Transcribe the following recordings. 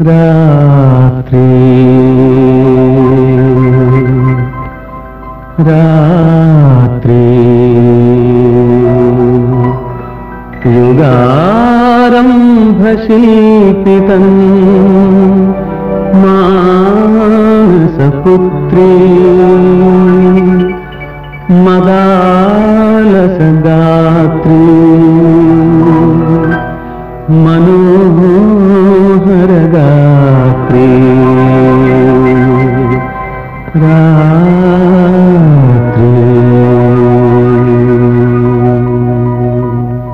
രാത്രി രാത്രി യുഗാരംഭശില്പിതൻ മാനസപുത്രീ മദാലസഗാത്രീ മനോഹരഗാത്രീ രാത്രി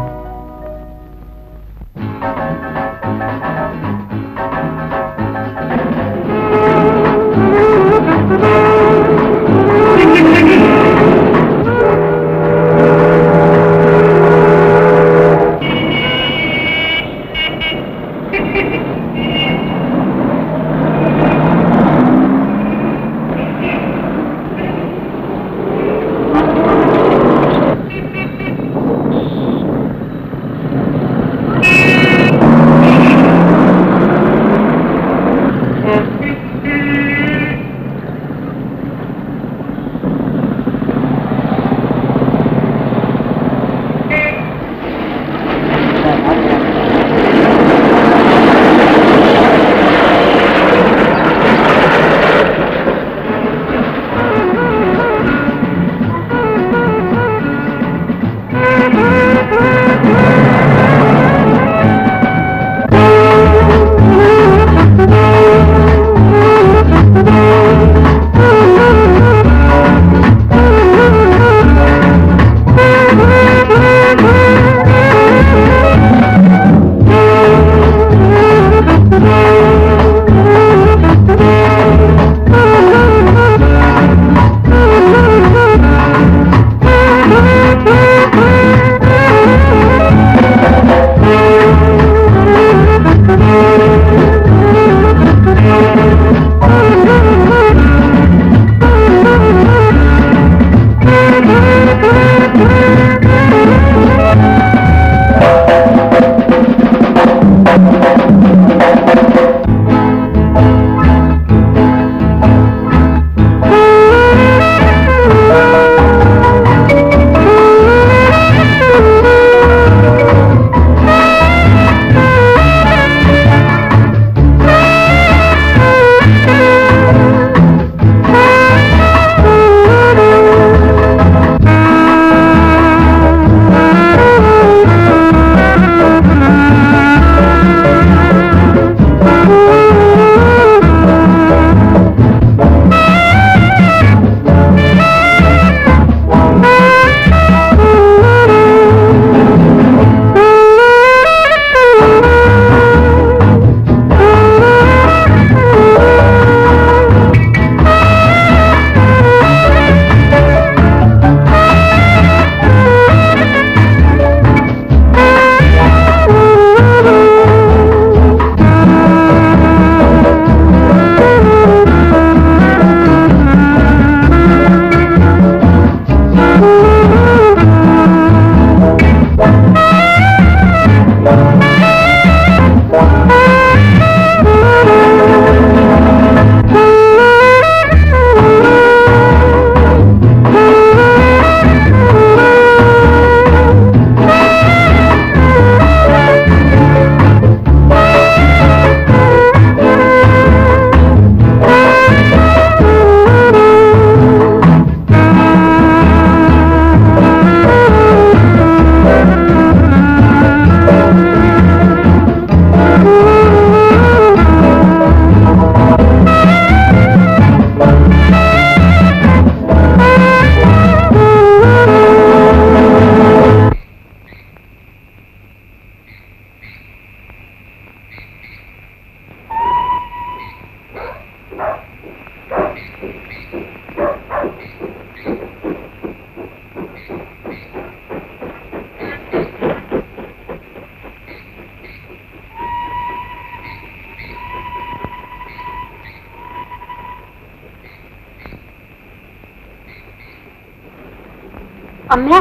അമ്മ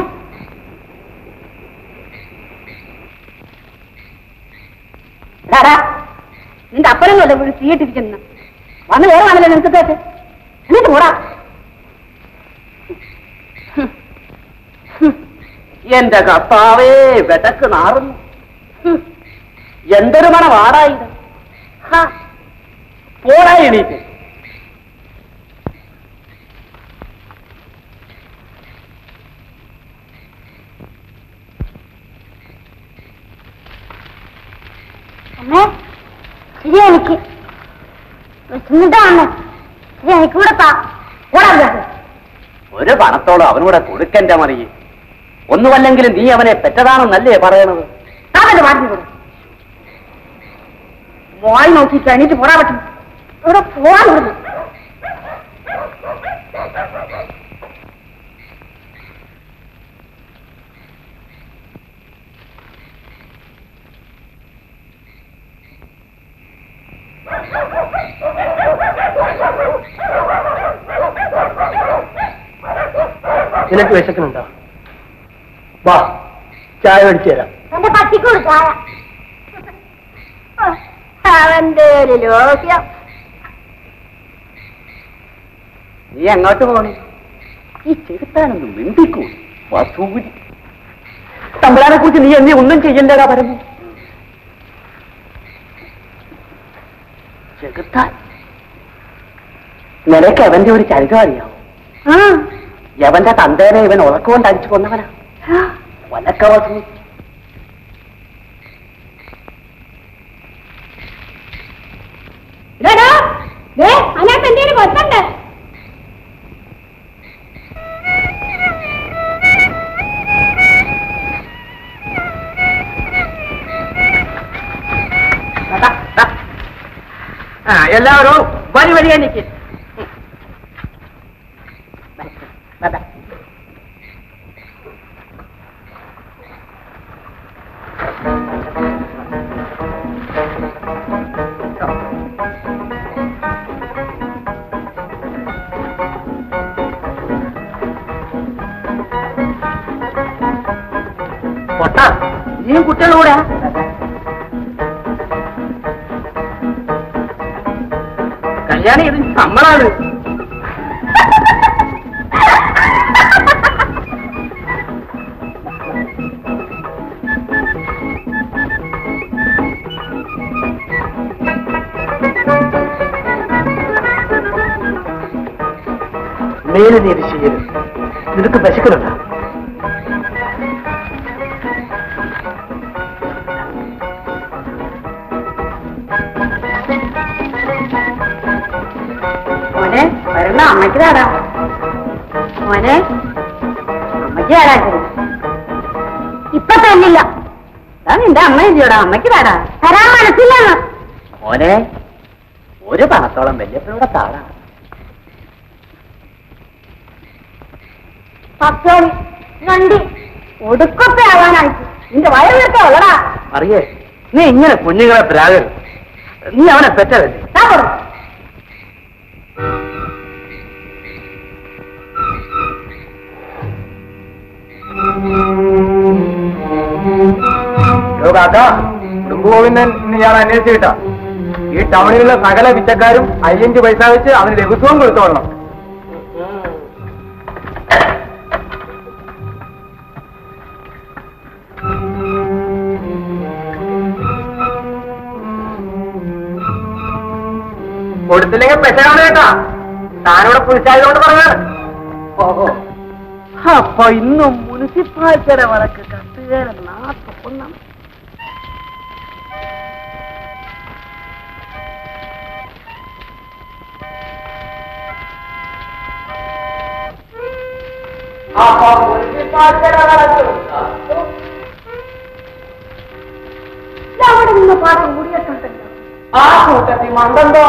ഡാടാ, നിന്റെ അപ്പനൊന്നുമല്ല വീട് തീയിട്ടിരിക്കുന്ന വന്ന് വേറെ ആണല്ലോ നിനക്ക് തേച്ച് എന്നിട്ട് പോടാ എന്റെ കർത്താവേ വെതക്ക് നാറുന്നു ഹും. എന്തൊരു മണം ആടായത് പോടാ എണീറ്റ് അമ്മേ ശരി എനിക്ക് വിശന്നിട്ടാണ് ശരി എനിക്ക് കൂടെ പാ ഓടാ ഒരു പണത്തോളം അവനൂടെ കൊടുക്കന്റെ മറിയെ ഒന്നുമല്ലെങ്കിലും നീ അവനെ പെറ്റതാണെന്നല്ലേ പറയണത് താമന്റെ മാറ്റി കൊടു വായി നോക്കിയിട്ട് എണീറ്റ് പോടാ പറ്റും ഇവിടെ പോവാൻ കൊടുക്കും നിനക്ക് വിശക്കുന്നുണ്ടോ വാ ചായ മേടിച്ചു തരാം എന്റെ പട്ടിക്ക് കൊടുക്കായ അവന്റെ ഒരു ലോക്യം നീ അങ്ങോട്ട് പോണേ ഈ ചെറുത്താനൊന്നും മിണ്ടിക്കൂ വസൂരി തമ്പുരാനെ കുറിച്ച് നീ എന്നെ ഒന്നും ചെയ്യണ്ടടാ പറഞ്ഞു ചെകുത്താൻ നിനക്ക് അവന്റെ ഒരു ചരിത്രം അറിയാവോ ആ യവന്റെ തന്തേനെ ഇവൻ ഉറക്കൊണ്ട് അടിച്ചു കൊന്നവനാ വലക്കവസു അതിനകത്ത് എന്തേലും കൊച്ചുണ്ട് ആ എല്ലാവരും വരി വരി എനിക്ക് പൊട്ട നീയും കുട്ടികളുടെ കൂടെ കല്യാണം ഇത് നമ്മളാണ് മേലെ നീ ഇത് ചെയ്യരുത് നിനക്ക് വിശക്കുന്നുണ്ടോ മോനെ വരണ അമ്മയ്ക്ക് താടാ മോനെ അമ്മയ്ക്ക് താടാക്കരുത് ഇപ്പൊ തന്നില്ല അതാ നിന്റെ അമ്മ ഇല്ലയോടാ അമ്മയ്ക്ക് താടാ തരാൻ മനസ്സില്ലെന്ന് മോനെ ഒരു പണത്തോളം വല്യപ്പനോടെ താഴാ പത്തോളി നണ്ടി ഒടുക്കത്തെ ആവാനായിട്ട് നിന്റെ വയറ് വീർത്ത ഉള്ളടാ അറിയേ നീ ഇങ്ങനെ കുഞ്ഞുങ്ങളെ പ്രാകരുത് നീ അവനെ പെറ്റതല്ലേ താ കൊടു ഗോവിന്ദൻ ഇന്ന് ഇയാൾ അന്വേഷിച്ചിട്ടാ ഈ ടൗണിലുള്ള സകല പിച്ചക്കാരും അയ്യഞ്ച് പൈസ വെച്ച് അവന് ലഘുത്വം കൊടുത്തോളണം കൊടുത്തില്ലെങ്കിൽ പെശകാണ് കേട്ടാ താനിവിടെ പുലിച്ചായതുകൊണ്ട് പറഞ്ഞാണ് ഓഹോ അപ്പൊ ഇന്നും മുനിസിപ്പാലിറ്റിയുടെ വഴക്ക് കത്തുകാരൻ നാട്ടൊന്നാണ് അപ്പൊ മുനിസിപ്പാലിറ്റിയുടെ വഴക്ക് അവിടെ നിന്ന് പാട്ട് കൂടിയിട്ടുണ്ടല്ലോ ആ കൂട്ടത്തിൽ മണ്ടന്തോ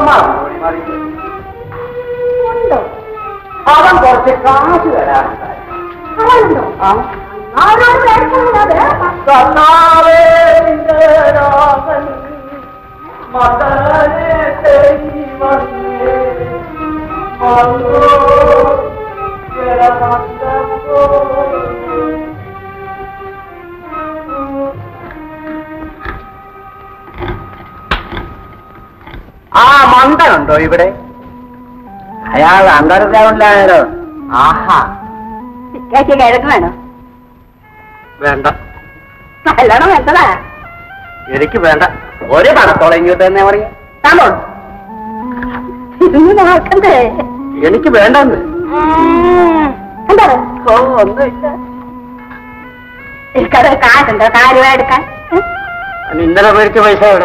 ഉണ്ടോ അവൻ കുറച്ച് കാശ് തരാറുണ്ടായി അവളുണ്ടോ ആ ആരോട് മേടിക്കുന്നത് കർത്താവേ നിന്റെ രാമൻ മകനെ തേടി വന്നേ വന്നു ജലമന്തപ്പോ. മണ്ടനുണ്ടോ ഇവിടെ അയാൾ അണ്ടർഗ്രൗണ്ടിലായാലോ ആഹാ ചേച്ചി കിഴക്ക് വേണോ വേണ്ട നല്ലോണം വേണ്ടതാ എനിക്ക് വേണ്ട ഒരു പണത്തോളം ഇങ്ങോട്ട് തന്നെ പറയാം താമോ ഇതൊന്നും നോക്കണ്ടേ എനിക്ക് വേണ്ടെന്ന് എന്താണ് ഓ ഒന്നുമില്ല എനിക്കത് കാശുണ്ടോ കാര്യമായി എടുക്കാൻ അന്ന് ഇന്നലെ മേടിച്ച പൈസ എവിടെ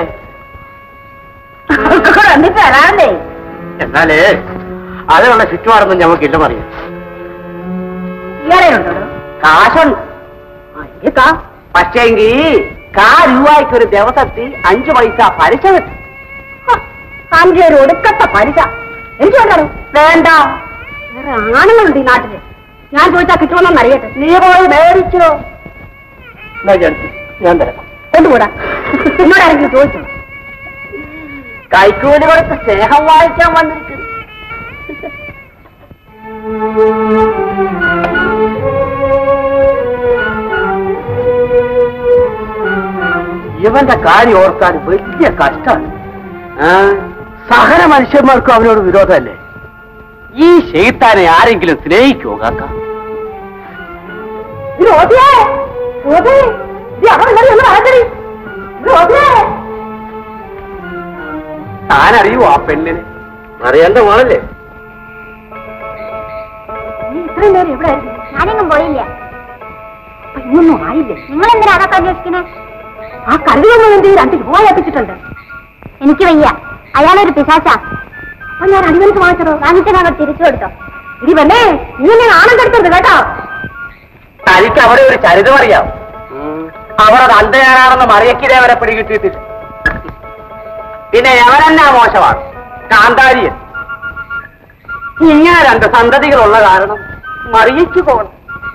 എന്നിട്ട് തരാണ്ടേ എന്നാലേ അതിനുള്ള ചുറ്റുപാടൊന്നും ഞമ്മക്കില്ല പറയും ഇയാളെ ഉണ്ടോ കാശുണ്ട് അയ്യക്കാ പക്ഷേങ്കി കാ രൂപയ്ക്ക് ഒരു ദിവസത്തിൽ അഞ്ചു പൈസ പലിശ കിട്ടും കാമിന്റെ ഒരു ഒടുക്കത്തെ പലിശ എനിക്ക് വേണ്ടോ വേണ്ട വേറെ ആണുങ്ങളുണ്ട് ഈ നാട്ടില് ഞാൻ ചോദിച്ചാൽ കിട്ടുമെന്നൊന്ന് അറിയട്ടെ നീ പോയി മേടിച്ചോ എന്നാ ഞാൻ- ഞാൻ തരാം കൊണ്ടുകൂടാ എന്നോട് ആരെങ്കിലും ചോദിച്ചോ കൈക്കൂലി കൊടുത്ത് സ്നേഹം വായിക്കാൻ വന്നിരിക്കുന്നു ഇവന്റെ കാര്യം ഓർക്കാൻ വലിയ കഷ്ടമാണ് സഹന മനുഷ്യന്മാർക്കും അവനോട് വിരോധമല്ലേ ഈ ഷെയ്ത്താനെ ആരെങ്കിലും സ്നേഹിക്കുമോ കാക്ക റോബിയേ റോബി ഇത് അവിടെ ഉള്ളത് ഒന്ന് പറഞ്ഞടി റോബിയേ താനറിയുമോ ആ പെണ്ണിനെ അറിയാണ്ട മോളല്ലേ നീ ഇത്രയും നേരം എവിടെ ഞാനെങ്ങും പോയില്ല അപ്പൊ ഇന്നൊന്നും ആയില്ലേ നിങ്ങൾ എന്തിനാ അതൊക്കെ അന്വേഷിക്കണേ ആ കരുതൊന്നും എന്ത് രണ്ട് രൂപ ഏൽപ്പിച്ചിട്ടുണ്ട് എനിക്ക് വയ്യ അയാളൊരു പിശാച്ചാ അപ്പൊ ഞാൻ അടിമനിക്ക് വാങ്ങിച്ചതോ വാങ്ങിച്ചത് അവർ തിരിച്ചു കൊടുത്തോ ഇനി വന്നേ നീ എന്നെ ആണം കെടുത്തരുത് കേട്ടോ തനിക്ക് അവിടെ ഒരു ചരിതം അറിയാം അവർ അത് അന്ധയാനാണെന്ന് മറിയക്കിരെ വരെ പിടികിട്ടിയിട്ടില്ല പിന്നെ എവനെന്നാ മോശമാണ് കാന്താരിയൻ ഇങ്ങനെ രണ്ട് സന്തതികളുള്ള കാരണം മറിയയ്ക്ക് പോകണം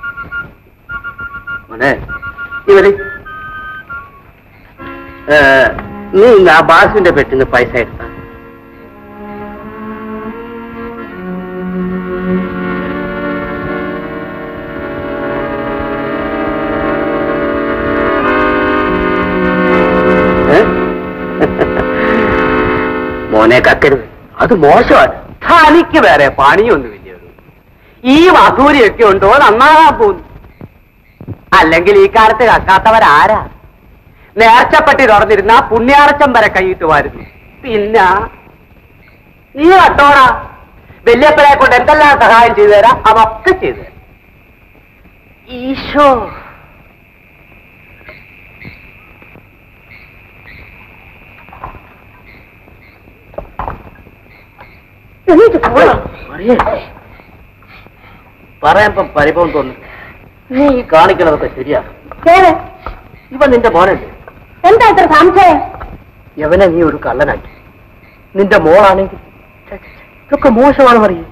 മോനെ ഇവര് ഏ, നീ ഇന്ന് ആ ബാസുവിന്റെ പെട്ടിന്ന് പൈസ എടുത്ത മോനെ കക്കരുത് അത് മോശമാണ് തനിക്ക് വേറെ പണിയൊന്നുമില്ല ഈ വസൂരിയൊക്കെ ഉണ്ടോ നന്നാകാൻ പോകുന്നു അല്ലെങ്കിൽ ഈ കാലത്ത് കക്കാത്തവരാരാ നേർച്ചപ്പെട്ടി തുറന്നിരുന്ന പുണ്യാർച്ചം വരെ കൈയിട്ട് വരുന്നു പിന്നെ നീ കട്ടോടാ വല്യപ്പനെ കൊണ്ട് എന്തെല്ലാം സഹായം ചെയ്തു തരാം അതൊക്കെ ചെയ്തു തരാം ഈശോ എണീറ്റ് പോടാ. പറയാൻ പരിഭവം തോന്നുന്നു നീ ഈ കാണിക്കണതൊക്കെ ശരിയാ കേറ്. ഇവ നിന്റെ മോനല്ലേ എന്താ ഇത്ര സംശയം യവനെ നീ ഒരു കള്ളനാക്കി നിന്റെ മോളാണെങ്കിൽ ഛെ, ഛെ, ഛെ, ഇതൊക്കെ മോശമാണ് പറയും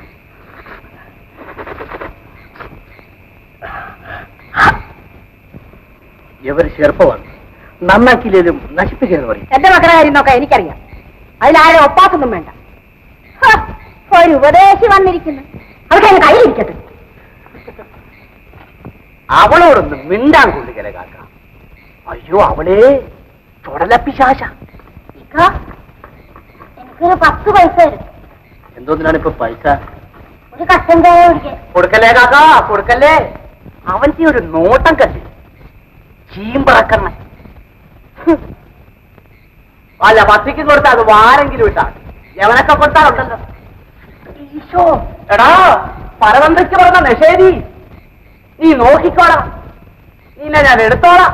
ഇവർ ചെറുപ്പമാണ് നന്നാക്കിയില്ലേലും നശിപ്പിക്കരുത് പറയും എന്റെ മക്കളുടെ കാര്യം നോക്കാൻ എനിക്കറിയാം അതിലാരെ ഒപ്പാക്കൊന്നും വേണ്ട ഹ, ഒരു ഉപദേശി വന്നിരിക്കുന്നു അവർക്ക് അതിന് കയ്യിലിരിക്കട്ടെ അവളോടൊന്ന് മിണ്ടാൻ കൊള്ളുകല കാക്ക അയ്യോ അവളെ ചുടലപ്പിശാശ ഇക്ക, എനിക്കൊരു പത്ത് പൈസ തരും എന്തോന്നിനാണ് ഇപ്പൊ പൈസ ഒരു കട്ടൻ ചായ കുടിക്കാൻ കൊടുക്കല്ലേ കാക്ക കൊടുക്കല്ലേ അവന്റെ ഒരു നോട്ടം കണ്ടി ചീമ്പറക്കണ്ണ അല്ല പത്തിക്ക് കൊടുത്താൽ അത് വാരെങ്കിലും ഇട്ടാ എവനൊക്കെ കൊടുത്താലുണ്ടല്ലോ ഈശോ എടാ പരതന്ത്രയ്ക്ക് പറഞ്ഞ നിഷേധി നീ നോക്കിക്കോളാം നിന്നെ ഞാൻ എടുത്തോളാം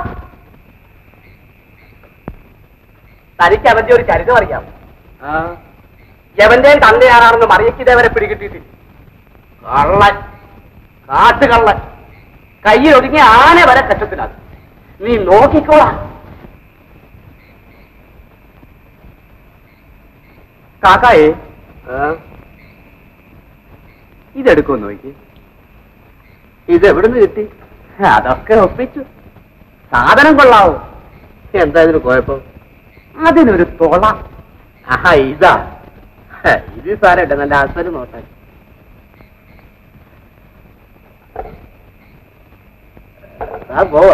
തനിക്ക് അവന്റെ ഒരു ചരിതം അറിയാം യവന്റെയും തന്തയാരാണെന്ന് മറിയക്കിതേവരെ പിടികിട്ടിയിട്ടില്ല കള്ളൻ കാട്ടുകള്ളൻ കയ്യിൽ ഒതുങ്ങിയ ആന വരെ കഷ്ടത്തിലാണ് നീ നോക്കിക്കോളാം കാക്കായേ ഇതെടുക്കുമെന്ന് നോക്കി ഇത് എവിടുന്ന് കിട്ടി അതൊക്കെ ഒപ്പിച്ചു സാധനം കൊള്ളാവോ എന്താ ഇതിന് കുഴപ്പം അതിനൊരു തുള ആഹാ ഇതാ ഹ, ഇത് സാരട്ടെ നല്ല അസല് നോട്ടാൻ ആ പോവാ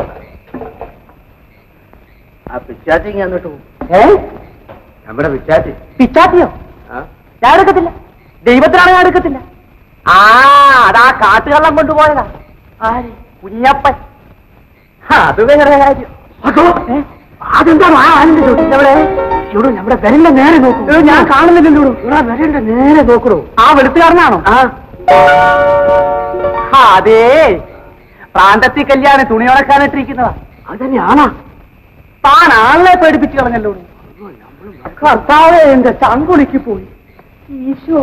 ആ പിച്ചാത്തി അങ്ങോട്ട് പോകും ഏ നമ്മുടെ പിച്ചാത്തി പിച്ചാത്തിയോ ഞാൻ എടുക്കത്തില്ല ദൈവത്തിനാണ് ഞാൻ എടുക്കത്തില്ല ആ അതാ കാട്ടുകള്ളം കൊണ്ടുപോയതാ ആര് കുഞ്ഞപ്പൻ ആ, അത് വേറെ കാര്യം ഏ? അതെന്താണോ ആ ആനന്ദ് ചോദിച്ചവിടെ ഇവിടെ നമ്മുടെ വിരലിന്റെ നേരെ നോക്കൂ ഞാൻ കാണുന്നില്ലല്ലോ ഇവിടെ വിരലിന്റെ നേരെ നോക്കണോ ആ വെളുത്തുകാരനാണോ ആ ആ, അതേ പ്രാന്തത്തി കല്യാണി തുണി ഉണക്കാനിട്ടിരിക്കുന്നതാ അതന്നെയാണാ താൻ ആളെ പേടിപ്പിച്ചു കളഞ്ഞല്ലോ കർത്താവേ എന്റെ ചങ്കുളിക്ക് പോയി ഈശോ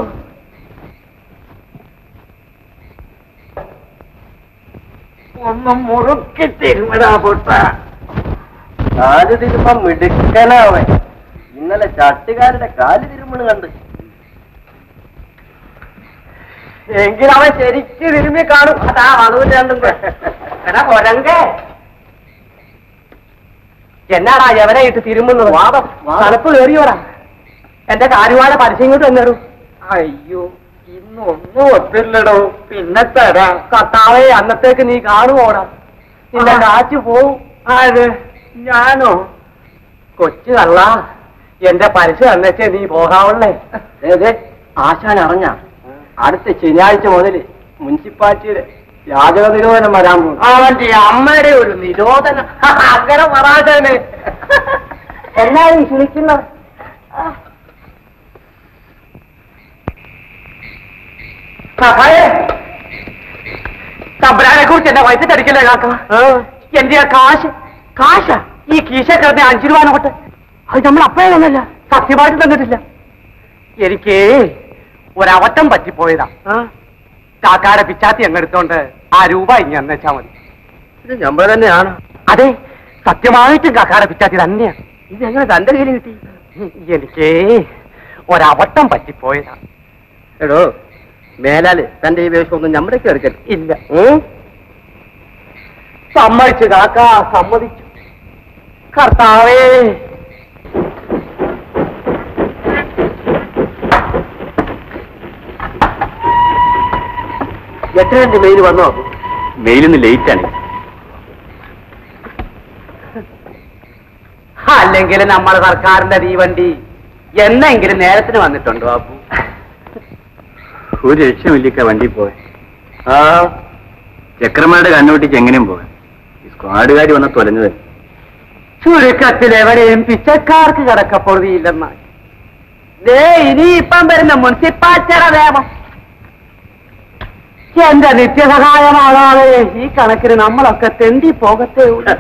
ഒന്നും മുറുക്കി തിരുമടാ പൊട്ട കാല് തിരുമ്പ മിടുക്കനാവൻ ഇന്നലെ ചട്ടുകാരുടെ കാല് തിരുമ്പണ് കണ്ട് എങ്കിലവൻ ശരിക്ക് തിരുമ്പി കാണും അതാ വധുവിന്റെ രണ്ടും എടാ കൊരങ്കേ എന്നാടാ എവരെ ഇട്ട് തിരുമുന്നത് വാദം തണുപ്പ് കയറിയോടാ എന്റെ കാര്യവാഴ പരസ്യം കൊണ്ട് തന്നേടൂ അയ്യോ ഇന്നൊന്നും ഒത്തില്ലടോ പിന്നെ തരാം കർത്താവേ അന്നത്തേക്ക് നീ കാണുവോടാ നിന്റെ കാച്ചു പോവും ആര് ഞാനോ കൊച്ചു കള്ള എന്റെ പരസ്യം അന്നേച്ചേ നീ പോകാവുള്ളേ ഏതേ ആശാൻ അറിഞ്ഞ അടുത്ത ശനിയാഴ്ച മുതൽ മുനിസിപ്പാലിറ്റിയുടെ യാചക നിരോധനം വരാൻ പോകും അവന്റെ അമ്മയുടെ ഒരു നിരോധനം അങ്ങനെ പറാശാന് എല്ലാരും ക്ഷണിക്കുന്ന തമ്പരാനെ കുറിച്ച് എന്നെ വയറ്റിട്ടടിക്കല്ലേ കാക്ക എന്റെ ആ കാശ് കാശ ഈ കീശ കിടന്ന അഞ്ചു രൂപ നോട്ട് അത് നമ്മൾ അപ്പഴേ തന്നല്ല സത്യമായിട്ട് തന്നിട്ടില്ല എനിക്ക് ഒരവട്ടം പറ്റിപ്പോയതാ കാക്കാടെ പിച്ചാത്തി എങ്ങെടുത്തോണ്ട് ആ രൂപ ഇനി അന്നേച്ചാ മതി ഇത് നമ്മൾ തന്നെയാണ് അതെ സത്യമായിട്ടും കാക്കാടെ പിച്ചാത്തി തന്നെയാണ് ഇതെങ്ങനെ തന്റെ കയ്യിൽ കിട്ടി എനിക്ക് ഒരവട്ടം പറ്റിപ്പോയതാ എടോ മേലാല് തന്റെ ഈ വേഷം ഒന്നും നമ്മുടെ എടുക്കൽ ഇല്ല സമ്മതിച്ചു കാക്ക സമ്മതിച്ചു കർത്താവേ എത്രയുണ്ട് മെയിൽ വന്നോ മെയിലിന്ന് ലേറ്റ് ആണ് അല്ലെങ്കിൽ നമ്മുടെ സർക്കാരിന്റെ തീവണ്ടി എന്നെങ്കിലും നേരത്തിന് വന്നിട്ടുണ്ടോ അപ്പു ഒരു രക്ഷമില്ലിക്ക വണ്ടി പോയി ആ ചക്രന്മാരുടെ കണ്ണൂട്ടിക്ക് എങ്ങനെയും പോകാൻ ഈ സ്ക്വാഡുകാർ വന്ന തൊലഞ്ഞത് ചുരുക്കത്തിൽ എവിടെയും പിച്ചക്കാർക്ക് കിടക്കപ്പൊറുതിയില്ലെന്നായി ദേ ഇനി ഇപ്പം വരുന്ന മുനിസിപ്പാലിറ്റിയുടെ നിയമം എന്റെ നിത്യസഹായമാകാതെ ഈ കണക്കിന് നമ്മളൊക്കെ തെണ്ടി പോകത്തേ ഉള്ളൂ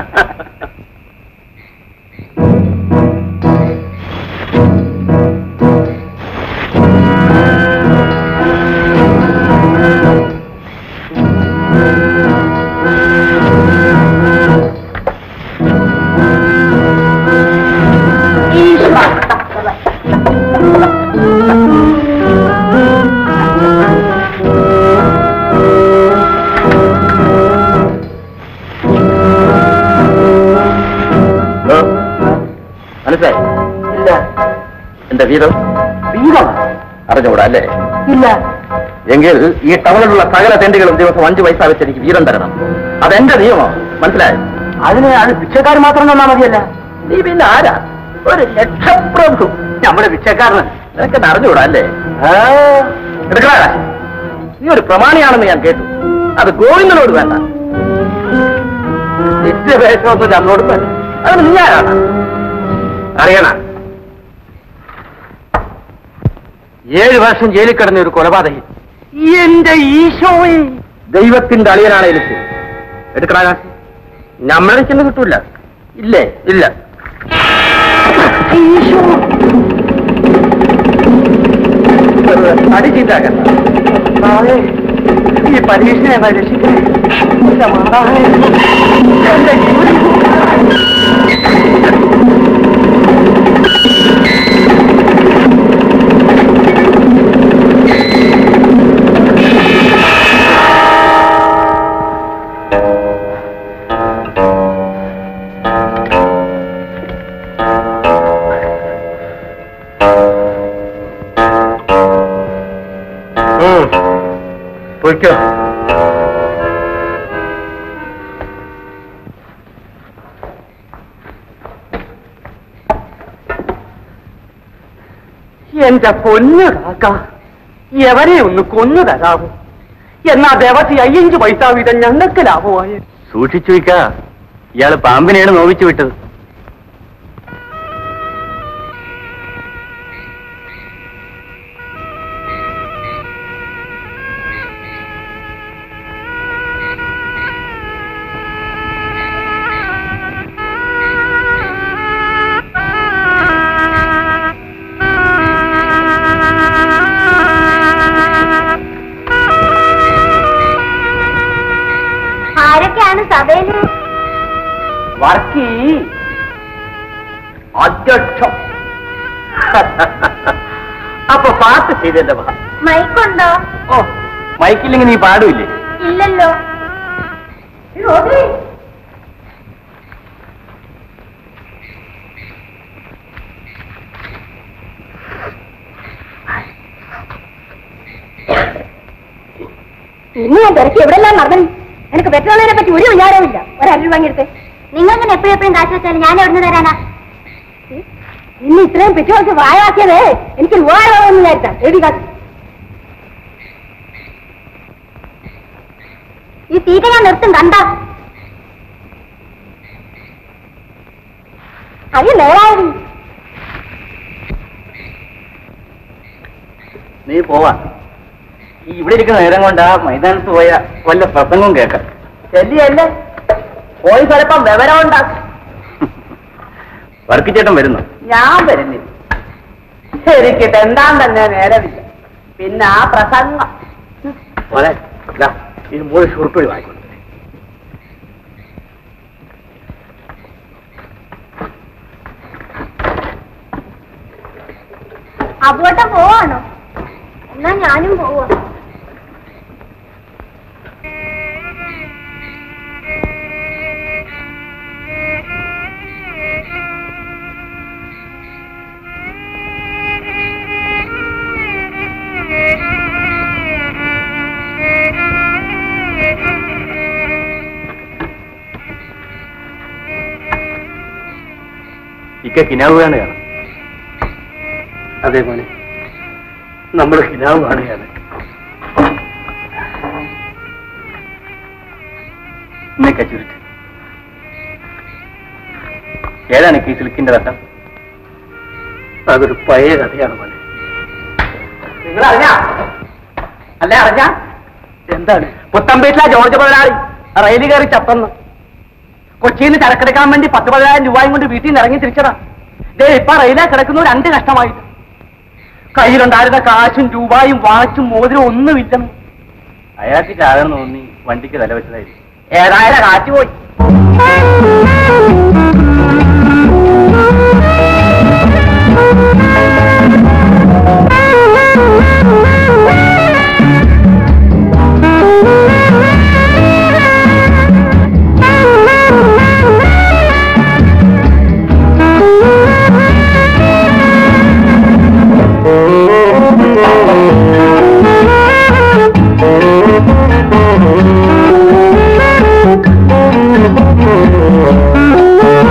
മനസ്സിലായി ഇല്ല എന്റെ വീരം വീരം അറിഞ്ഞുകൂടാ അല്ലേ ഇല്ല എങ്കിൽ ഈ ടൗണിലുള്ള സകല തെണ്ടികളും ദിവസം അഞ്ചു പൈസ വെച്ച് എനിക്ക് വീരം തരണം അതെന്റെ നിയമം മനസ്സിലായി അതിന് അത് പിച്ചക്കാർ മാത്രം തന്നാ മതിയല്ല നീ പിന്നെ ആരാ ഒരു ലക്ഷപ്രഭു നമ്മുടെ പിച്ചക്കാരന് നിനക്ക് അറിഞ്ഞുകൂടാ അല്ലേ എടുക്കടാ കാശ്. നീ ഒരു പ്രമാണിയാണെന്ന് ഞാൻ കേട്ടു അത് ഗോവിന്ദനോട് വേണ്ട നിത്യവേഷമൊന്നും നമ്മളോട് വേണ്ട. അതിന് നീ ആരാണ് അറിയണ ഏഴ് വർഷം ജയിലിൽ കിടന്ന ഒരു കൊലപാതകി എന്റെ ഈശോയെ ദൈവത്തിന്റെ അളിയനാണ് എനിക്ക് എടുക്കടാ കാശ് നമ്മളെ ചെന്ന് കിട്ടൂല ഇല്ലേ ഇല്ല ഈശോ അടി ചീത്താക്കണ്ട മാതാവേ, ഈ പരീക്ഷനെ എന്നെ രക്ഷിക്കണേ എന്റെ മാതാവേ, എന്റെ ജീവൻ പൊയ്ക്കോ എന്റെ പൊന്നു കാക്ക എവരെ ഒന്ന് കൊന്നു തരാമോ എന്നാ ദേവത്തി അയ്യഞ്ച് പൈസ വീതം ഞങ്ങൾക്ക് ലാഭമായി സൂക്ഷിച്ചു വയ്ക്ക ഇയാള് പാമ്പിനെയാണ് നോവിച്ചു വിട്ടത് ആരൊക്കെയാണ് സഭയില് വർക്കി അധ്യക്ഷം അപ്പൊ പാട്ട് ചെയ്തല്ലേ വാ മൈക്കുണ്ടോ ഓ മൈക്കില്ലെങ്കിൽ നീ പാടൂല്ലേ ഇല്ലല്ലോ ഇന്ന് ഞാൻ തിരക്കി എവിടെല്ലാം നടന്നു എനിക്ക് പെട്രോളിനെ പറ്റി ഒരു വിചാരവും ഇല്ല ഒരര രൂപ വാങ്ങിയെടുത്ത് നിങ്ങൾ ഇങ്ങനെ എപ്പോഴും എപ്പോഴും കാശ് വെച്ചാൽ ഞാൻ എവിടുന്ന് തരാനാ ഇന്ന് ഇത്രയും പെട്രോൾ പ്രായമാക്കിയത് എനിക്ക് ഉപകാരമാണെന്ന് വിചാരിച്ചാ എഴുതി കാശ് ഈ തീറ്റ ഞാൻ നിർത്തും കണ്ട അത് നേരായിരുന്നു നീ പോവാ ഈ ഇവിടെ ഇരിക്കുന്ന നേരം കൊണ്ട് ആ മൈതാനത്ത് പോയ വല്ല പ്രസംഗവും കേൾക്കാം ശല്യല്ലേ പോയി ചിലപ്പം വിവരം ഉണ്ടാക്കും വർക്കിച്ചേട്ടൻ വരുന്നു ഞാൻ വരുന്നില്ല എനിക്ക് തെണ്ടാൻ തന്നെ നേരമില്ല പിന്നെ ആ പ്രസംഗം മോനെ ഇതാ, ഇത് മൂന്ന് ഷുറുപ്പഴി വാങ്ങിക്കൊണ്ട് അബോട്ടം പോവാണോ എന്നാ ഞാനും പോവാ ഇക്ക കിനാവ് കാണുകയാണ് അതെ മോനെ നമ്മൾ കിനാവ് കാണുകയാണ് ഇന്നൊക്കെ ചുരുട്ട് ഏതാണ് ഈ സിൽക്കിന്റെ രസം അതൊരു പഴയ കഥയാണ് മോനെ നിങ്ങൾ അറിഞ്ഞ അല്ലേ അറിഞ്ഞ എന്താണ് പുത്തമ്പേട്ടിലെ ജോർജ് മുതലാളി റെയിലിൽ കയറി ചത്തെന്ന് കൊച്ചിയിൽ നിന്ന് ചരക്കെടുക്കാൻ വേണ്ടി പത്ത് പതിനായിരം രൂപയും കൊണ്ട് വീട്ടിൽ നിന്ന് ഇറങ്ങി തിരിച്ചതാ ദേ ഇപ്പൊ റെയിലേ കിടക്കുന്നു രണ്ട് കഷ്ടമായിട്ട് കയ്യിലുണ്ടായിരുന്ന കാശും രൂപയും വാച്ചും മോതിരം ഒന്നുമില്ലെന്ന് അയാൾക്ക് ചാകണം തോന്നി വണ്ടിക്ക് തല വെച്ചതായിരിക്കും ഏതായാലും കാറ്റ് പോയി Thank you.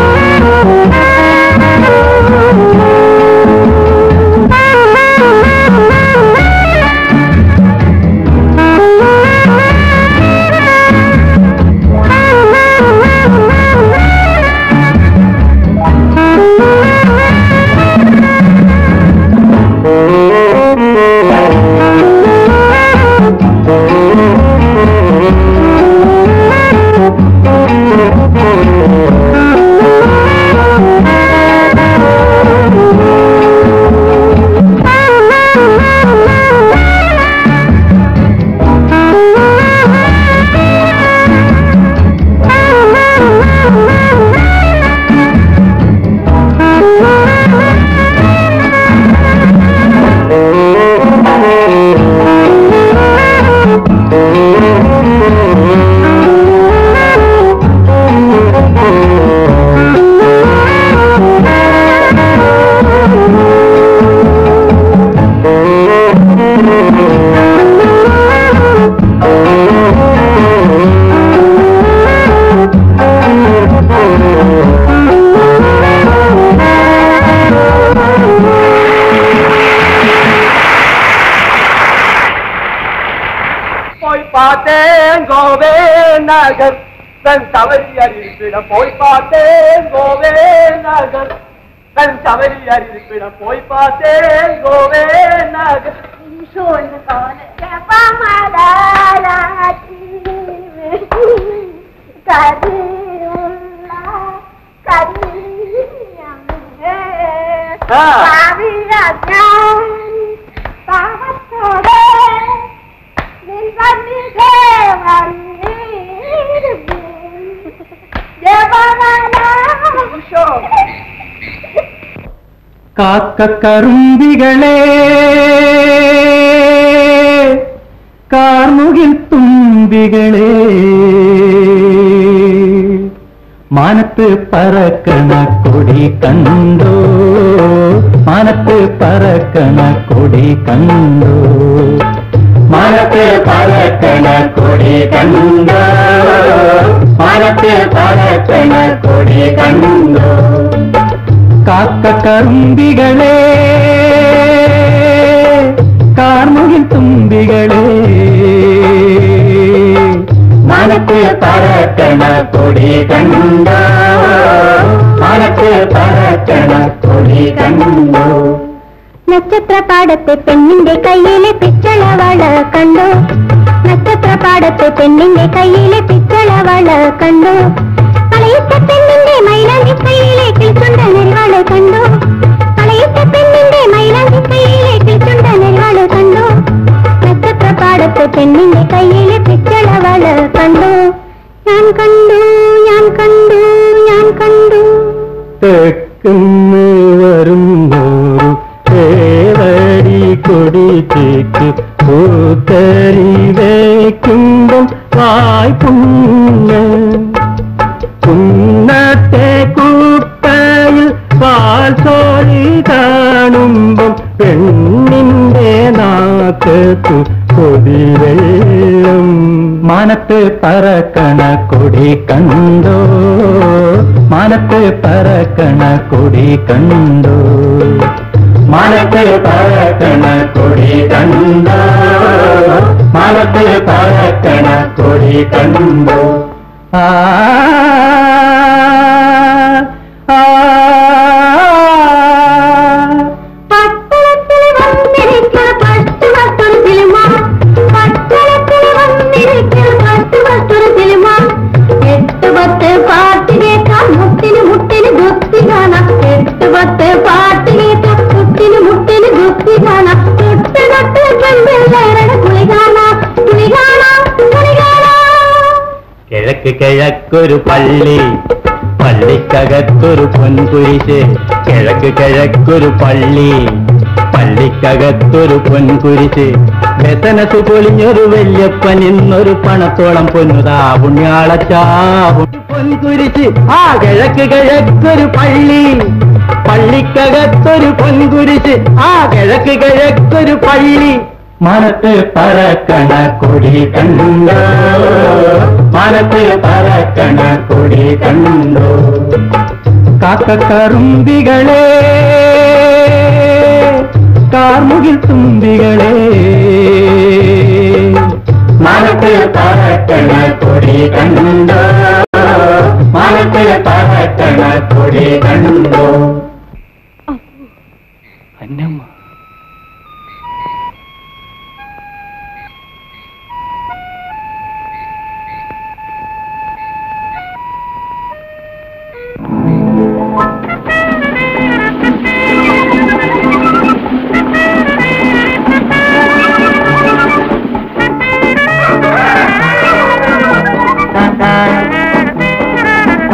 நகர் தன் தவறி அறிவிப்பிடம் போய் பார்த்தேன் கோவே நகர் தன் தவறி அறிவிப்பிடம் போய் பார்த்தேன் கோவே நகர் കാക്ക കറുമ്പികളെ കാർമുകിൽ തുമ്പികളെ മാനത്ത് പറക്കണ കൊടി കണ്ടോ മാനത്ത് പറക്കണ കൊടി കണ്ടോ മാനത്ത് പറക്കണ കൊടി കണ്ടോ മാനത്ത് പറക്കണ കൊടി കണ്ടോ കാക്ക കറുമ്പികളെ കാർമുകിൽ തുമ്പികളെ മനത്ത് പറക്കണ കൊടി കണ്ട മനത്ത് പറക്കണ കൊടി കണ്ടോ നക്ഷത്രപാടത്തെ പെണ്ണിന്റെ കയ്യിലെ പിച്ചളവള കണ്ടു നക്ഷത്രപാടത്തെ പെണ്ണിന്റെ കയ്യിലെ പിച്ചളവള കണ്ടു കളയിട്ട പെണ്ണിന്റെ മൈലാഞ്ചി കയ്യിലെ കിൾച്ചുണ്ട നെൽവാള് കണ്ടു കളയിട്ട പെണ്ണിന്റെ മൈലാഞ്ചി കയ്യിലെ കിൾച്ചുണ്ട നെൽവാള് കണ്ടു നക്ഷത്രപാടത്തെ പെണ്ണിന്റെ കയ്യിലെ പിച്ചളവള കണ്ടു ഞാൻ കണ്ടു ഞാൻ കണ്ടു ഞാൻ കണ്ടു തെക്കുന്ന് വരുന്നോരു ഏവടി കൊടി ചേക്ക് പൂത്തരി വയ്ക്കുമ്പം വായ്പുണ്ണ കുന്നത്തെ കുപ്പയിൽ പാൽ ചോരി കാണുമ്പം പെണ്ണിന്റെ നാക്കത്തു കൊതിവെള്ളം മാനത്ത് പറക്കണ കൊടി കണ്ടോ മാനത്ത് പറക്കണ കൊടി കണ്ടോ മാനത്ത് പറക്കണ കൊടി കണ്ടോ മാനത്ത് പറക്കണ കൊടി കണ്ടോ ആ ആ പട്ടണത്തിൽ വന്നിരിക്കുന്ന പത്ത് പത്തൊരു സിനിമ പട്ടണത്തിൽ വന്നിരിക്കുന്ന പത്ത് പത്തൊരു സിനിമ എട്ട് പത്ത് പാട്ട് കേൾക്കാം മുട്ടിന് മുട്ടിന് ഗുസ്തി കാണാം എട്ട് പത്ത് പാട്ട് കേൾക്കാം മുട്ടിന് മുട്ടിന് ഗുസ്തി കാണാം തൊട്ട് തൊട്ട് പെൺപിള്ളേരുടെ കുളി കാണാം കുളി കാണാം കുളി കാണാം കിഴക്ക് കിഴക്കൊരു പള്ളി പള്ളിക്കകത്തൊരു പൊൻകുരിശ് കിഴക്ക് കിഴക്കൊരു പള്ളി പള്ളിക്കകത്തൊരു പൊൻകുരിശ് ബെസനസ് പൊളിഞ്ഞൊരു വല്യപ്പൻ ഇന്നൊരു പണത്തോളം പൊന്നുതാ പുണ്യാളച്ചാവും പൊൻകുരിശ് ആ കിഴക്ക് കിഴക്കൊരു പള്ളി പള്ളിക്കകത്തൊരു പൊൻകുരിശ് ആ കിഴക്ക് കിഴക്കൊരു പള്ളി മനത്ത് പറക്കണ കൊടി കണ്ടോ മനത്ത് പറക്കണ കൊടി കണ്ടോ കാക്കക്കറുമ്പികളെ കാർമുകിൽ തുമ്പികളെ മനത്ത് പറക്കണ കൊടി കണ്ടോ മനത്ത് പറക്കണ കൊടി കണ്ടോ അന്നമ്മ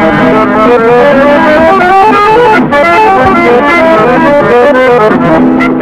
Thank you.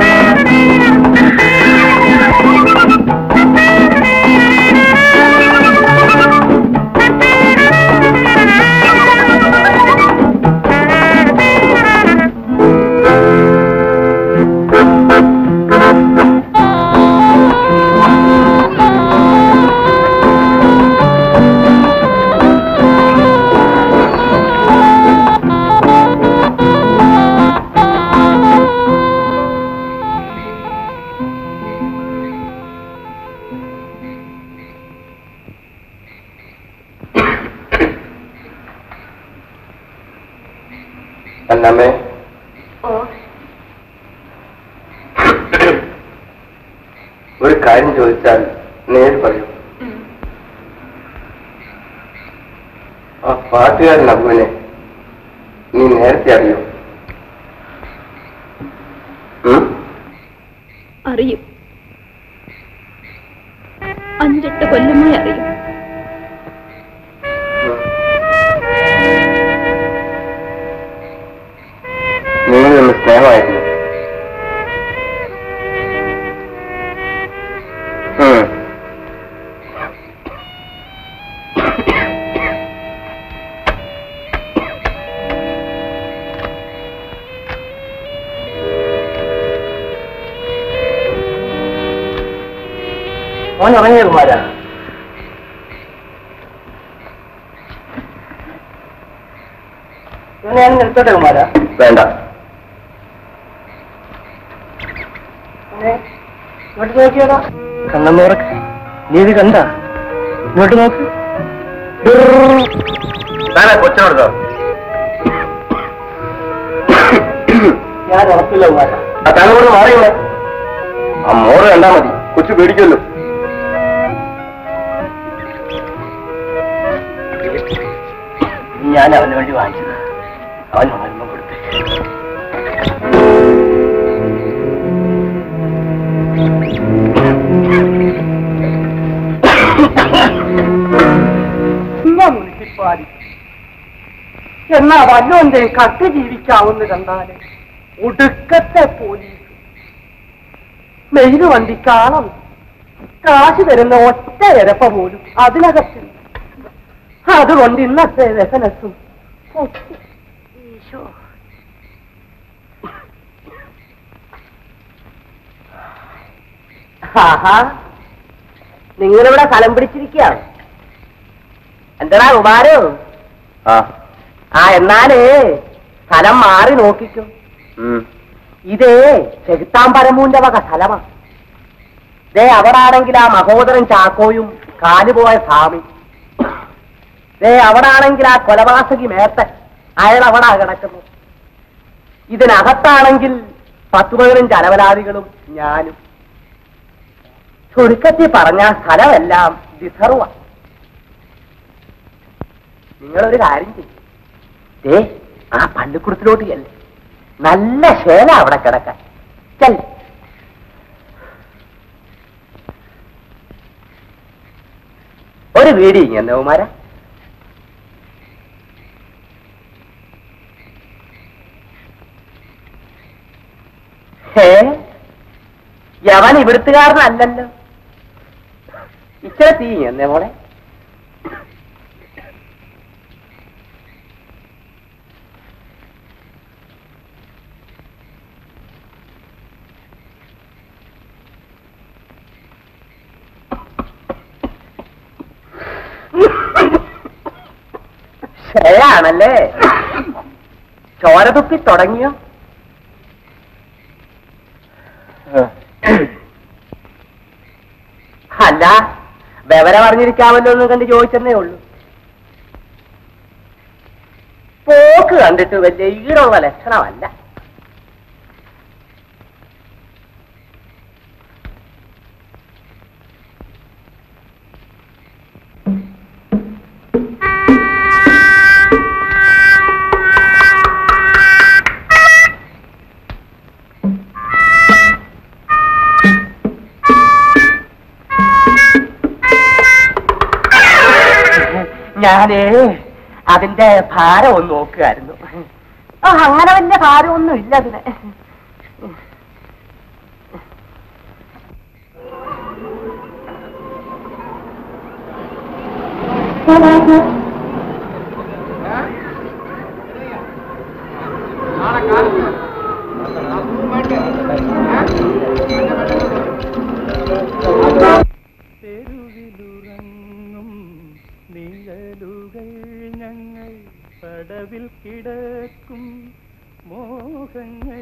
അല്ലമ്മേ ഓ ഒരു കാര്യം ചോദിച്ചാൽ നേര് പറയൂ ആ പാട്ടുകാരൻ അബുവിനെ നീ നേരത്തെ അറിയോ ഉം? അറിയും അഞ്ചെട്ട് കൊല്ലമായി അറിയും നിങ്ങൾ തമ്മിൽ സ്നേഹമായിരുന്നു ഉം. മോൻ ഇറങ്ങിയ കുമാര ഞാൻ നിർത്തോട്ടെ കുമാര വേണ്ട ഇങ്ങോട്ട് നോക്കിയതാ കണ്ണന്നോറക്ക് നീ ഇത് കണ്ട ഇങ്ങോട്ട് നോക്ക് താനെ കൊച്ചിനോട് ഞാൻ ഉറപ്പില്ല കുമാര ആ തലമുറ മാറിയുള്ളേ ആ മോറ് കണ്ടാ മതി കൊച്ചു പേടിക്കുമല്ലോ ഞാൻ അവന് വേണ്ടി വാങ്ങിച്ചത് അവൻ ഉണർന്നു കൊടുത്തു മുനിസിപ്പാലിറ്റി എന്നാ വല്ലോന്റെ കത്ത് ജീവിക്കാവുന്ന കണ്ടാല് ഒടുക്കത്തെ പോലീസ് മെയില് വണ്ടിക്കാണം കാശ് തരുന്ന ഒറ്റ ഇരപ്പ പോലും അതിനകത്ത് അതുകൊണ്ട് ഇന്നത്തെ വ്യസനസും പൊട്ടി. ഈശോ. ആഹാ നിങ്ങളിവിടെ സ്ഥലം പിടിച്ചിരിക്കുകയാണ് എന്താടാ കുമാരോ ആ ആ എന്നാലേ സ്ഥലം മാറി നോക്കിക്കും ഉം. ഇതേ ചെകുത്താൻ പരമൂന്റെ വക സ്ഥലമാ ദേ അവിടാണെങ്കിൽ ആ മഹോദരൻ ചാക്കോയും കാലുപോയ സ്വാമി ദേ അവിടാണെങ്കിൽ ആ കൊലവാസകി മേത്തൻ അയാൾ അവിടെ കിടക്കുന്നു ഇതിനകത്താണെങ്കിൽ പത്തു പതിനഞ്ച് അലവലാദികളും ഞാനും ചുരുക്കത്തിൽ പറഞ്ഞ സ്ഥലമെല്ലാം ഡിസർവ നിങ്ങളൊരു കാര്യം ചെയ്യും ദേ ആ പള്ളിക്കുടത്തിലോട്ട് ചെല്ലേ നല്ല ശേല അവിടെ കിടക്കാൻ ചെല്ല് ഒരു വീടി ഇങ്ങനെ ഉമാര ഹേ യവൻ ഇവിടുത്തുകാരനല്ലല്ലോ ഇച്ചിരി തീ എന്നേ മോളെ ശരിയാണല്ലേ ചോര തുപ്പി തുടങ്ങിയോ അല്ല വിവരം അറിഞ്ഞിരിക്കാമല്ലോ എന്ന് കണ്ട് ചോദിച്ചെന്നേ ഉള്ളൂ പോക്ക് കണ്ടിട്ട് വലിയ ഈടുള്ള ലക്ഷണമല്ല ഞാനേ അതിന്റെ ഭാരം ഒന്ന് നോക്കുകയായിരുന്നു ആ അങ്ങനെ വലിയ ഭാരമൊന്നും ഇല്ല അതിന് തെരുവിലുറങ്ങും നിഴലുകൾ ഞങ്ങൾ പടവിൽ കിടക്കും മോഹങ്ങൾ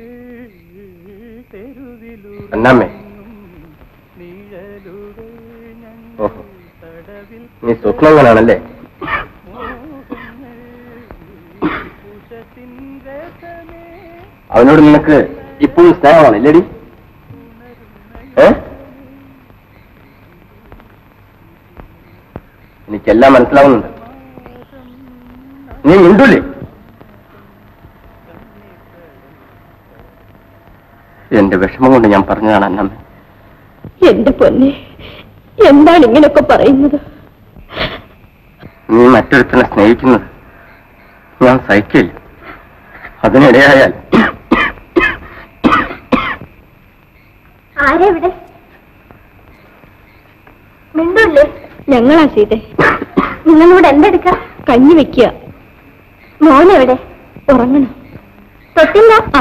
അന്നാമ്മേ. തെരുവിലുറങ്ങും നിഴലുകൾ ഓഹോ. ഞങ്ങൾ പടവിൽ നീ സ്വപ്നങ്ങളാണല്ലേ മോഹങ്ങൾ ജീവിതത്തിൻ രസമേ അവനോട് നിനക്ക് ഇപ്പോഴും സ്നേഹമാണ് ഇല്ലടി ഏ എനിക്കെല്ലാം മനസ്സിലാവുന്നുണ്ട് നീ മിണ്ടൂലേ എന്റെ വിഷമം കൊണ്ട് ഞാൻ പറഞ്ഞതാണ് അന്നമ്മ എന്റെ പൊന്നെ എന്താണ് ഇങ്ങനെയൊക്കെ പറയുന്നത് നീ മറ്റൊരുത്തനെ സ്നേഹിക്കുന്നത് ഞാൻ സഹിക്കില്ല അതിനിടയായാൽ ആരാ ഇവിടെ മിണ്ടല്ലേ ഞങ്ങളാ സീതെ നിങ്ങളിവിടെ എന്തെടുക്ക കഞ്ഞി വെക്കുക മോനെവിടെ ഉറങ്ങണം തൊട്ടില്ല ആ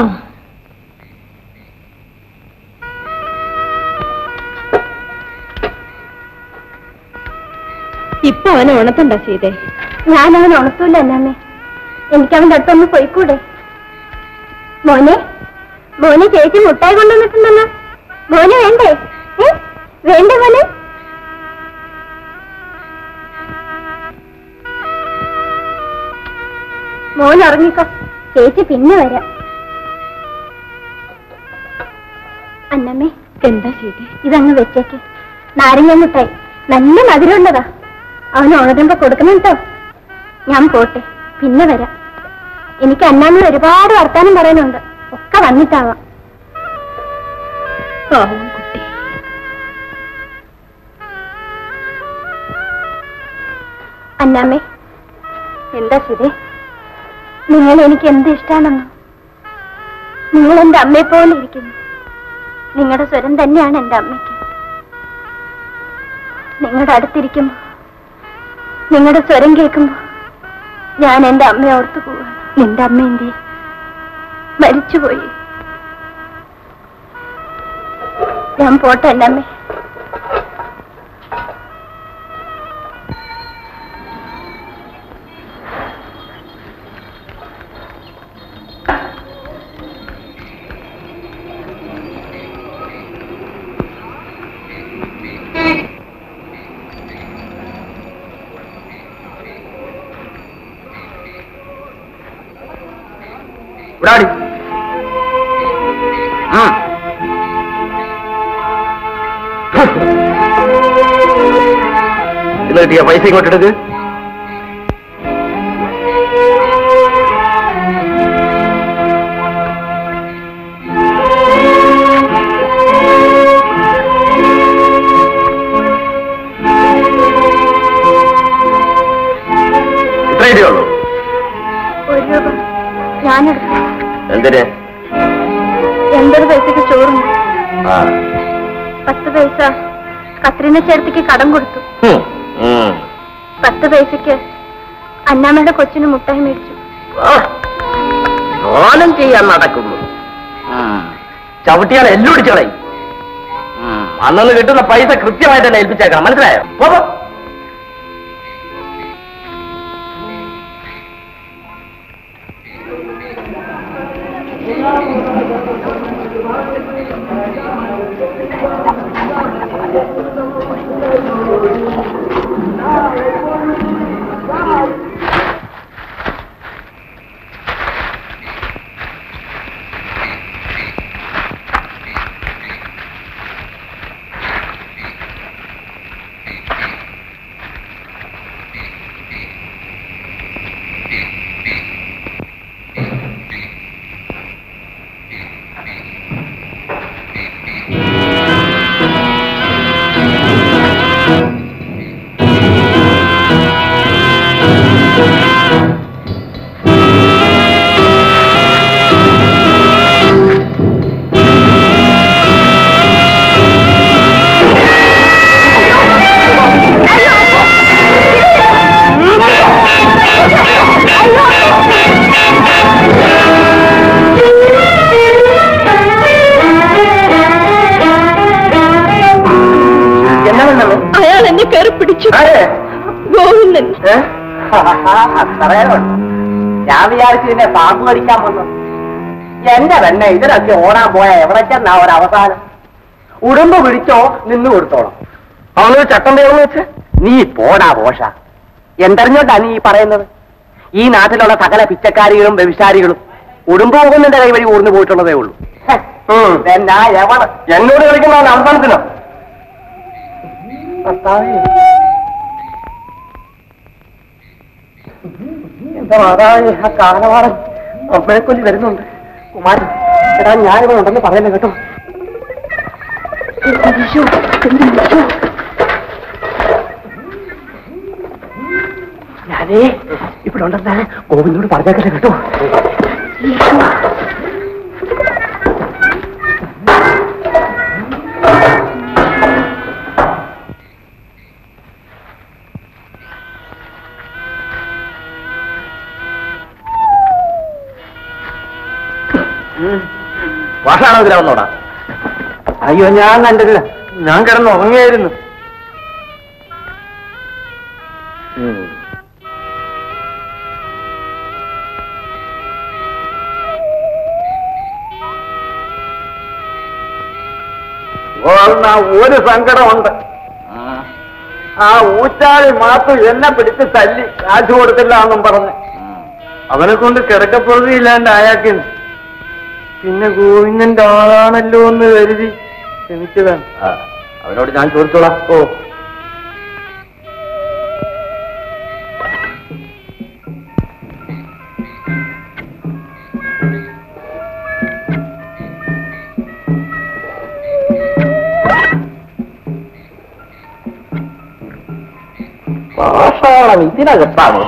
ഇപ്പൊ അവനെ ഉണത്തണ്ട സീതെ ഞാൻ അവൻ ഉണത്തൂല്ല എന്നമ്മേ എനിക്ക് അവന്റെ അടുത്തൊന്ന് പോയിക്കൂടെ മോനെ മോനെ ചേച്ചി മുട്ടായി കൊണ്ടുവന്നിട്ടുണ്ടല്ലോ മോനെ വേണ്ടേ ഏ? വേണ്ടേ മോനെ മോൻ ഉറങ്ങിക്കോ ചേച്ചി പിന്നെ വരാം അന്നമ്മേ എന്താ സീതെ ഇതങ്ങ് വെച്ചേക്ക് നാരങ്ങ മുട്ടായി നല്ല മധുരമുള്ളതാ അവന് ഉണരുമ്പോ കൊടുക്കണം കേട്ടോ ഞാൻ പോട്ടെ പിന്നെ വരാം എനിക്ക് അന്നാമിൽ ഒരുപാട് വർത്താനം പറയാനുണ്ട് ഒക്കെ വന്നിട്ടാവാം പാവം കുട്ടി അന്നാമ്മേ എന്താ ശരി നിങ്ങൾ എനിക്ക് എന്ത് ഇഷ്ടമാണെന്നോ നിങ്ങൾ എന്റെ അമ്മയെ പോലെ ഇരിക്കുന്നു നിങ്ങളുടെ സ്വരം തന്നെയാണ് എന്റെ അമ്മയ്ക്ക് നിങ്ങളുടെ അടുത്തിരിക്കുമ്പോ നിങ്ങളുടെ സ്വരം കേൾക്കുമ്പോ ഞാൻ എന്റെ അമ്മയെ ഓർത്തു പോവാണ് എന്റെ അമ്മ എന്തേ മരിച്ചുപോയി ഞാൻ പോട്ടെ എന്റെ അമ്മേ ഇവിടാടി ഇന്ന് കിട്ടിയ പൈസ ഇങ്ങോട്ടെടുക്ക് ഇത്ര ഇടിയുള്ളൂ ഒരു രൂപ ഞാനെടുത്തു എന്തിന് എൺപത് പൈസക്ക് ചോറും ആ പത്ത് പൈസ കത്രീന ചേർത്തിക്ക് കടം കൊടുത്തു ഉം, ഉം. പത്ത് പൈസക്ക് അന്നാമ്മയുടെ കൊച്ചിന് മുട്ടായി മേടിച്ചു ആ, ദാനം ചെയ്യാൻ നടക്കുന്നു ഉം. ചവിട്ടിയാൽ എല്ലുടിച്ചു കളയും ഉം, അന്നന്ന് കിട്ടുന്ന പൈസ കൃത്യമായിട്ട് തന്നെ ഏൽപ്പിച്ചേക്കണം മനസ്സിലായോ പോ, പോ. എന്നാ വേണ്ടത്? അയാൾ എന്നെ കയറി പിടിച്ചു ആരെ? ഗോവിന്ദൻ ഏ? പറയാനുണ്ട് ഞാൻ വിചാരിച്ചു ഇതിനെ പാമ്പ് കടിക്കാൻ വന്നു എന്റെ പെണ്ണെ ഇതിനൊക്കെ ഓടാൻ പോയ എവിടെ ചെന്നാ ഒരു അവസാനം ഉടുമ്പ് പിടിച്ചോ നിന്ന് കൊടുത്തോളാം അവനൊരു ചട്ടം വേണമെന്ന് വെച്ച് നീ പോടാ പോഷ എന്തറിഞ്ഞോട്ടാ നീ ഈ പറയുന്നത് ഈ നാട്ടിലുള്ള സകല പിച്ചക്കാരികളും വ്യഭിചാരികളും ഉടുമ്പ് പോകുന്നതിന്റെ കൈ വഴി ഊർന്നു പോയിട്ടുള്ളതേ ഉള്ളൂ എന്നാ എവണ് എന്നോട് കളിക്കുന്ന അവസാനത്തിനോ എന്താ മാതാവേ ആ കാലവാടൻ അമ്മയെ കൊല്ലി വരുന്നുണ്ട് കുമാരൻ എടാ ഞാനിവിടെ ഉണ്ടെന്ന് പറയല്ലേ കേട്ടോ ഈശോ, എന്റെ ഈശോ. ഞാനേ ഇവിടെ ഉണ്ടെന്ന് ഗോവിന്ദോട് പറഞ്ഞേക്കട്ടെ കേട്ടോ വാഷാണോ ഇതിലാവുന്നോടാ അയ്യോ ഞാൻ കണ്ടില്ല ഞാൻ കിടന്ന് ഉറങ്ങിയായിരുന്നു ഒരു സങ്കടമുണ്ട് ആ ഊച്ചാളി മാത്തു എന്നെ പിടിച്ച് തല്ലി കാശ് കൊടുത്തില്ല എന്നും പറഞ്ഞ് അവനെ കൊണ്ട് കിടക്കപ്പുറതി ഇല്ലാണ്ടായാക്കുന്നു പിന്നെ ഗോവിന്ദന്റെ ആളാണല്ലോ എന്ന് കരുതി ക്ഷമിച്ചതാണ് അവനോട് ഞാൻ ചോദിച്ചോളാം ഓ പാഷാണം ഇതിനകത്താണോ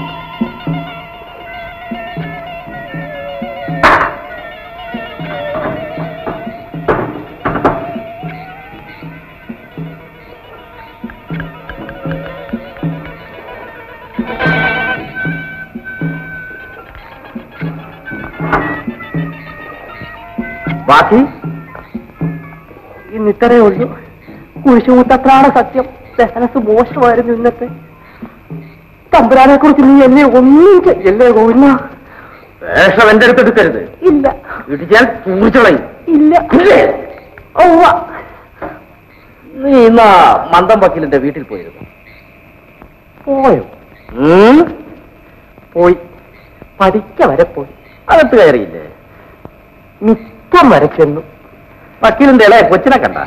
ബാക്കി ഇന്നിത്രേ ഉള്ളൂ കുരിശുമുത്തത്രാണ് സത്യം ബിസിനസ് മോശമായിരുന്നു ഇന്നത്തെ തമ്പുരാനെ കുറിച്ച് നീ എന്നെ ഒന്നും ചെയ്യല്ലേ ഗോവിന്ദ വേഷം എന്റെ അടുത്ത് എടുക്കരുത് ഇല്ല ഇടിച്ചാൽ പൂച്ചളയും ഇല്ല ഔവ്വ. നീ ഇന്നാ മന്ദം വക്കീലിന്റെ വീട്ടിൽ പോയിരുന്നു പോയോ പോയി പഠിക്ക വരെ പോയി അകത്ത് കയറിയില്ലേ മിക്കം വരെ ചെന്നു വക്കീലിന്റെ ഇളയ കൊച്ചിനെ കണ്ട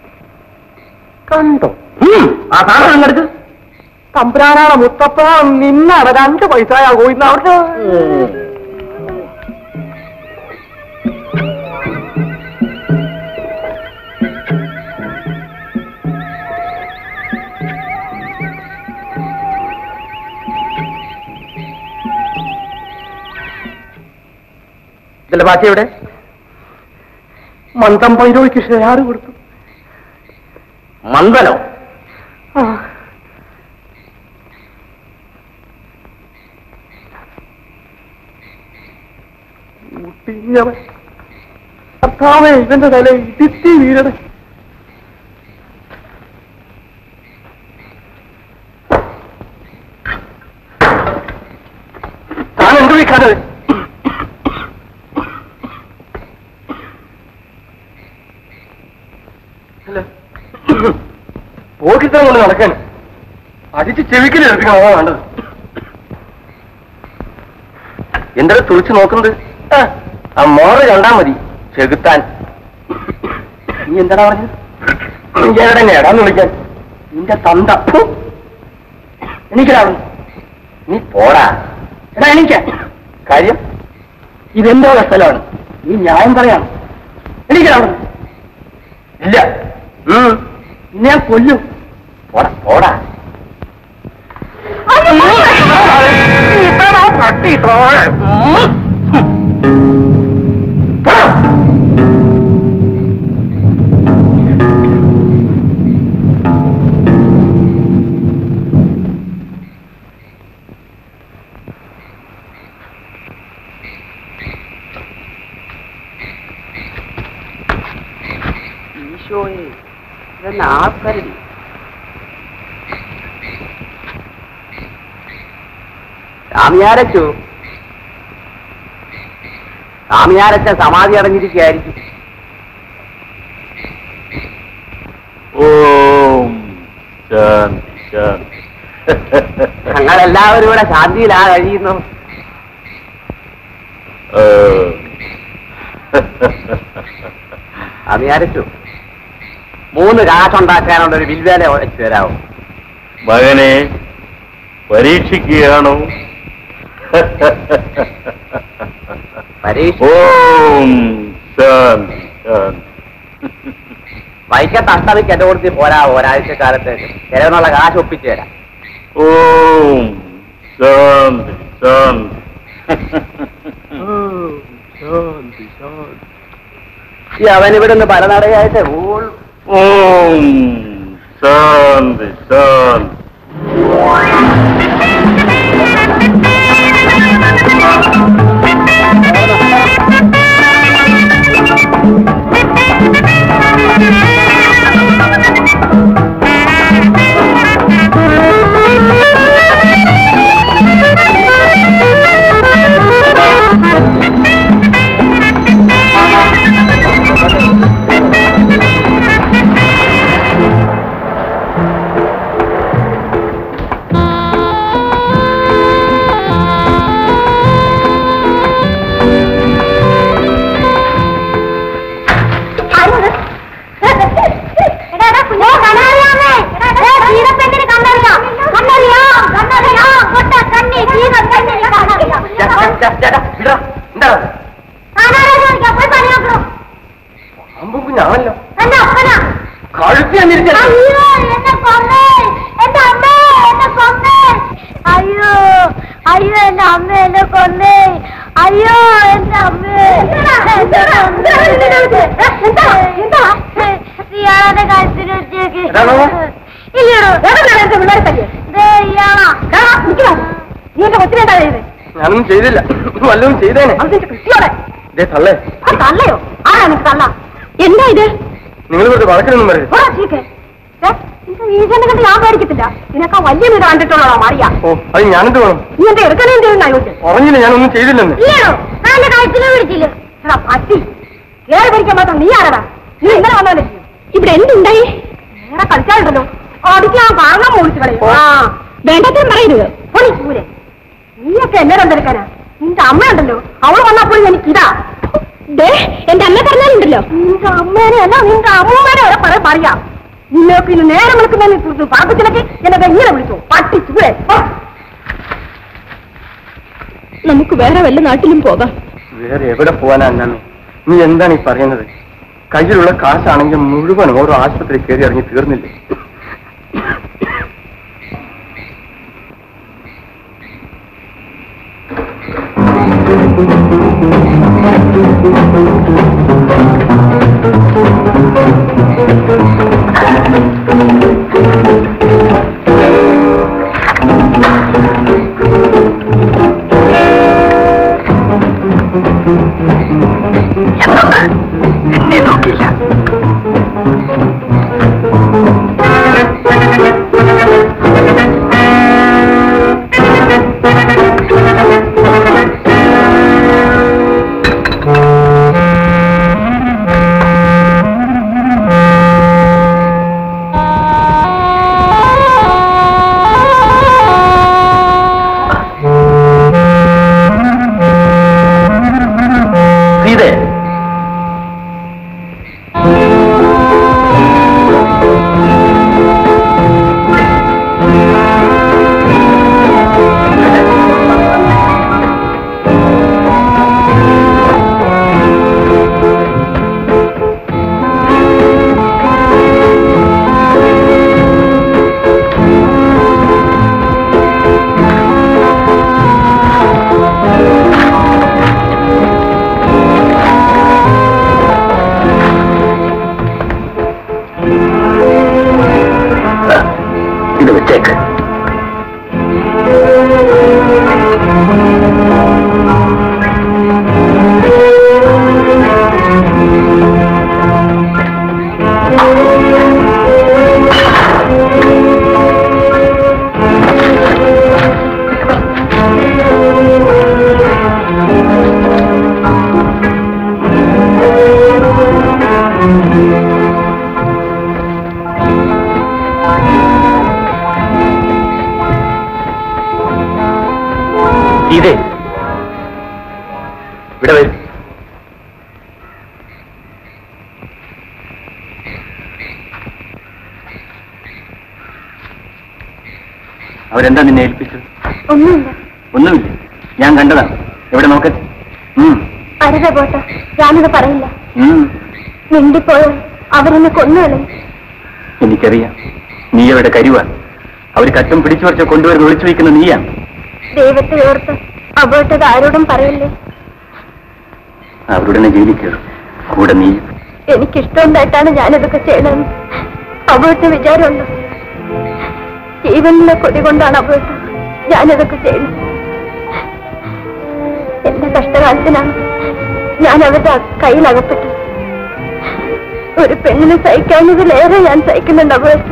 കണ്ടോ ആ സാധനം എടുത്ത് തമ്പുരാനാണ് മുത്തപ്പ നിന്നാണ് രണ്ട് പൈസ ഗോവിന്ദ അവിടെ ഇതിന്റെ ബാക്കി എവിടെ മന്ദം പൈരോയ്ക്ക് ഷെയർ കൊടുത്തു മന്ദനോ ആ മുട്ടിഞ്ഞവൻ കർത്താവേ ഇവന്റെ തല ഇടിത്തി വീഴണേ താൻ എന്ത് വിളിക്കാതെ പോക്കിത്തരം കൊണ്ട് നടക്കാൻ അടിച്ച് ചെവിക്കൽ എടുക്കണം അതാ വേണ്ടത് എന്താ തുളിച്ചു നോക്കുന്നത് ആ, ആ മോറ് കണ്ടാ മതി ചെകുത്താൻ നീ എന്താടാ പറഞ്ഞത് നീ എവിടെ നേടാന്ന് വിളിക്കാൻ നിന്റെ തന്ത ഫു. എണീക്കടാ അവിടുന്ന്. നീ പോടാ എടാ എണീക്ക കാര്യം ഇതെന്തോ സ്ഥലമാണ് നീ ന്യായം പറയാം എണീക്കടാ അവിടുന്ന്. ഇല്ല ഉം. നിന്നെ ഞാൻ കൊല്ലും പോടാ പോടാ ഇതാ പട്ടി തോഴ്. ഉം. പോടാ. ഈശോയെ ഇതെന്നെ ആർക്കരുതി സ്വാമിയാരച്ചു സ്വാമിയാരച്ച സമാധി അടഞ്ഞിരിക്കുകയായിരിക്കും ഓം ശാന്തി ശാന്തി ഞങ്ങളെല്ലാവരും ഇവിടെ ശാന്തിയിലാ കഴിയുന്നു അത് വിചാരിച്ചു മൂന്ന് കാശുണ്ടാക്കാനുള്ള ഒരു വിൽവേല വെച്ച് തരാവും മകനെ പരീക്ഷിക്കുകയാണോ പരീക്ഷ ഓം ശാന്തി ശാന്തി വൈക്കത്ത് അഷ്ടമിക്ക് എന്റെ കൊടുത്ത് പോരാ ഒരാഴ്ച കാലത്തേക്ക് ചിലവിനുള്ള കാശ് ഒപ്പിച്ചു തരാം ഓം ശാന്തി ശാന്തി ശാന്തി ശാന്തി ഈ അവൻ ഇവിടെ നിന്ന് പരനടയായിട്ട് ഊൾ ഓം ശാന്തി ശാന്തി അമ്പും കുഞ്ഞാണല്ലോ എന്റെ അപ്പനാ കഴുത്തി എന്നിരിക്കണം അയ്യോ എന്നെ കൊന്നേ എന്റെ അമ്മ എന്നെ കൊന്നേ അയ്യോ അയ്യോ എന്റെ അമ്മ എന്നെ കൊന്നേ അയ്യോ എന്റെ അമ്മ ഇയാളെ കഴുത്തിന് വെച്ചേക്ക് എടാ, ഇല്ലടോ പിള്ളേരെ തല്ലേ ഇയാളാ നീ എന്റെ കൊച്ചിനെന്താ ചെയ്തത് ഞാനൊന്നും ചെയ്തില്ല വല്ലതും ചെയ്തേനെ അത് നിന്റെ കൃഷിയോടെ ഇതേ തള്ളേ ആ തള്ളയോ ആരാ നിനക്ക് തള്ള എന്താ ഇത് നിങ്ങൾ ഇവിടുത്തെ വളക്കിനൊന്നും പറയരുത് പോടാ ചീക്ക്. ദേ, ഇത് ഈശ്വരനെ കണ്ട് ഞാൻ പേടിക്കത്തില്ല ഇതിനൊക്കെ വലിയ വീട് കണ്ടിട്ടുള്ളതാ മറിയ ഓ അത് ഞാനെന്ത് വേണം നീ എന്താ എടുക്കണേ ചെയ്യുന്ന അയോഗ്യൻ ഉറങ്ങില്ല ഞാനൊന്നും ചെയ്തില്ലെന്ന് ഇല്ലയോ നല്ല കഴുത്തില് പിടിച്ചില്ല എടാ പട്ടി കേറി പിടിക്കാൻ മാത്രം നീ ആരടാ നീ ഇന്നലെ വന്നതല്ലേ ഇവിടെ എന്തുണ്ടായി നേരെ കളിച്ചാലുണ്ടല്ലോ അടിക്കാൻ കാണാൻ മോളിച്ച് കളയും ആ വേണ്ടത്തിനും പറയരുത് പൊളിക്കൂലെ നീയൊക്കെ എന്നെ എന്തെടുക്കാനാ നിന്റെ അമ്മയുണ്ടല്ലോ അവള് വന്നപ്പോൾ എനിക്കിതാ ദേ എന്റെ അമ്മ പറഞ്ഞാലുണ്ടല്ലോ നിന്റെ അമ്മേനെ അല്ല നിന്റെ അമ്മൂമ്മേനെ വരെ പറയാൻ പറയാം നിങ്ങൾക്ക് ഇന്ന് നേരം വിളിക്കുന്നതിനെ കുറിച്ച് പാപ്പത്തിലേക്ക് എന്നെ എങ്ങനെ വിളിച്ചു പട്ടി ചൂടെ നമുക്ക് വേറെ വല്ല നാട്ടിലും പോകാം വേറെ എവിടെ പോവാനാ അന്നാമേ നീ എന്താണ് ഈ പറയുന്നത് കയ്യിലുള്ള കാശാണെങ്കിൽ മുഴുവൻ ഓരോ ആശുപത്രി കയറി ഇറങ്ങി തീർന്നില്ലേ സീതേ ഇവിടെ വരും അവരെന്താ നിന്നെ ഏൽപ്പിച്ചത് ഒന്നുമില്ല ഒന്നുമില്ല ഞാൻ കണ്ടതാണ് എവിടെ നോക്കട്ടെ ഉം, അരുത പോട്ടെ ഞാനത് പറയില്ല ഉം. മിണ്ടിപ്പോയാൽ അവരെന്നെ കൊന്നുകളയും എനിക്കറിയാം നീ അവിടെ കരുവ അവർ കറ്റം പിടിച്ചു പറിച്ച് കൊണ്ടുവരുന്ന ഒളിച്ചു വയ്ക്കുന്ന നീയാണ് ദൈവത്തെ ഓർത്ത് അബോട്ടത് ആരോടും പറയില്ലേ അവരുടെ ജയിലിൽ കയറും കൂടെ നീ എനിക്കിഷ്ടമുണ്ടായിട്ടാണ് ഞാനിതൊക്കെ ചെയ്യണമെന്ന് അബോട്ട് വിചാരമുണ്ട് ജീവനിലെ കൊതി കൊണ്ടാണ് അബോട്ട് ഞാനിതൊക്കെ ചെയ്യുന്നത് എന്റെ കഷ്ടകാലത്തിനാണ് ഞാൻ അവരുടെ കയ്യിൽ അകപ്പെട്ടത് ഒരു പെണ്ണിനെ സഹിക്കാവുന്നതിലേറെ ഞാൻ സഹിക്കുന്നുണ്ട് അബോട്ട്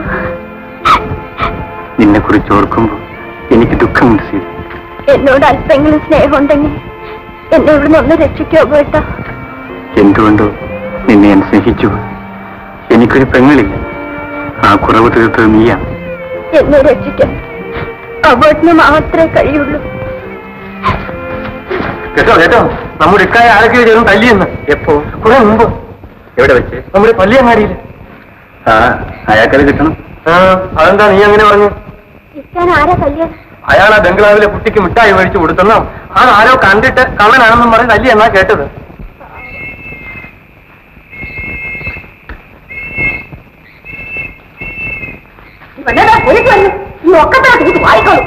നിന്നെ കുറിച്ച് ഓർക്കുമ്പോൾ എനിക്ക് ദുഃഖമുണ്ട് സീത എന്നോട് അല്പെങ്കിലും സ്നേഹമുണ്ടെങ്കിൽ എന്നെ ഇവിടുന്ന് ഒന്ന് രക്ഷിക്കോ അബോട്ട എന്തുകൊണ്ടോ നിന്നെ ഞാൻ സ്നേഹിച്ചു എനിക്കൊരു പെങ്ങളില്ല ആ കുറവ് തീർത്തത് നീയാണ് എന്നെ രക്ഷിക്കാൻ അബോട്ടിന് മാത്രമേ കഴിയുള്ളൂ കേട്ടോ കേട്ടോ നമ്മുടെ ഇക്കായ ആരൊക്കെ ചേർന്ന് തല്ലിയെന്ന് എപ്പോ കുറെ മുമ്പ് എവിടെ വെച്ച് നമ്മുടെ പള്ളിയങ്ങാടിയിൽ ആ അയാൾക്കത് കിട്ടണം ആ അതെന്താ നീ അങ്ങനെ പറഞ്ഞു ഇക്കാൻ ആരാ കല്യാണം അയാൾ ആ ബംഗ്ലാവിലെ കുട്ടിക്ക് മിഠായി മേടിച്ചു കൊടുത്തെന്നോ ആ ആരോ കണ്ടിട്ട് കള്ളനാണെന്നും പറഞ്ഞ് തല്ലി എന്നാ കേട്ടത് ഈ ഒക്കത്തിനകത്ത് വായിക്കോളൂ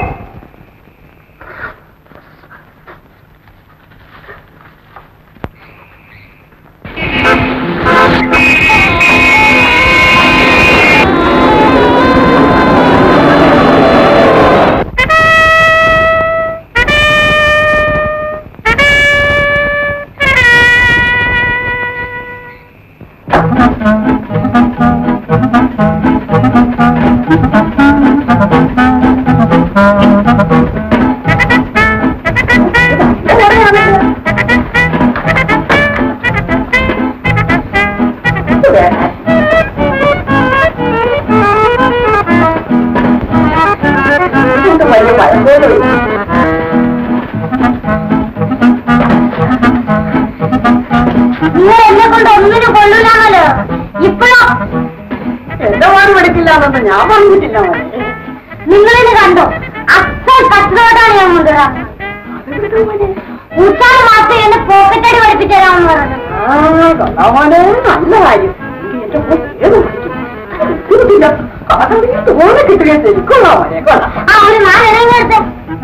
നിങ്ങൾ എന്നെ കൊണ്ട് ഒന്നിനും കൊള്ളൂലാണല്ലോ ഇപ്പോഴോ എന്റെ വാട് പഠിക്കില്ലാന്നൊന്നും ഞാൻ പറഞ്ഞിട്ടില്ല മോനെ നിങ്ങളിത് കണ്ടോ അച്ഛൻ കച്ചവടമാണ് ഞാൻ കൊണ്ടുവരാം ഉച്ചാറ് മാത്രം എന്നെ പോക്കറ്റടി പഠിപ്പിച്ചു തരാമെന്ന് പറഞ്ഞു ആ കള്ളാവാനെ നല്ല കാര്യം എങ്കിൽ എന്റെ മോൻ ഏത് പഠിക്കും ഇതില്ല കഥ തോന്നി കിട്ടുകയും ശരിക്കുള്ള മോനെ കൊള്ളാം ആ ഒരു നാലെടുത്ത്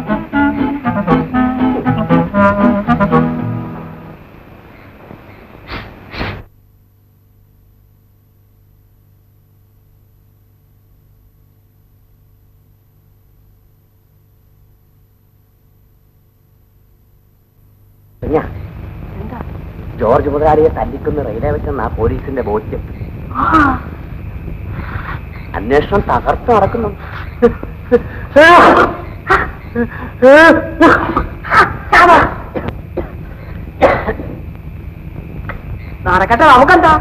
ജോർജ് മുതലാളിയെ തല്ലിക്കുന്ന റെയിലേ വെച്ചെന്നാ പോലീസിന്റെ ബോധ്യം അന്വേഷണം തകർത്ത് നടക്കുന്നു നടക്കട്ടെ നമുക്കെന്താ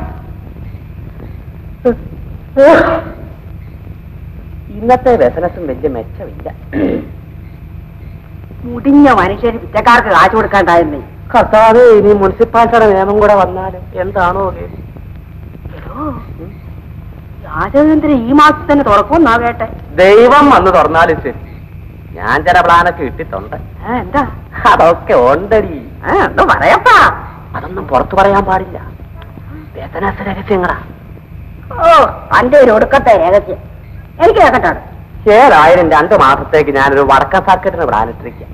ഇന്നത്തെ ബിസിനസ്സും വലിയ മെച്ചമില്ല മുടിഞ്ഞ മനുഷ്യര് പിറ്റക്കാർക്ക് കാശ് കൊടുക്കാണ്ടായിരുന്നേ കർത്താവ് ഇനി മുനിസിപ്പാലിറ്റിയുടെ നിയമം കൂടെ വന്നാലും എന്താണോ ഗതി? രാജതന്ത്രി ഈ മാസത്തിൽ തന്നെ തുറക്കുമെന്നാ കേട്ടെ ദൈവം വന്ന് തുറന്നാലും ശരി ഞാൻ ചില പ്ലാനൊക്കെ ഇട്ടിട്ടുണ്ട് ആ, എന്താ അതൊക്കെ ഉണ്ടടി ആ എന്താ പറയപ്പാ അതൊന്നും പുറത്തു പറയാൻ പാടില്ല ബിസിനസ് രഹസ്യങ്ങളാ ഓ അന്റെ ഒരു ഒടുക്കത്തെ രഹസ്യം എനിക്ക് കേക്കട്ടാണ് ഏതായാലും രണ്ടു മാസത്തേക്ക് ഞാനൊരു വടക്കൻ സർക്കറ്റിന് പ്ലാൻ ഇട്ടിരിക്കാം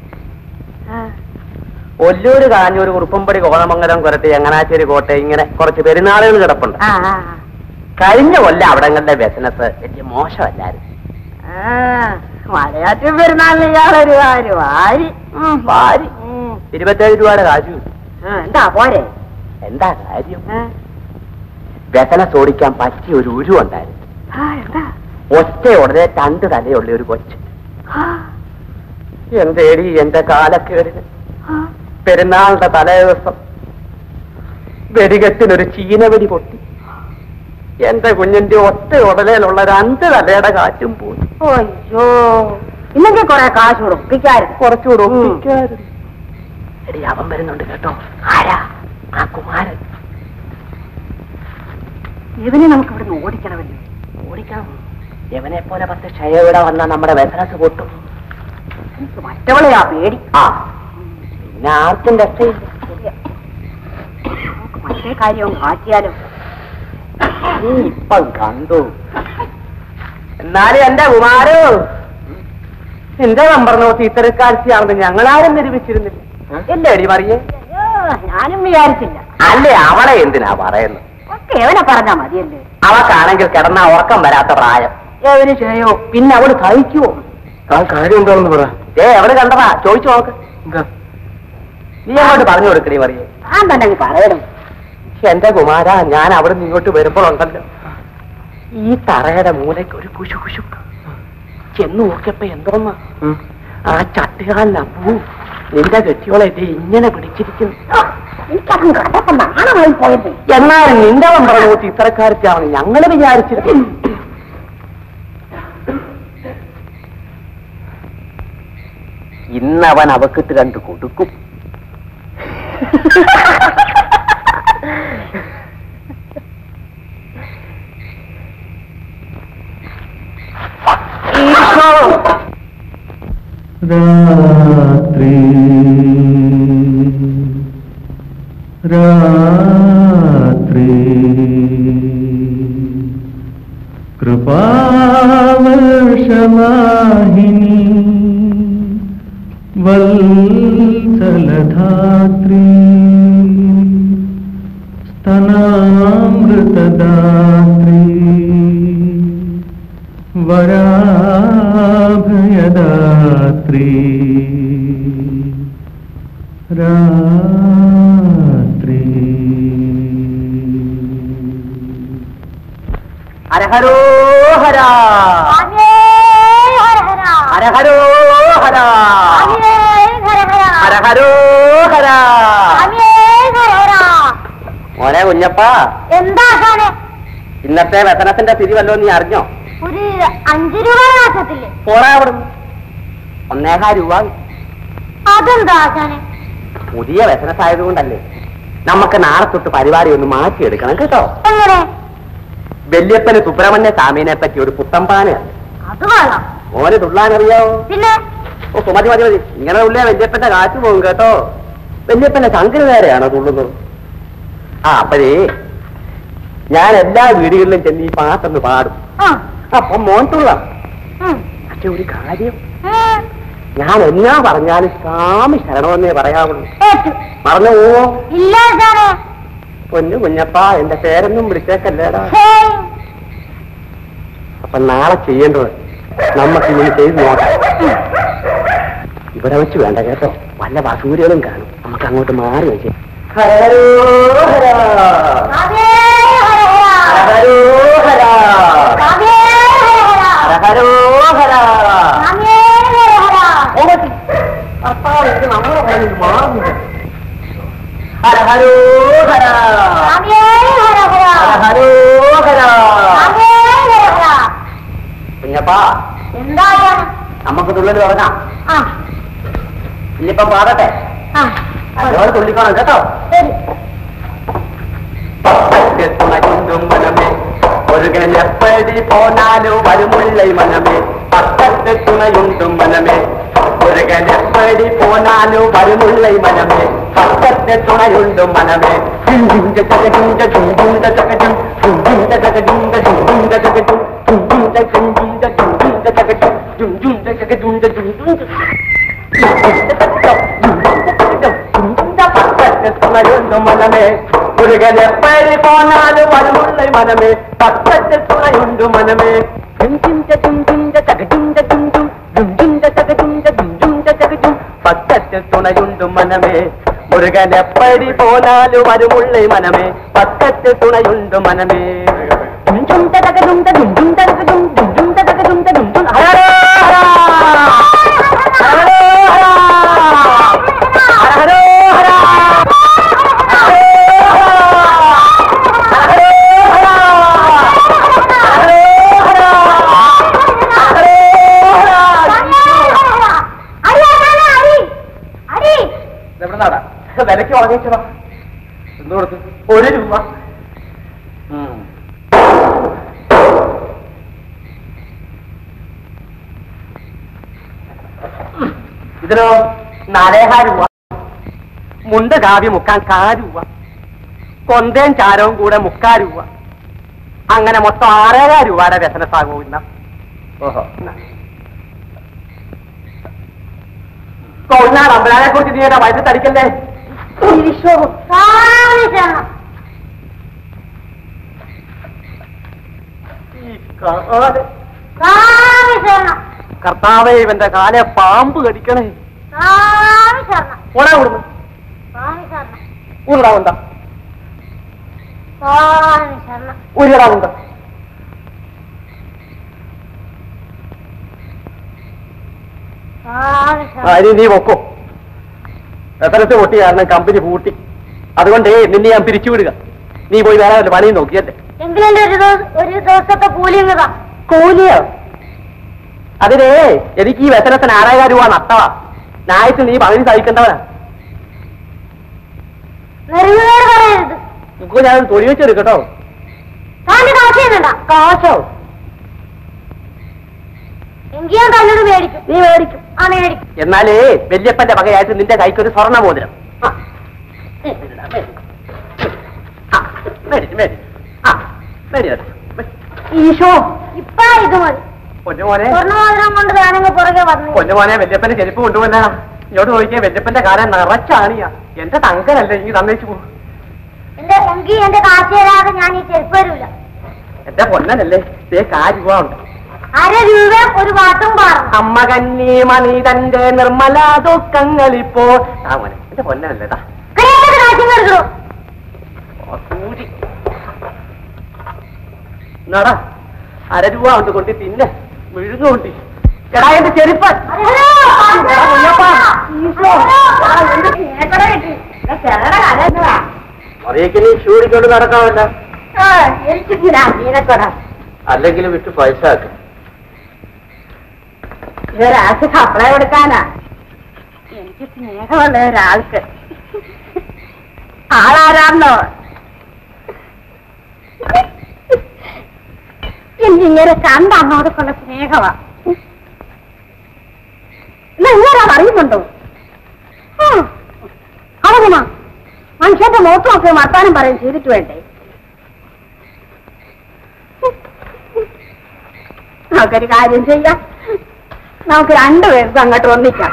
ഒല്ലൂര് കാഞ്ഞൂര് കുറുപ്പമ്പടി കോതമംഗലം കൊരട്ടി ചങ്ങനാശ്ശേരി കോട്ടയം ഇങ്ങനെ കുറച്ച് പെരുന്നാളുകൾ കിടപ്പുണ്ട് ആ ആ, കഴിഞ്ഞ കൊല്ലം അവിടങ്ങളുടെ ബിസിനസ് വലിയ മോശമല്ലായിരുന്നു ആ മലയാറ്റ പെരുന്നാളിന് ഇയാളൊരു കാര്യം വാരി ഉം, വാരി. ഉം. ഇരുപത്തേഴ് രൂപയുടെ കാശു ആ, എന്താ പോരെ എന്താ കാര്യം ആ, ബിസിനസ് ഓടിക്കാൻ പറ്റിയ ഒരു ഉരു ഉണ്ടായിരുന്നു ആ, എന്താ ഒറ്റ ഉടനെ രണ്ട് തലയുള്ള ഒരു കൊച്ച് ആ, എന്തേടി എന്റെ കാലക്കേടിന് ആ. പെരുന്നാളിന്റെ തലേ ദിവസം വെടികെട്ടിനൊരു ചീനവെടി പൊട്ടി എന്റെ കുഞ്ഞിന്റെ ഒറ്റ ഉടലയിലുള്ള രണ്ട് തലയുടെ കാറ്റും പോയി അയ്യോ ഇല്ലെങ്കിൽ കൊറേ കാശ് ഉറപ്പിക്കാരും കുറച്ചുകൂടെ ഒപ്പിക്കായിരുന്നു എടി അവൻ വരുന്നുണ്ട് കേട്ടോ ആരാ ആ കുമാരൻ ഇവനെ നമുക്ക് ഇവിടുന്ന് ഓടിക്കണമല്ലോ ഓടിക്കണം യവനെ പോലെ പത്ത് ക്ഷയവിടെ വന്ന നമ്മുടെ വെസനസ് പൊട്ടും എനിക്ക് മറ്റവളെയാ പേടി ആ പിന്നെ ആർക്കും രക്ഷയില്ല നമുക്ക് മറ്റേ കാര്യവും കാറ്റിയാലോ നീ ഇപ്പം കണ്ടു എന്നാലും എന്റെ കുമാരോ എന്റെ നമ്പർ നോക്കി ഇത്തരക്കാഴ്ചയാണെന്ന് ഞങ്ങളാരും നിരൂപിച്ചിരുന്നില്ല എന്റെ അടി പറയേ ഞാനും വിചാരിച്ചില്ല അല്ലേ അവളെ എന്തിനാ പറയുന്നത് ഒക്കെ എവനെ പറഞ്ഞാ മതിയല്ലേ അവക്കാണെങ്കിൽ കിടന്ന ഉറക്കം വരാത്ത പ്രായം ഏവന് ചെയ്യോ പിന്നെ അവള് സഹിക്കുവോ ആ കാര്യം എന്താണെന്ന് പറ ഏ അവള് കണ്ടതാ ചോദിച്ചു നോക്ക് നീ അങ്ങോട്ട് പറഞ്ഞു കൊടുക്കണേ പറയേ ഞാൻ തന്നെ അങ്ങ് പറയണം പക്ഷെ എന്റെ കുമാര ഞാൻ അവിടെ നിന്ന് ഇങ്ങോട്ട് വരുമ്പോഴുണ്ടല്ലോ ഈ തറയുടെ മൂലയ്ക്ക് ഒരു കുശു കുശു ചെന്ന് നോക്കിയപ്പോ എന്തോന്നാ ആ ചട്ടുകാലിന പൂ നിന്റെ കെട്ടിയോളെ ദേ ഇങ്ങനെ പിടിച്ചിരിക്കുന്നു എനിക്കതും കണ്ടപ്പോ നാണമായി പോയത് എന്നാലും നിന്റെ നമ്പർ നോക്കി ഇത്തരക്കാരത്തെയാണ് ഞങ്ങൾ വിചാരിച്ചിരുന്നു ഇന്നവൻ അവക്കിട്ട് രണ്ട് കൊടുക്കും രാത്രി രാത്രി കൃപാവർഷമാഹിനി വത്സലധാത്രി സ്തനാമൃതദാത്രി വരാഭയദാത്രി രാത്രി ഹരഹരോ ഹര ഹരഹരോ ഹര ഹരഹരോ ഹര മോനെ കുഞ്ഞപ്പ എന്താ സാറേ ഇന്നത്തെ വ്യസനത്തിന്റെ സ്ഥിതി വല്ലോ നീ അറിഞ്ഞോ ഒരു അഞ്ചു രൂപ മാസത്തില്ലേ പോടാ അവിടുന്ന് ഒന്നേകാ രൂപ അതെന്താ ആശാനെ പുതിയ ബിസിനസ് ആയതുകൊണ്ടല്ലേ നമുക്ക് നാളെ തൊട്ട് പരിപാടി ഒന്ന് മാറ്റിയെടുക്കണം കേട്ടോ എങ്ങനെ വല്യപ്പന് സുബ്രഹ്മണ്യ സ്വാമിനെ പറ്റി ഒരു പുത്തമ്പാന് അത് കൊള്ളാം ഓന് തുള്ളാനറിയാവോ പിന്നെ ഓ മതി മതി മതി ഇങ്ങനെ തുള്ളിയ വല്യപ്പന്റെ കാറ്റ് പോകും കേട്ടോ വല്യപ്പന്റെ ചങ്കിന് നേരെയാണോ തുള്ളുന്നത് ആ അപ്പഴേ ഞാൻ എല്ലാ വീടുകളിലും ചെന്ന് ഈ പാട്ടൊന്ന് പാടും ആ അപ്പൊ മോൻ തുള്ളാം ഉം. പക്ഷെ ഒരു കാര്യം ഉം. ഞാൻ എന്നാ പറഞ്ഞാലും സ്വാമി ശരണമെന്നേ പറയാവുള്ളൂ ഏറ്റു. മറന്നു പോവോ ഇല്ല ആശാനെ പൊന്നു കുഞ്ഞപ്പ എന്റെ പേരൊന്നും വിളിച്ചേക്കല്ലേടാ ഹേയ്. അപ്പൊ നാളെ ചെയ്യേണ്ടത് നമുക്ക് ഇങ്ങനെ ചെയ്ത് നോക്കാം ഇവിടെ വെച്ച് വേണ്ട കേട്ടോ വല്ല വസൂരികളും കാണും നമുക്ക് അങ്ങോട്ട് മാറി വെച്ച് അതേ ഹര ഹര. അതേ ഹര ഹര. അതേ ഹര ഹര. അതേ ഹര ഹര. അതേ ഹര ഹര. കുഞ്ഞപ്പാ എന്താ ആശാനെ? നമുക്ക് തുള്ളൽ തുടങ്ങാം ആ ഇനിയിപ്പം പാടട്ടെ ആ അതോടെ തുള്ളിക്കോണം കേട്ടോ ശരി പക്കത്തുണയുണ്ടും മനമേ ഒരു എപ്പടി പോനാലും വരുമുള്ളൈ മനമേ പക്കത്ത് തുണയുണ്ടും മനമേ ഒരു എപ്പടി പോനാലും വരുമുള്ളൈ മനമേ പക്കത്ത് തുണയുണ്ടും മനമേ ജിഞ്ച ചകജിഞ്ച ചുഞ്ചുണ്ട ചകജും ചുഞ്ചുണ്ട ചകജുണ്ട ചുഞ്ചുണ്ട ചകജും ചുഞ്ചുണ്ട ചുഞ്ചുണ്ട ചുഞ്ചുണ്ട ചകജും ചുഞ്ചുണ്ട ചകജുണ്ട ചുഞ്ചുണ്ട തുണയുണ്ട് മനമേ മുരുകനെപ്പടി പോനാലും വരുമുള്ള മനമേ പക്കത്തിൽ തുണയുണ്ട് മനമേ ചുഞ്ചിഞ്ച ചുഞ്ചിഞ്ച ചകചുഞ്ച ചുഞ്ചും ചുഞ്ചുഞ്ച ചകചുഞ്ച ചുഞ്ചുഞ്ച ചകചും പക്കത്തിൽ തുണയുണ്ട് മനമേ മുരുകനെപ്പടി പോനാലും വരുമുള്ള മനമേ പക്കത്തിൽ തുണയുണ്ട് മനമേ ചുഞ്ചും ചകചും ചുഞ്ചും ചകചും ചുഞ്ചും ചകചും ചുഞ്ചും ഹരേ ഹരേ ഹരേ ഹരേ അരി ആശാനെ, അരി. അരി. നട വിലക്ക് വാങ്ങിച്ചതാ എന്ത് കൊടുത്തു ഒരു രൂപ ഇതിനോ നാലേഹാ രൂപ മുണ്ട് കാവ്യ മുക്കാൻ കാ രൂപ കൊന്തയും ചാരവും കൂടെ മുക്കാ രൂപ അങ്ങനെ മൊത്തം ആറേഴ രൂപയുടെ വ്യസനസാകും ഇന്ന കൊള്ളാട് അമ്പലാനെ കുറിച്ച് നീ ഏതാ വയറ്റ് തടിക്കല്ലേ ഈ കാല് കർത്താവേ ഇവന്റെ കാലെ പാമ്പ് കടിക്കണേ ഓടാ കൊടുന്നു ഊരിടാ കൊണ്ട ഊരിടാ കൊണ്ട ആ ഇനി നീ പൊക്കോ എത്രത്തെ പൊട്ടി കാരണം കമ്പനി പൂട്ടി അതുകൊണ്ട് നിന്നെ ഞാൻ പിരിച്ചുവിടുക നീ പോയി വേറെ വല്ല പണിയും നോക്കിയല്ലേ എങ്കിലും എന്റെ ഒരു ദിവസം ഒരു ദിവസത്തെ കൂലി ഇങ്ങതാ കൂലിയോ അതിനേ എനിക്ക് ഈ വ്യസനത്തിന് ആറായിരം രൂപ നഷ്ടവാ ഞായറ്റ് നീ പകുതി സഹിക്കേണ്ടവനാ നെറിവേട് പറയരുത് ഇപ്പൊ ഞാൻ തൊഴിൽ വെച്ചെടുക്കട്ടോ താന്റെ കാശ് ചെയ്യുന്നുണ്ട കാശോ എങ്കിൽ ഞാൻ തന്നോട് മേടിക്കും നീ മേടിക്കും ആ മേടിക്കും എന്നാലേ വല്യപ്പന്റെ വകയായിട്ട് നിന്റെ കൈക്കൊരു സ്വർണ്ണ മോതിരം ആ. ആ, മേടിച്ച്, മേടിച്ച്. ആ, മേടിച്ചോട്ടെ. ഈശോ ഇപ്പഴാ ഇത് മതി പൊന്നുമോനെ സ്വർണ്ണമോതിരം കൊണ്ട് ഞാനങ്ങ് പുറകെ വന്നു പൊന്നുമോനെ വല്യപ്പന്റെ ചെരുപ്പ് കൊണ്ടുപോല ഇങ്ങോട്ട് നോക്കിയാ വല്യപ്പന്റെ കാലം നിറച്ചാണിയാ എന്റെ തങ്കനല്ലേ ഇനി തന്നേച്ചു പോകും എന്റെ എങ്കിൽ എന്റെ കാശ് തരാതെ ഞാൻ ഈ ചെരുപ്പ് വരൂല എന്റെ പൊന്നനല്ലേ ദേ കാര്യ ഉണ്ട് അര രൂപ ഒരു പാട്ടും പാടണം അമ്മ കന്നി മണി തന്റെ നിർമ്മല ദുഃഖങ്ങളിപ്പോ ആ മോനെ എന്റെ പൊന്നനല്ലേ ദാ. കയ്യിലൊരു കാശും എടുക്കണോ ഓ, സൂചി എന്നാടാ അര രൂപ കൊണ്ട് കൊണ്ട് തിന്നെ വിഴുങ്ങുകൊണ്ട് എടാ എന്റെ ചെരുപ്പ് എടാ കുഞ്ഞപ്പാ. മറിയക്ക് നീ ചൂടിക്കൊണ്ട് നടക്കാമല്ല അല്ലെങ്കിൽ വിട്ട് പൈസ ആക്കും ഒരാൾക്ക് സപ്ലൈ കൊടുക്കാനാ എനിക്ക് സ്നേഹമുള്ള ഒരാൾക്ക് ആളാരാന്നോ എനിക്കിങ്ങനെ കണ്ട അന്നോടൊക്കെയുള്ള സ്നേഹമാ എന്നാ ഇങ്ങനെ അറിയുന്നുണ്ടോ അവനാ മനുഷ്യന്റെ മുഖത്ത് നോക്കി വർത്താനം പറയും ചെയ്തിട്ട് വേണ്ടേ നമുക്കൊരു കാര്യം ചെയ്യാം നമുക്ക് രണ്ടുപേർക്കും അങ്ങോട്ട് ഒന്നിക്കാം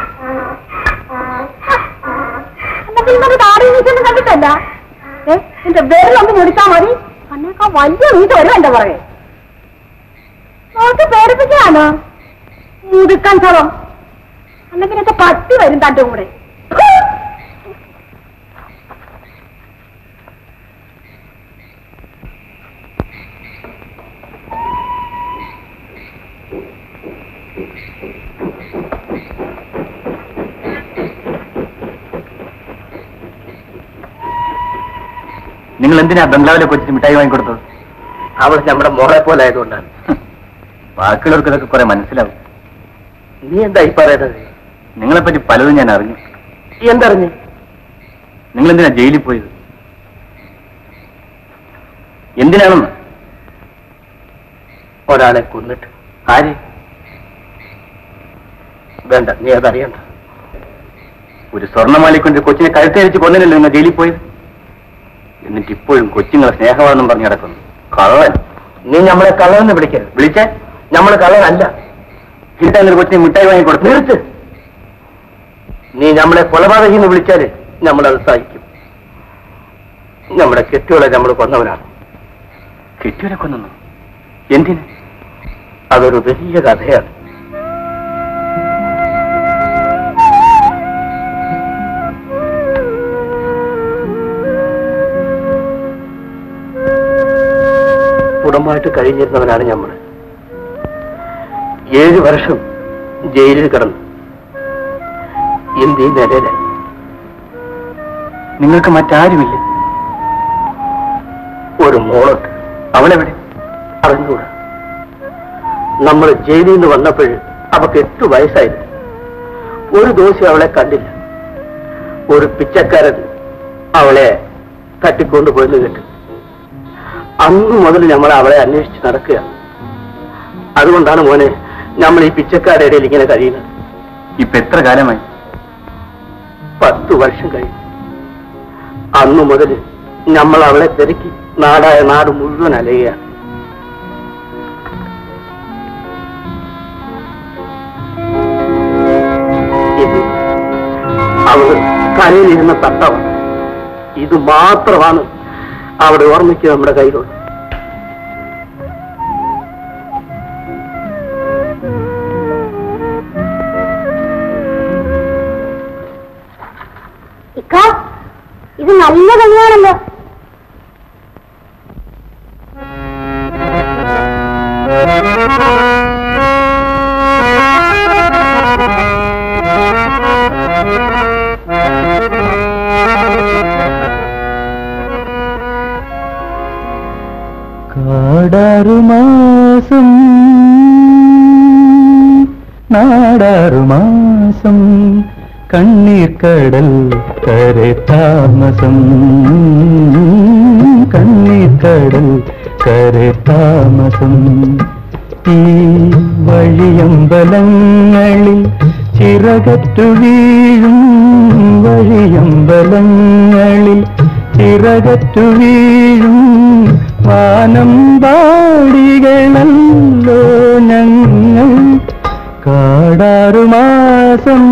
എന്നിട്ട് ഇന്നൊരു താടി നീച്ചൊന്നും കണ്ടിട്ടല്ല ഏ നിന്റെ വിരലൊന്ന് മുടിച്ചാ മതി അന്നേക്കാ വലിയ നീച്ച വരും എന്റെ പുറകെ നോക്ക് പേടിപ്പിക്കാനോ മുടുക്കാൻ സ്വളം അല്ലെങ്കിൽ എന്റെ പട്ടി വരും തന്റെ കൂടെ നിങ്ങൾ എന്തിനാ ബംഗ്ലാവിലെ കൊച്ചിന് മിഠായി വാങ്ങിക്കൊടുത്തത് അവൾ നമ്മുടെ മോളെ പോലെ ആയതുകൊണ്ടാണ് ബാക്കിയുള്ളവർക്ക് ഇതൊക്കെ കുറെ മനസ്സിലാവും നീ എന്താ ഈ പറയുന്നത് നിങ്ങളെപ്പറ്റി പലതും ഞാൻ അറിഞ്ഞു എന്തറിഞ്ഞു നിങ്ങൾ എന്തിനാ ജയിലിൽ പോയത് എന്തിനാണെന്ന് ഒരാളെ കൊന്നിട്ട് ആര് വേണ്ട നീ അതറിയണ്ട ഒരു സ്വർണ്ണമാലിക്കൊണ്ട് കൊച്ചിനെ കഴുത്തരിച്ച് കൊന്നില്ലല്ലോ നിങ്ങൾ ജയിലിൽ പോയത് എന്നിട്ട് ഇപ്പോഴും കൊച്ചുങ്ങളെ സ്നേഹമാണെന്നും പറഞ്ഞു കിടക്കുന്നു കള്ളൻ നീ നമ്മളെ കള്ളവെന്ന് വിളിക്കരുത് വിളിച്ചേ നമ്മൾ കള്ളനല്ല കിട്ടാൻ കൊച്ചിനെ മിഠായി വാങ്ങി കൊടുത്തു നിർത്ത് നീ നമ്മളെ കൊലപാതകി എന്ന് വിളിച്ചാല് നമ്മളത് സഹിക്കും നമ്മുടെ കെട്ടുകളെ നമ്മൾ കൊന്നവനാണ് കെട്ടിയവരെ കൊന്നു എന്തിന് അതൊരു വലിയ കഥയാണ് കുടുംബമായിട്ട് കഴിഞ്ഞിരുന്നവനാണ് നമ്മൾ ഏഴ് വർഷം ജയിലിൽ കിടന്നു ഇന്ത്യ നിലയിലായി നിങ്ങൾക്ക് മറ്റാരുമില്ല ഒരു മോളുണ്ട് അവളെവിടെ അറിഞ്ഞൂടാ നമ്മൾ ജയിലിൽ നിന്ന് വന്നപ്പോൾ അവക്ക് എട്ട് വയസ്സായിരുന്നു ഒരു ദിവസം അവളെ കണ്ടില്ല ഒരു പിച്ചക്കാരൻ അവളെ തട്ടിക്കൊണ്ടുപോയെന്ന് കേട്ടു അന്ന് മുതൽ നമ്മൾ അവളെ അന്വേഷിച്ച് നടക്കുക അതുകൊണ്ടാണ് മോനെ നമ്മൾ ഈ പിച്ചക്കാരുടെ ഇടയിൽ ഇങ്ങനെ കഴിയുന്നത് ഇപ്പൊ എത്ര കാലമായി പത്തു വർഷം കഴിഞ്ഞു അന്നു മുതൽ നമ്മൾ അവളെ തിരക്കി നാടായ നാട് മുഴുവൻ അലയുകയാണ് ഇത് അവൾ കരയിലിരുന്ന തട്ടവ ഇത് മാത്രമാണ് അവിടെ ഓർമ്മയ്ക്ക് നമ്മുടെ കയ്യിലുള്ളത് ഇക്ക ഇത് നല്ല കല്യാണല്ലോ കാടാറുമാസം നാടാറുമാസം കണ്ണീർ കടൽ കരെ താമസം കണ്ണീർ കടൽ കരെ താമസം ഈ വഴിയമ്പലങ്ങളിൽ ചിറകറ്റു വീഴും വഴിയമ്പലങ്ങളിൽ ചിറകറ്റു വീഴും വാനം പാടികളല്ലോ ഞങ്ങൾ കാടാറുമാസം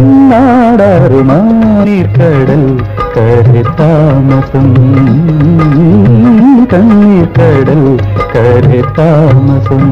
നാടാറുമാനീർക്കടൽ കരി താമസം കണ്ണീർക്കടൽ കരി താമസം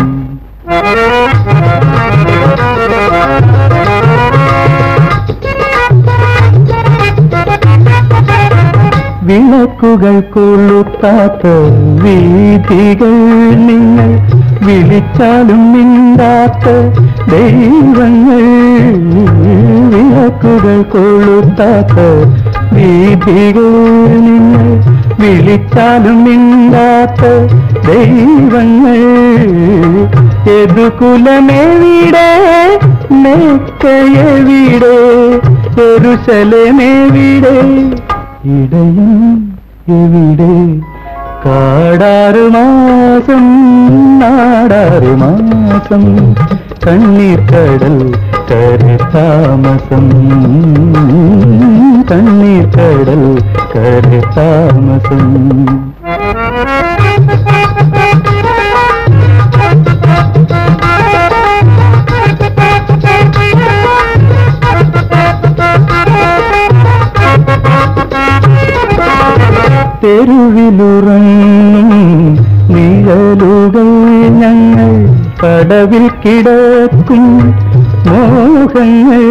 വിളക്കുകൾ കൊളുത്താത്ത വീഥികൾ നിങ്ങൾ വിളിച്ചാലും മിണ്ടാത്ത ദൈവങ്ങൾ വിളക്കുകൾ കൊളുത്താത്ത വീഥികൾ നിങ്ങൾ വിളിച്ചാലും മിണ്ടാത്ത ദൈവങ്ങൾ എതുകുലമെവിടെ മെക്കയെവിടെ എരുശലമെവിടെ ഇടയും എവിടെ കാടാറുമാസം നാടാറുമാസം കണ്ണീർ കടൽ കരി താമസം കണ്ണീർ കടൽ കരി താമസം തെരുവിലുറങ്ങും നിഴലുകൾ ഞങ്ങൾ കടവിൽ കിടക്കും മോഹങ്ങൾ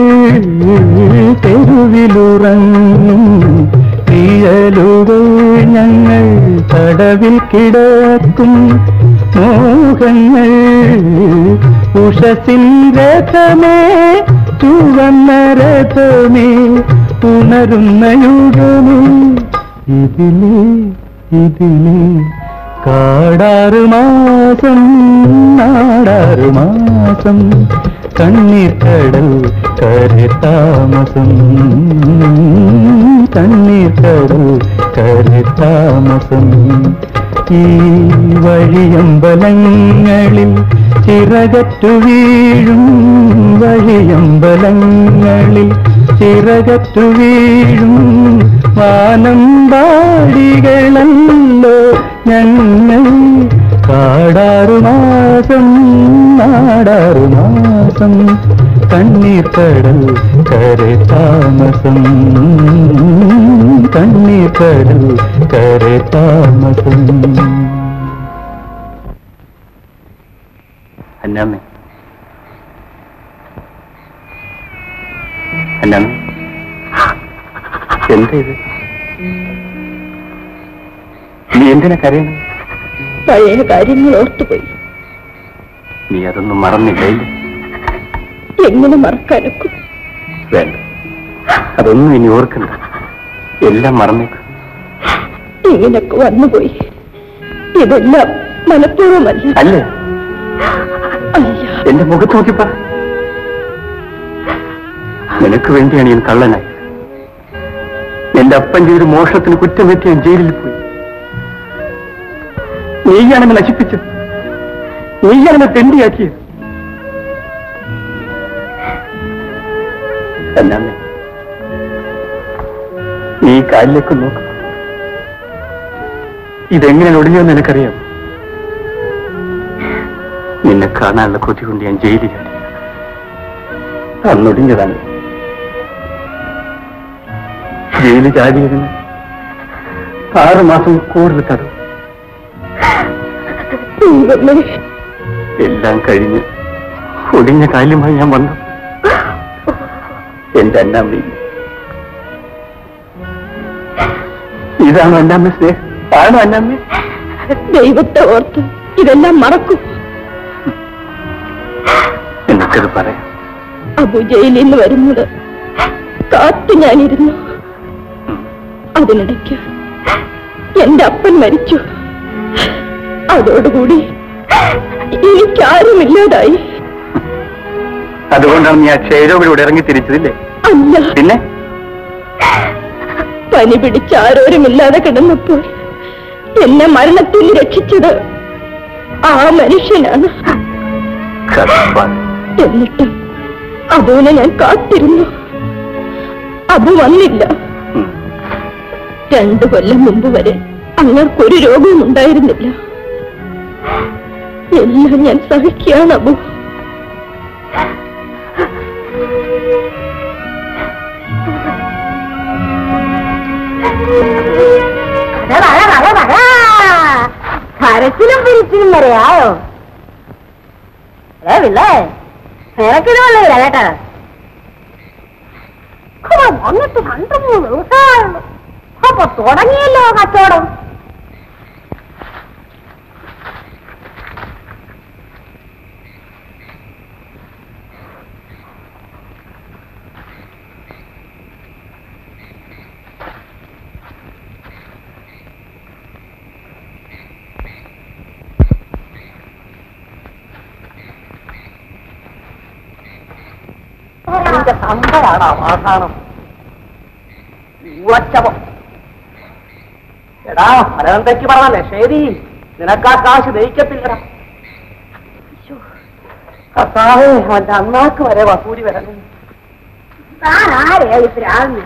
തെരുവിലുറങ്ങും നിഴലുകൾ ഞങ്ങൾ കടവിൽ കിടക്കും മോഹങ്ങൾ ഉഷസിൻ രഥമേ ചുവന്ന രഥമേ ഉണരുന്ന യുഗമേ ഇതിലേ ഇതിലേ കാടാറുമാസം നാടാറുമാസം കണ്ണീർ കടൽ കരി താമസം കണ്ണീർ കടൽ കരി താമസം ഈ വഴിയമ്പലങ്ങളിൽ ചിറകറ്റു വീഴും വഴിയമ്പലങ്ങളിൽ ചിറകറ്റു വീഴും വാനം പാടികളല്ലോ ഞങ്ങൾ കാടാറുമാസം നാടാറുമാസം കണ്ണീർ കടൽ കരെ താമസം കണ്ണീർ കടൽ കരെ താമസം അന്നാമ്മേ അന്നാമ്മേ എന്താ ഇത് നീ എന്തിനാ കരയണം പഴയ കാര്യങ്ങൾ ഓർത്തുപോയി നീ അതൊന്നും മറന്നില്ല ഇല്ലേ? എങ്ങനെ മറക്കാനൊക്കും വേണ്ട അതൊന്നും ഇനി ഓർക്കണ്ട എല്ലാം മറന്നേക്കും ഇങ്ങനൊക്കെ വന്നുപോയി ഇതെല്ലാം മനഃപൂർവ്വമല്ല അല്ലേ അല്ല എന്റെ മുഖത്ത് നോക്കിപ്പ നിനക്ക് വേണ്ടിയാണ് ഞാൻ കള്ളനായി എന്റെ അപ്പൻ ചെയ്തൊരു മോഷണത്തിന് കുറ്റം പറ്റി ഞാൻ ജയിലിൽ പോയി നീയാണെന്നെ നശിപ്പിച്ചത് നീയാണെന്നെ തെണ്ടിയാക്കിയത് എന്നാമേ നീ ഈ കാലിലേക്ക് നോക്ക് ഇതെങ്ങനെ ഒടിഞ്ഞെന്ന് എനിക്കറിയാം നിന്നെ കാണാനുള്ള കൊതി കൊണ്ട് ഞാൻ ജയിലിൽ ചാടി. അന്നൊടിഞ്ഞതാണ് ജയിലിൽ ചാടിയതിന് ആറ് മാസം കൂടുതൽ തടവ് എല്ലാം കഴിഞ്ഞ് ഒടിഞ്ഞ കാലുമായി ഞാൻ വന്നു എന്റെ അന്നാമ്മ ഇതാണ് അന്നാമ്മ സ്നേഹം ആണോ അന്നാമ്മ ദൈവത്തെ ഓർത്ത് ഇതെല്ലാം മറക്കും എനിക്കത് പറയാം അബു ജയിലിൽ നിന്ന് വരുന്നത് കാത്തു ഞാനിരുന്നു അതിനിടയ്ക്ക് എന്റെ അപ്പൻ മരിച്ചു അതോടുകൂടി എനിക്കാരുമില്ലാതായി അതുകൊണ്ടാണ് നീ ആ ക്ഷയരോഗിലൂടെ ഇറങ്ങി തിരിച്ചതില്ലേ അല്ല പിന്നെ പനി പിടിച്ച് ആരോരുമില്ലാതെ കിടന്നപ്പോൾ എന്നെ മരണത്തിൽ നിന്ന് രക്ഷിച്ചത് ആ മനുഷ്യനാണ് കർത്താവ്. എന്നിട്ട് അബുവിനെ ഞാൻ കാത്തിരുന്നു അബു വന്നില്ല ഉം. രണ്ടു കൊല്ലം മുമ്പ് വരെ അങ്ങർക്കൊരു രോഗവും ഉണ്ടായിരുന്നില്ല എല്ലാം ഞാൻ സഹിക്കുകയാണ് അബു കരച്ചിലും പിരിച്ചിലും വരെയായോ ഏ പിള്ളേ നിനക്കിത് വന്നില്ല കേട്ടാ വന്നിട്ട് രണ്ടു മൂന്ന് ദിവസമായുള്ളൂ അപ്പൊ തുടങ്ങിയല്ലോ കച്ചവടം എന്റെ തമ്പയാണ് അവസാനം ഉളച്ചവം എടാ മലനന്തയ്ക്ക് പറഞ്ഞല്ലേ ശരി നിനക്കാ കാശ് ദഹിക്കത്തില്ലടാ കർത്താവേ അവന്റെ അന്നാക്ക് വരെ വസൂരി വരണം താൻ ആരെയാ ഇത്രയാകുന്നു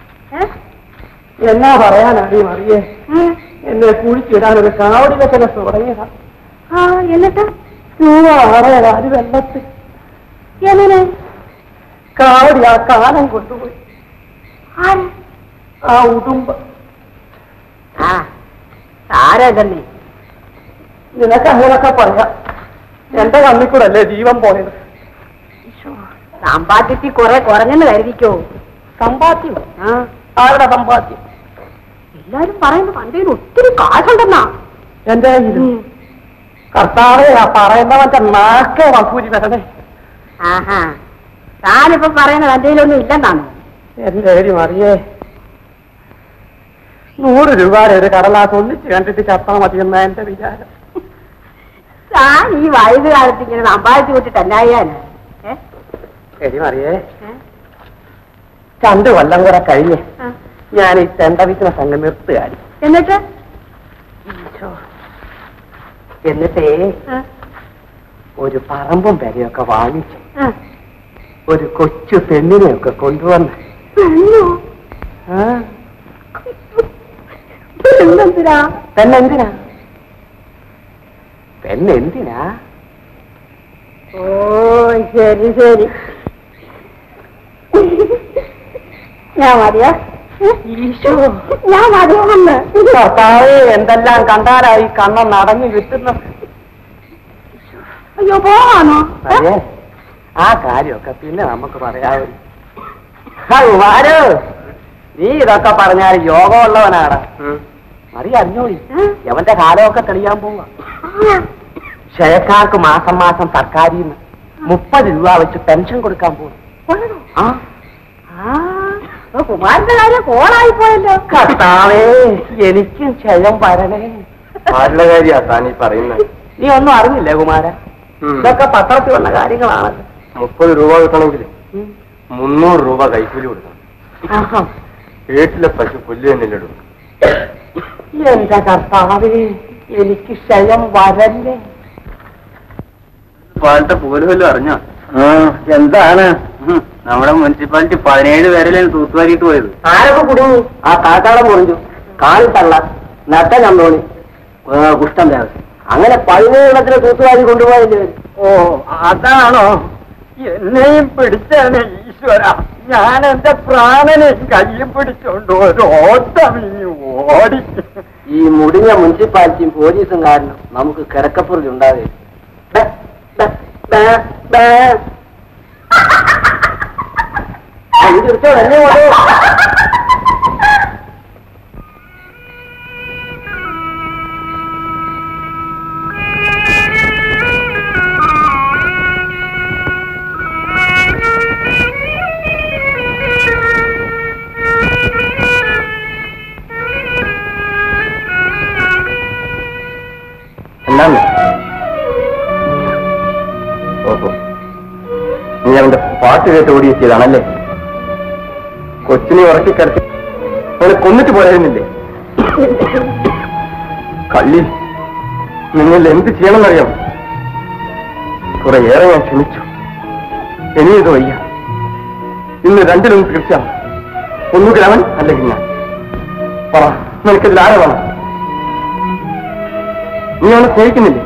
എന്നാ പറയാനാടി മറിയേ എന്നെ കുഴിച്ചിടാൻ ഒരു കാവടി വെച്ചനെ തുടങ്ങിയതാ ആ എന്നിട്ട് രൂപ ആറേഴ് അത് വെള്ളത്തിൽ എങ്ങനെ കാവടി ആ കാലം കൊണ്ടുപോയി ആര് ആ ഉടുമ്പ് ആ സാരല്ലേ നിനക്ക് അങ്ങനൊക്കെ പറയാം എന്റെ കണ്ണിക്കൂടല്ലേ ജീവൻ പോയത് സമ്പാദ്യത്തിൽ കുറെ കുറഞ്ഞെന്ന് കരുതിക്കോ സമ്പാദ്യം ആ ആരുടെ സമ്പാദ്യം എല്ലാരും പറയുന്നു പണ്ടേന് ഒത്തിരി കാശുണ്ടെന്നാ എന്റെ കയ്യില് കർത്താവേ ആ പറയുന്നവന്റെ നാക്കെ വസൂരി വരണേ ആഹാ താനിപ്പോ പറയുന്നത് എന്റെ കയ്യിലൊന്നും ഇല്ലെന്നാണ് എന്റെ പേര് മറിയേ നൂറ് രൂപയുടെ ഒരു കടലാസ് ഒന്നിച്ച് കണ്ടിട്ട് ചത്താ മതിയെന്ന എന്റെ വിചാരം താൻ ഈ വയസ്സുകാലത്ത് ഇങ്ങനെ സമ്പാദിച്ചു വിട്ടിട്ട് എന്നായാലും ശരി മറിയേ രണ്ടു കൊല്ലം കൂടെ കഴിഞ്ഞ് ഞാൻ ഈ ചെണ്ട വിൽക്കുന്ന സംഘം നിർത്തുകാരി എന്നിട്ട് എന്നിട്ടേ ഒരു പറമ്പും പെരയൊക്കെ വാങ്ങിച്ച് ഒരു കൊച്ചു പെണ്ണിനെയൊക്കെ കൊണ്ടുവന്ന് ആ, എന്തിനാ പെണ്ണെന്തിനാ പെണ്ണെന്തിനാ ഓ ശരി ശരി ഞാൻ മതിയോ ഈശോ ഞാൻ മതിയോ വന്ന് കർത്താവേ എന്തെല്ലാം കണ്ടാലായി കണ്ണ നടഞ്ഞു കിട്ടുന്നു അയ്യോ പോവാണോ അതെ ആ കാര്യമൊക്കെ പിന്നെ നമുക്ക് പറയാവൂ കുമാരോ നീ ഇതൊക്കെ പറഞ്ഞാൽ യോഗമുള്ളവനാണ് മറി അറിഞ്ഞോളി എവന്റെ കാലമൊക്കെ തെളിയാൻ പോവാ ക്ഷയക്കാർക്ക് മാസം മാസം സർക്കാരിൽ നിന്ന് മുപ്പത് രൂപ വെച്ച് പെൻഷൻ കൊടുക്കാൻ പോകും ആ കുമാരന്റെ കാര്യം കോളായി പോയല്ലോ കർത്താവേ എനിക്കും ക്ഷയം വരണേ ആരുടെ കാര്യാ താൻ ഈ പറയുന്നത് നീ ഒന്നും അറിഞ്ഞില്ലേ കുമാര ഇതൊക്കെ പത്രത്തിൽ വന്ന കാര്യങ്ങളാണല്ലോ മുപ്പത് രൂപ കിട്ടണമെങ്കിൽ മുന്നൂറ് രൂപ കൈക്കൂലി കൊടുക്കണം ആഹാ. കേട്ടിലെ പശു പുല്ല് തന്നെയല്ലടൂ എന്റെ കർത്താവേ എനിക്ക് ക്ഷയം വരല്ലേ പാലത്തെ പോലും അറിഞ്ഞോ എന്താണ് നമ്മുടെ മുനിസിപ്പാലിറ്റി പതിനേഴ് പേരല്ലേ തൂത്തുവാരിയിട്ട് പോയത് ആരൊക്കെ കുടുങ്ങി ആ കാട്ടാളം മുറിഞ്ഞു കാലിൽ തള്ള നട്ട ചന്തോണി കുഷ്ടം ദേവൻ അങ്ങനെ പതിനേഴത്തിന് തൂത്തുവാരി കൊണ്ടുപോയില്ലേ ഓ അതാണോ എന്നെയും പിടിച്ചാണ് ഈശ്വര ഞാൻ എന്റെ പ്രാണനെ കയ്യിൽ പിടിച്ചോണ്ട് ഒരു ഓട്ടം ഈ ഓടി ഈ മുടിഞ്ഞ മുനിസിപ്പാലിറ്റിയും പോലീസും കാരണം നമുക്ക് കിടക്കപ്പുറത്ത് ഉണ്ടാവേ എന്നെ കൊണ്ടു എന്താണ് ഓഹോ നീ അവന്റെ പാട്ട് കേട്ട് ഓടിയെത്തിയതാണല്ലേ കൊച്ചിനെ ഉറക്കി കിടത്തി അവനെ കൊന്നിട്ട് പോരായിരുന്നില്ലേ കള്ളി നിങ്ങൾ എന്ത് ചെയ്യണമെന്നറിയാം കുറേയേറെ ഞാൻ ക്ഷമിച്ചു ഇനിയത് വയ്യ ഇന്ന് രണ്ടിലും തീർച്ചയാണ് ഒന്നുകിൽ അവൻ അല്ലെങ്കിൽ ഞാൻ പറ നിനക്കിതിൽ ആരെ വേണം നീ അവനെ സ്നേഹിക്കുന്നില്ലേ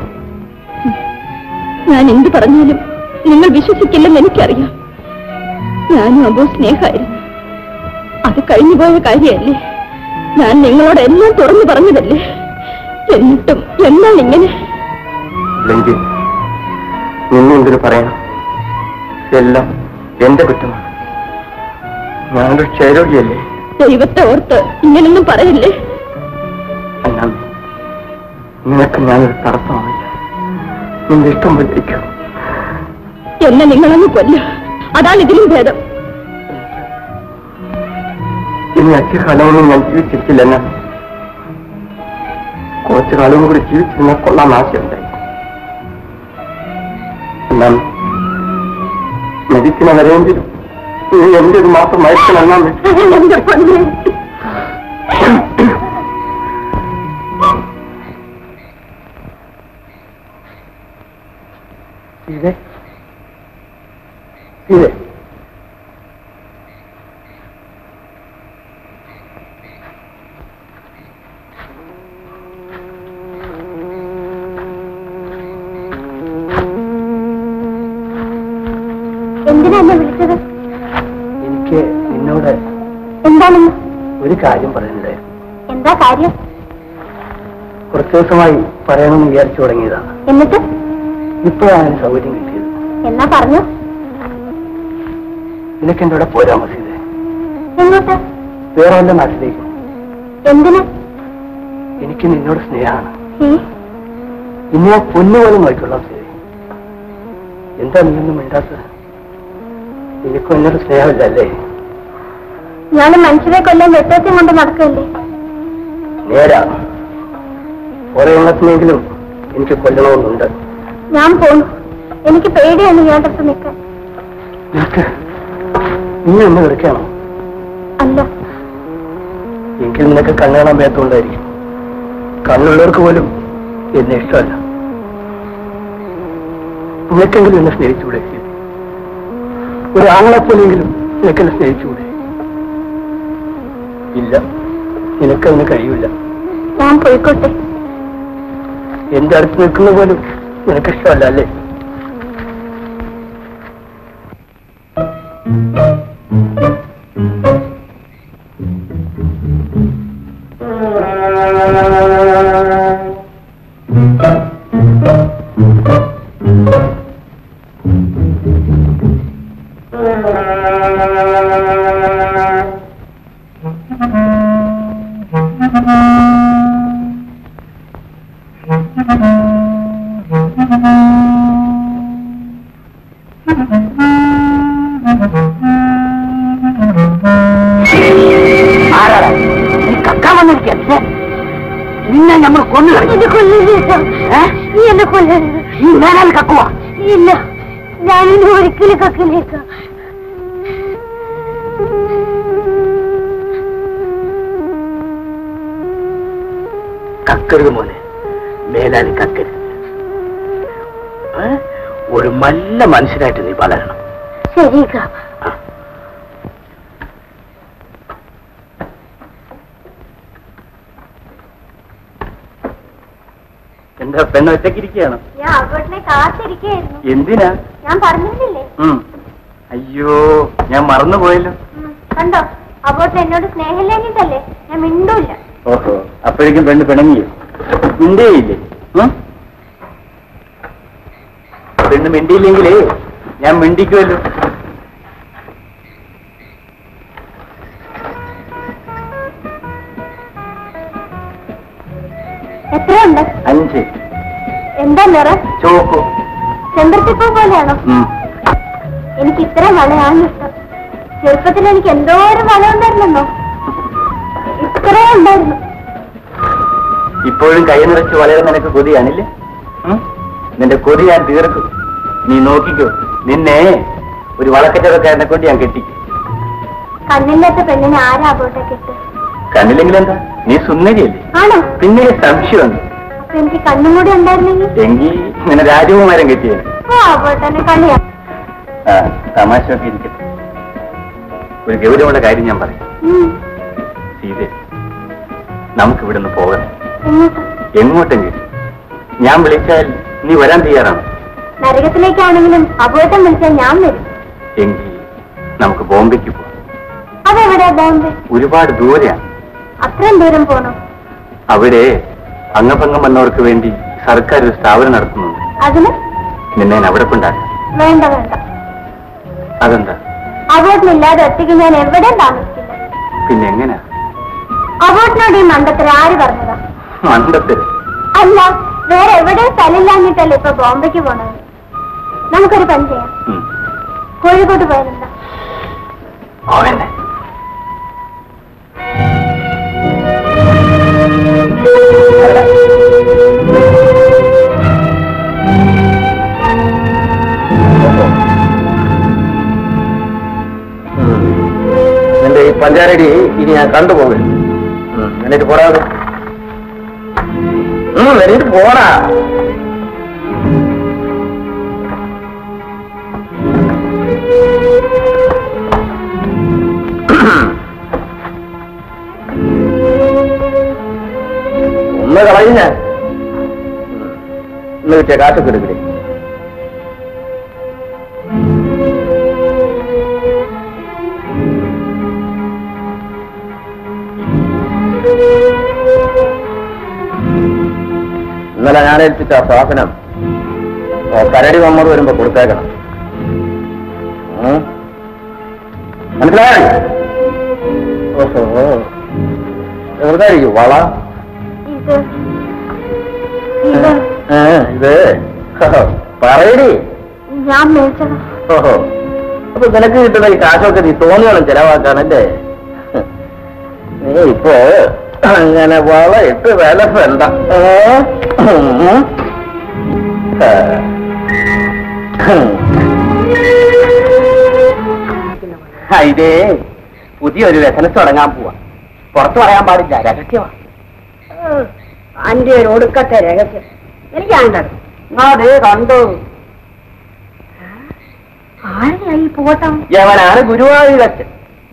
ഞാൻ എന്ത് പറഞ്ഞാലും നിങ്ങൾ വിശ്വസിക്കില്ലെന്ന് എനിക്കറിയാം ഞാനും അബോ സ്നേഹമായിരുന്നു അത് കഴിഞ്ഞുപോയ കാര്യമല്ലേ ഞാൻ നിങ്ങളോട് എല്ലാം തുറന്നു പറഞ്ഞതല്ലേ എന്നിട്ടും എന്നാൽ ഇങ്ങനെ അല്ലെങ്കിൽ നിന്നെന്തിനു പറയണം എല്ലാം എന്റെ കുറ്റമാണ് ഞാനൊരു ക്ഷയരോഗിയല്ലേ ദൈവത്തെ ഓർത്ത് ഇങ്ങനൊന്നും പറയല്ലേ എന്നാൽ നിനക്ക് ഞാനൊരു തടസ്സമാവില്ല നിന്റെ ഇഷ്ടം പറ്റിരിക്കും എന്നെ നിങ്ങളങ്ങ് കൊല്ല അതാണ് ഇതിലും ഭേദം ഇനി അച്ഛകാലമൊന്നും ഞാൻ ജീവിച്ചിരിക്കില്ല എന്നാ കുറച്ചു കാലവും കൂടി ജീവിച്ചിരുന്ന കൊള്ളാൻ ആശയുണ്ടായി എന്നാൽ മരിക്കുന്ന വരെയെങ്കിലും നീ എന്റെ ഒരു മാസം മരിക്കണമെന്നാ എന്റെ പൊന്നേ ഇതെ ഇതെ എന്തിനാ എന്നെ വിളിച്ചത് എനിക്ക് നിന്നോട് എന്താണെന്ന് ഒരു കാര്യം പറയാനുണ്ടായിരുന്നു എന്താ കാര്യം കുറച്ചു ദിവസമായി പറയണമെന്ന് വിചാരിച്ചു തുടങ്ങിയതാണ് എന്നിട്ട് ഇപ്പോഴാണ് അതിന് സൗകര്യം കിട്ടിയത് എന്നാ പറഞ്ഞു നിനക്ക് എന്റെ കൂടെ പോരാ മസീദ് എങ്ങോട്ട് വേറെ വല്ല നാട്ടിലേക്ക് എന്തിന് എനിക്ക് നിന്നോട് സ്നേഹമാണ് ഏ? ഇനി ഞാൻ പൊന്നുപോലെ നോക്കിക്കൊള്ളാം ശരി എന്താ നീയൊന്നും മിണ്ടാത്തത് എനിക്കും എന്നോട് സ്നേഹമില്ലല്ലേ ഞാൻ മനുഷ്യരെ കൊല്ലാൻ വ്യത്യാസം കൊണ്ട് നടക്കല്ലേ നേരാ കുറെ എണ്ണത്തിനെങ്കിലും എനിക്ക് കൊല്ലണമെന്നുണ്ട് ഞാൻ പോന്നു എനിക്ക് പേടിയാണ് ഇയാളുടെ അടുത്ത് നിൽക്കാൻ നിനക്ക് നീ ഒന്ന് കിടക്കാണോ അല്ല എങ്കിൽ നിനക്ക് കണ്ണ് കാണാൻ വേത്തോണ്ടായിരിക്കും കണ്ണുള്ളവർക്ക് പോലും എന്നെ ഇഷ്ടമല്ല നിനക്കെങ്കിലും എന്നെ സ്നേഹിച്ചുകൂടെ ഒരു ആങ്ങളെ പോലെങ്കിലും നിനക്കെന്നെ സ്നേഹിച്ചുകൂടെ ഇല്ല നിനക്കതിന് കഴിയില്ല ഞാൻ പോയിക്കോട്ടെ എന്റെ അടുത്ത് നിൽക്കുന്ന പോലും നിനക്കിഷ്ടമല്ല അല്ലേ ആരാടാ നീ കക്കാൻ വന്നിരിക്കല്ലേ നിന്നെ നമ്മൾ കൊന്നു എന്നെ കൊല്ലരുത് നീ എന്നെ കൊല്ലരുത് ഈ മേലാൽ കക്കുവാ ഇല്ല ഞാനിനി ഒരിക്കലും കക്കിലേക്ക് കക്കരുത് മോനെ മേലാലി കക്കരുത് ഏ? ഒരു നല്ല മനുഷ്യനായിട്ട് നീ വളരണം ശരി ഇക്ക. എന്താ പെണ്ണ് ഒറ്റക്കിരിക്കുകയാണ് ഞാൻ അബോട്ടിനെ കാത്തിരിക്കുകയായിരുന്നു എന്തിനാ ഞാൻ പറഞ്ഞിരുന്നില്ലേ ഉം. അയ്യോ ഞാൻ മറന്നുപോയല്ലോ ഉം, കണ്ടോ അബോട്ടിന് എന്നോട് സ്നേഹമില്ലാഞ്ഞിട്ടല്ലേ ഞാൻ മിണ്ടൂല്ല ഓഹോ അപ്പോഴേക്കും പെണ്ണ് പിണങ്ങിയോ മിണ്ടിയില്ലേ ഉം? പെണ്ണ് മിണ്ടിയില്ലെങ്കിലേ ഞാൻ മിണ്ടിക്കുമല്ലോ എത്രയുണ്ട് അഞ്ച് എന്താ നിറം ചോക്കോ ചെമ്പരത്തിപ്പൂ പോലെയാണോ ഉം. എനിക്ക് ഇത്രയും വളയാണ് ഇഷ്ടം ചെറുപ്പത്തിൽ എനിക്ക് എന്തോരം വള ഉണ്ടായിരുന്നോ ഇത്രയും ഉണ്ടായിരുന്നു ഇപ്പോഴും കൈ നിറച്ച് വളരെ നിനക്ക് കൊതിയാണില്ലേ ഉം? നിന്റെ കൊതി ഞാൻ തീർക്കും നീ നോക്കിക്കോ നിന്നെ ഒരു വളക്കച്ചവക്കാരനെ കൊണ്ട് ഞാൻ കെട്ടി കണ്ണില്ലാത്ത പെണ്ണിനെ ആരാ അബോട്ടൊക്കെ ഇട്ട് കണ്ടില്ലെങ്കിൽ എന്താ നീ സുന്ദരിയല്ലേ ആണോ പിന്നെ സംശയമുണ്ട് അപ്പൊ എനിക്ക് കണ്ണും കൂടി ഉണ്ടായിരുന്നെങ്കിൽ എങ്കിൽ നിന്നെ രാജകുമാരൻ കെട്ടിയത് ഓ അബോട്ടനെ കളിയാ ആ തമാശയൊക്കെ ഇരിക്കട്ടെ ഒരു ഗൗരവമുള്ള കാര്യം ഞാൻ പറയും ഉം, സീത നമുക്ക് ഇവിടുന്ന് പോകണം എങ്ങോട്ട് എങ്ങോട്ടെങ്കിലും ഞാൻ വിളിച്ചാൽ നീ വരാൻ തയ്യാറാണ് നരകത്തിലേക്കാണെങ്കിലും അബോട്ടം വിളിച്ചാൽ ഞാൻ വരും എങ്കിൽ നമുക്ക് ബോംബെക്ക് പോകാം അതെവിടെയാ ബോംബെ ഒരുപാട് ദൂരെയാണ് അത്രയും ദൂരം പോണോ അവിടെ അംഗഭംഗം വന്നവർക്ക് വേണ്ടി സർക്കാർ ഒരു സ്ഥാപനം നടത്തുന്നുണ്ട് അതിന് നിന്നെ ഞാൻ അവിടെ കൊണ്ടാക്കാം വേണ്ട വേണ്ട അതെന്താ അബോട്ടിനില്ലാതെ ഒറ്റയ്ക്ക് ഞാൻ എവിടെയും താമസിക്കില്ല പിന്നെ എങ്ങനെയാ അബോട്ടിനോട് ഈ മണ്ടത്തിൽ ആര് പറഞ്ഞതാ മണ്ടത്തിൽ അല്ല വേറെ എവിടെയും സ്ഥലമില്ലാഞ്ഞിട്ടല്ലേ ഇപ്പൊ ബോംബെക്ക് പോണത് നമുക്കൊരു പണി ചെയ്യാം കോഴിക്കോട്ട് പോയാലെന്താ അവനെ നിന്റെ ഈ പഞ്ചാരടി ഇനി ഞാൻ കണ്ടുപോകും എന്നിട്ട് പോടാ എന്നിട്ട് പോടാ ഒന്ന് കളഞ്ഞ ഇന്ന് കിട്ടിയ കാശൊക്കെ എടുക്കണേ ഇന്നലെ ഞാൻ ഏൽപ്പിച്ച ആ സാധനം ഓ, കരടി മമ്മത് വരുമ്പോ കൊടുത്തേക്കണം ഉം. മനസ്സിലായോ ഓഹോ എവിടെയായിരിക്കും വള ഇത് ഇത് ഏ, ഇത് ഹോ, പറയടി ഞാൻ മേടിച്ചതാ ഓഹോ അപ്പൊ നിനക്ക് കിട്ടുന്ന ഈ കാശൊക്കെ നീ തോന്നിയോളം ചെലവാക്കാനല്ലേ നീ ഇപ്പോ അങ്ങനെ വളയിട്ട് വിലപ്പണ്ട ഏ? ഉം. ആ. ആ, ഇതേ പുതിയൊരു ബിസിനസ് തുടങ്ങാൻ പോവാ പുറത്തു പറയാൻ പാടില്ല രഹസ്യമാ അന്റെ ഒരു ഒടുക്കത്തെ രഹസ്യം എനിക്കാണ്ടത് അതേ കണ്ടു ആരെയാ ഈ പോട്ടം യവനാണ് ഗുരുവായൂരച്ഛൻ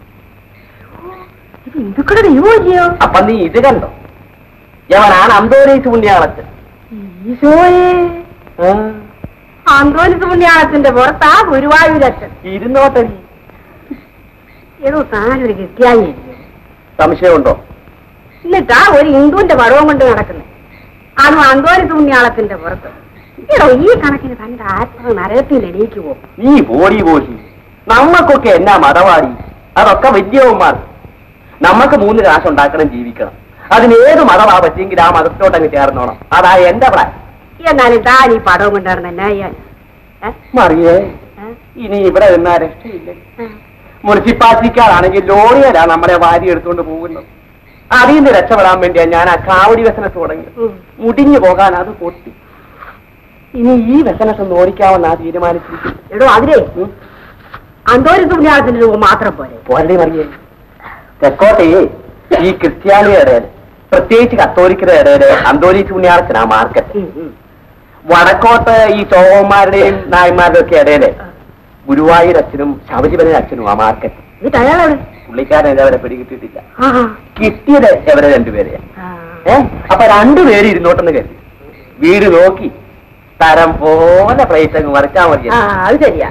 ഇത് ഹിന്ദുക്കളുടെ ദൈവമല്ലയോ അപ്പൊ നീ ഇത് കണ്ടോ യവനാണ് അന്തോരീസ് പുണ്യാളച്ചൻ ഈശോയെ ആന്തോനിസ് പുണ്യാളത്തിന്റെ പുറത്താ ഗുരുവായൂരച്ഛൻ ഇരുന്നോട്ടടി ഏതോ താനൊരു ക്രിസ്ത്യാനി സംശയമുണ്ടോ എന്നിട്ടാ ഒരു ഹിന്ദുവിന്റെ പടവും കൊണ്ട് നടക്കുന്നത് അതും അന്തോനിസ് പുണ്യാളത്തിന്റെ പുറത്ത് എടോ ഈ കണക്കിന് തന്റെ ആത്മാവ് നരകത്തിൽ എണീക്കുവോ നീ പോടി പോശി നമ്മക്കൊക്കെ എന്നാ മതവാടി അതൊക്കെ വലിയവന്മാർ നമുക്ക് മൂന്ന് കാശ് ഉണ്ടാക്കണം ജീവിക്കണം അതിന് ഏത് മതമാ പറ്റിയെങ്കിൽ ആ മതത്തിലോട്ട് അങ്ങ് ചേർന്നോണം അതാ എന്റെ പ്ലാൻ എന്നാലും താൻ ഈ പടവും കൊണ്ട് നടന്ന എന്നാ ചെയ്യാൻ ഏ? മറിയേ ഏ? ഇനി ഇവിടെ നിന്നാ രക്ഷയില്ല ഏ? മുനിസിപ്പാലിറ്റിക്കാരാണെങ്കിൽ ലോറിയരാ നമ്മുടെ വാരി എടുത്തുകൊണ്ട് പോകുന്നത് അതിൽ നിന്ന് രക്ഷപ്പെടാൻ വേണ്ടിയാ ഞാൻ ആ കാവടി ബിസിനസ് തുടങ്ങി ഉം. മുടിഞ്ഞു പോകാൻ അത് പൊട്ടി ഇനി ഈ ബിസിനസ് ഒന്ന് ഓടിക്കാമെന്നാ തീരുമാനിച്ചിരിക്കുന്നു എടോ അതിലേ അന്തോനിസ് പുണ്യാളത്തിന്റെ രൂപം മാത്രം പോരെ പോരടി മറിയേ തെക്കോട്ടെ ഈ ക്രിസ്ത്യാനിയുടെ പ്രത്യേകിച്ച് കത്തോലിക്കരുടെ ഇടയില് അന്തോലീസ് പുണ്യാർച്ചനാ മാർക്കറ്റ് വടക്കോട്ട് ഈ ചോവന്മാരുടെയും നായന്മാരുടെയും ഒക്കെ ഇടയില് ഗുരുവായൂർ അച്ഛനും ശബരിമല അച്ഛനും ആ മാർക്കറ്റ് എന്നിട്ട് അയാളോട് പുള്ളിക്കാരൻ ഇതവരെ പിടികിട്ടിട്ടില്ല കിട്ടിയത് എവരെ രണ്ടുപേരെയാ ഏ അപ്പൊ രണ്ടുപേര് ഇരുന്നോട്ടെന്ന് കരുതി വീട് നോക്കി തരം പോലെ പ്ലേറ്റ് അങ്ങ് മറിച്ചാ മതി ആ അത് ശരിയാ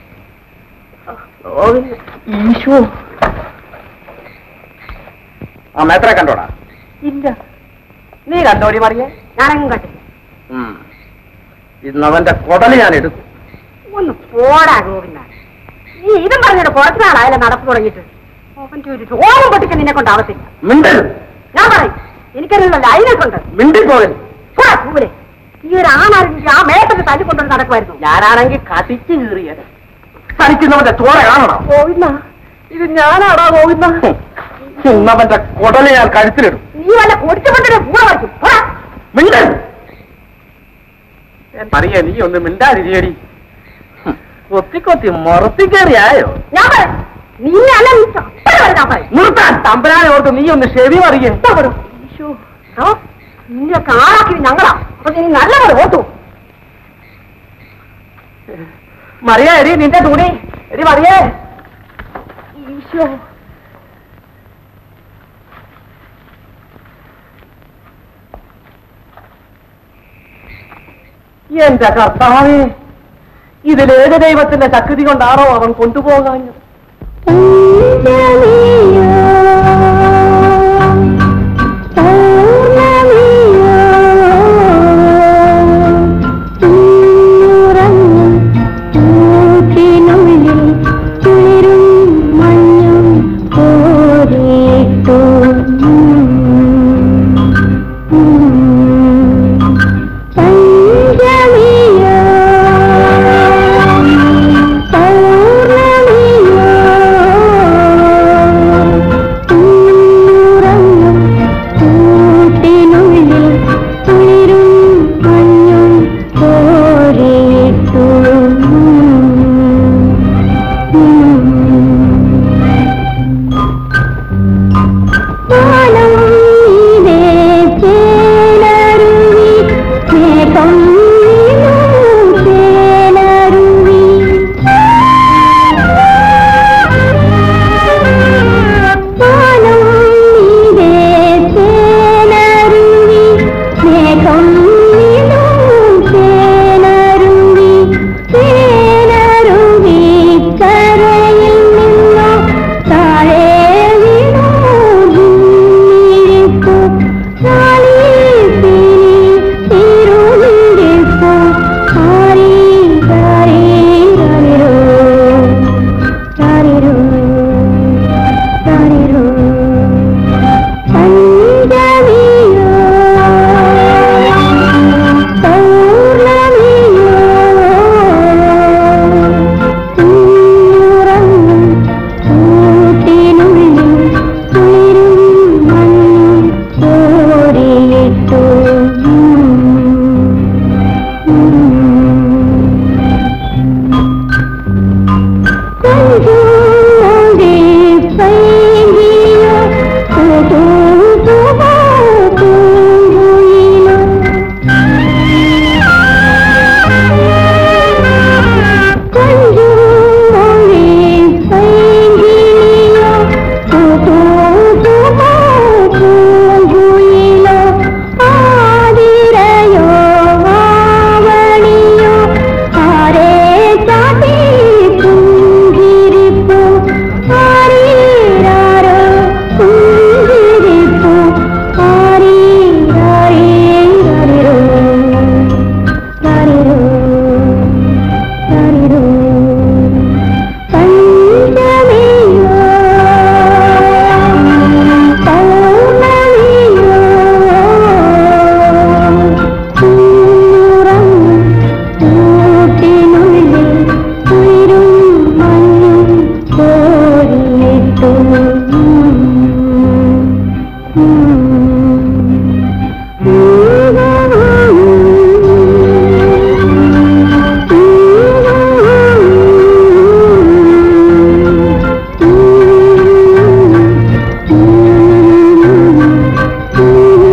ഈശോ ആ മേത്ര കണ്ടോടാ ഇല്ല നീ കണ്ടോടി മറിയേ ഞാനങ്ങും കണ്ടില്ല ഇന്നവന്റെ കുടല് ഞാൻ എടുക്കും ഒന്ന് പോടാ ഗോവിന്ദ നീ ഇതും പറഞ്ഞിട്ട് കുറച്ച് നാളായാലും നടപ്പ് തുടങ്ങിയിട്ട് അവന്റെ ഒരു രോഗം പൊട്ടിക്കാൻ നിന്നെ കൊണ്ടാവത്തില്ല മിണ്ടരുത് ഞാൻ പറയും എനിക്കറിയുള്ള ലൈനസ് ഉണ്ട് മിണ്ടിപ്പോകരുത് പോടാ പൂവിലെ ഈ ഒരു ആണാണെങ്കിൽ ആ മേട്ടൊക്കെ തല്ലിക്കൊണ്ടുവന്ന് നടക്കുമായിരുന്നു ഞാനാണെങ്കിൽ കടിച്ചു കീറിയത് തനിക്കുന്നവന്റെ ചോര കാണണം ഗോവിന്ദ ഇത് ഞാനാടാ ഗോവിന്ദ ഇന്നവന്റെ കുടല് ഞാൻ കഴുത്തിലിടും നീ വല്ല കുടിച്ചുകൊണ്ടിട്ട് കൂടെ വയ്ക്കും പോടാ മിണ്ടരുത് മറിയ നീ ഒന്ന് മിണ്ടാതിരിയടി കൊത്തി കൊത്തി മുറത്തി കയറിയായോ ഞാൻ പറയും നീ അല്ല നീ ചപ്പല് വരെ ഞാൻ പറയും നിർത്താൻ തമ്പരാനെ ഓർത്ത് നീ ഒന്ന് ചെവി മറിയേ ഈശോ ആ, നിന്നെ കാണാക്കി ഞങ്ങളാ അപ്പൊ നീ നല്ലപോലെ ഓർത്തു മറിയ എടി നിന്റെ തുണി എടി മറിയേ ഈശോ എന്റെ കർത്താവേ ഇതിലേത് ദൈവത്തിന്റെ ശക്തി കൊണ്ടാണോ അവൻ കൊണ്ടുപോകാഞ്ഞത് Mm-hmm.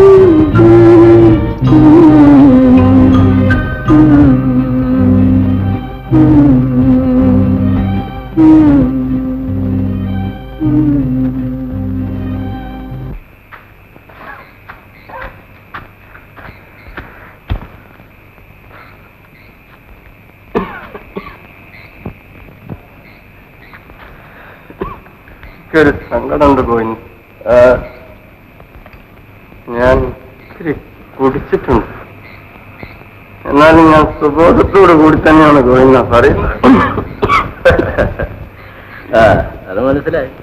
എനിക്കൊരു സങ്കടമുണ്ട് ഗോവിന്ദ് ഞാൻ ഇത്തിരി കുടിച്ചിട്ടുണ്ട് എന്നാലും ഞാൻ സുബോധത്തോടു കൂടി തന്നെയാണ് ഗോവിന്ദ പറയുന്നത് അത് മനസ്സിലായി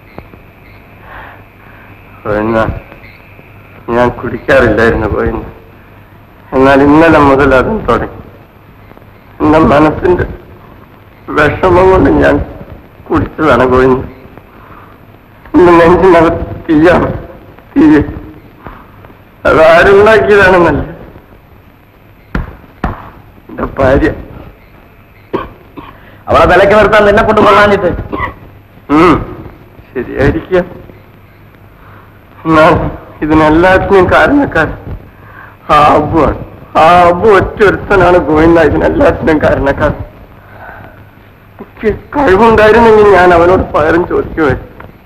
ഗോവിന്ദ ഞാൻ കുടിക്കാറില്ലായിരുന്നു ഗോവിന്ദ എന്നാൽ ഇന്നലെ മുതൽ അതും തുടങ്ങി എന്റെ മനസ്സിന്റെ വിഷമം കൊണ്ട് ഞാൻ കുടിച്ചതാണ് ഗോവിന്ദ എന്റെ നെഞ്ചിനകത്ത് തീയാണ് തീര് അത് ആരുണ്ടാക്കിയതാണെന്നല്ല എന്റെ ഭാര്യ അവളെ വിലക്ക് നിർത്താൻ നിന്നെ കൊണ്ട് കൊള്ളാഞ്ഞിട്ട് ഉം, ശരിയായിരിക്കാം എന്നാൽ ഇതിനെല്ലാത്തിനും കാരണക്കാരൻ ആ അബുവാണ് ആ അബു ഒറ്റൊരുത്തനാണ് ഗോവിന്ദ ഇതിനെല്ലാത്തിനും കാരണക്കാരൻ എനിക്ക് കഴിവുണ്ടായിരുന്നെങ്കിൽ ഞാൻ അവനോട് പകരം ചോദിക്കുമായിരുന്നു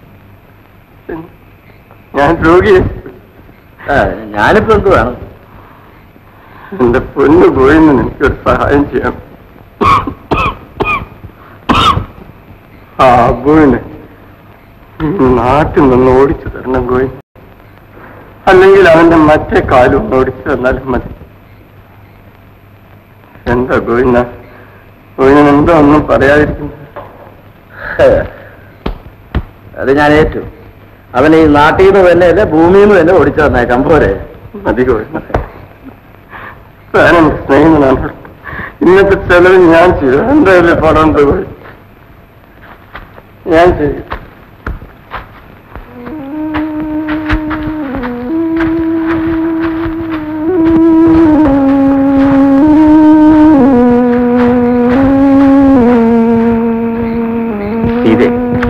ഞാൻ രോഗിയെ ഞാനിപ്പോ എന്ത് വേണം എന്റെ പൊന്നു ഗോവിന്ദൻ എനിക്കൊരു സഹായം ചെയ്യാം ആ അബുവിനെ ഈ നാട്ടിൽ നിന്ന് ഓടിച്ചു തരണം ഗോവിന്ദ് അല്ലെങ്കിൽ അവന്റെ മറ്റേ കാലും ഒന്ന് ഓടിച്ചു തന്നാലും മതി എന്താ ഗോവിന്ദ ഗോവിന്ദൻ എന്താ ഒന്നും പറയാതിരിക്കുന്നു അത് ഞാൻ ഏറ്റു അവനെ ഈ നാട്ടിൽ നിന്ന് തന്നെ അല്ല ഭൂമിയിൽ നിന്ന് തന്നെ ഓടിച്ചു തന്നേക്കാം പോരെ മതി ഗോവിന്ദ താൻ എന്റെ സ്നേഹിതനാണ് ഇന്നത്തെ ചെലവ് ഞാൻ ചെയ്തു എന്തായാലും പണം പോയി ഞാൻ ചെയ്യും സീതേ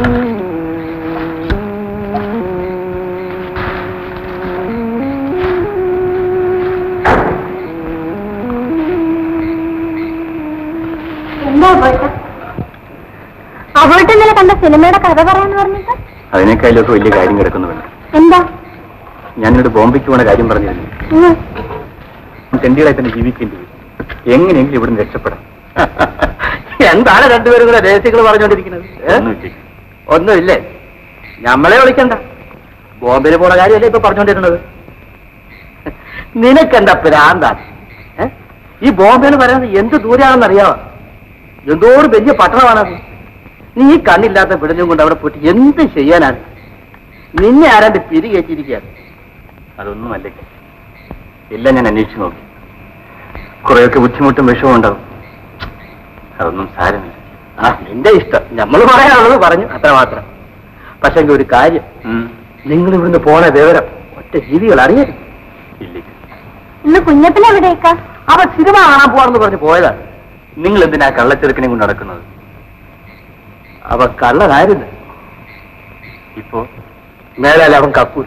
എന്താ പോയിട്ട് അവളുടെ ഇന്നലെ കണ്ട സിനിമയുടെ കഥ പറയാന്ന് പറഞ്ഞിട്ട് അതിനേക്കാളൊക്കെ വലിയ കാര്യം കിടക്കുന്നുണ്ട് എന്താ ഞാനോട് ബോംബെക്ക് പോണ കാര്യം പറഞ്ഞിരുന്നു ഉം. തെണ്ടികളായി തന്നെ ജീവിക്കേണ്ടി വരും എങ്ങനെയെങ്കിലും ഇവിടുന്ന് രക്ഷപ്പെടാം എന്താണ് രണ്ടുപേരും കൂടെ രഹസ്യങ്ങൾ പറഞ്ഞുകൊണ്ടിരിക്കുന്നത് ഏ? ഒന്നുമില്ലേ? ഒന്നുമില്ലേ ഞമ്മളെ വിളിക്കണ്ട ബോംബെയിൽ പോണ കാര്യമല്ലേ ഇപ്പൊ പറഞ്ഞുകൊണ്ടിരുന്നത് നിനക്കെന്താ പ്രാന്താണ് ഏ? ഈ ബോംബെ എന്ന് പറയുന്നത് എന്ത് ദൂരെയാണെന്ന് അറിയാമോ എന്തോരം വലിയ പട്ടണമാണത് നീ ഈ കണ്ണില്ലാത്ത പിടലും കൊണ്ട് അവിടെ പോയിട്ട് എന്ത് ചെയ്യാനാണ് നിന്നെ ആരാണ്ട് പിരി കയറ്റിയിരിക്കുകയാണ് അതൊന്നുമല്ലേ എല്ലാം ഞാൻ അന്വേഷിച്ചു നോക്കി കുറെയൊക്കെ ബുദ്ധിമുട്ടും വിഷമവും ഉണ്ടാവും അതൊന്നും സാരമില്ല ആ നിന്റെ ഇഷ്ടം നമ്മൾ പറയാനുള്ളത് പറഞ്ഞു അത്രമാത്രം പക്ഷെ ഒരു കാര്യം ഉം. നിങ്ങൾ ഇവിടുന്ന് പോണ വിവരം ഒറ്റ ജീവികൾ അറിയരുത് ഇല്ലേ ഇന്ന് കുഞ്ഞപ്പനെ എവിടേക്കാ അവ സിനിമ കാണാൻ പോവാണെന്ന് പറഞ്ഞ് പോയതാണ് നിങ്ങൾ എന്തിനാ കള്ളച്ചെറുക്കനെ കൊണ്ട് നടക്കുന്നത് അവ കള്ളനായിരുന്നു ഇപ്പോ മേലാൽ അവൻ കക്കൂല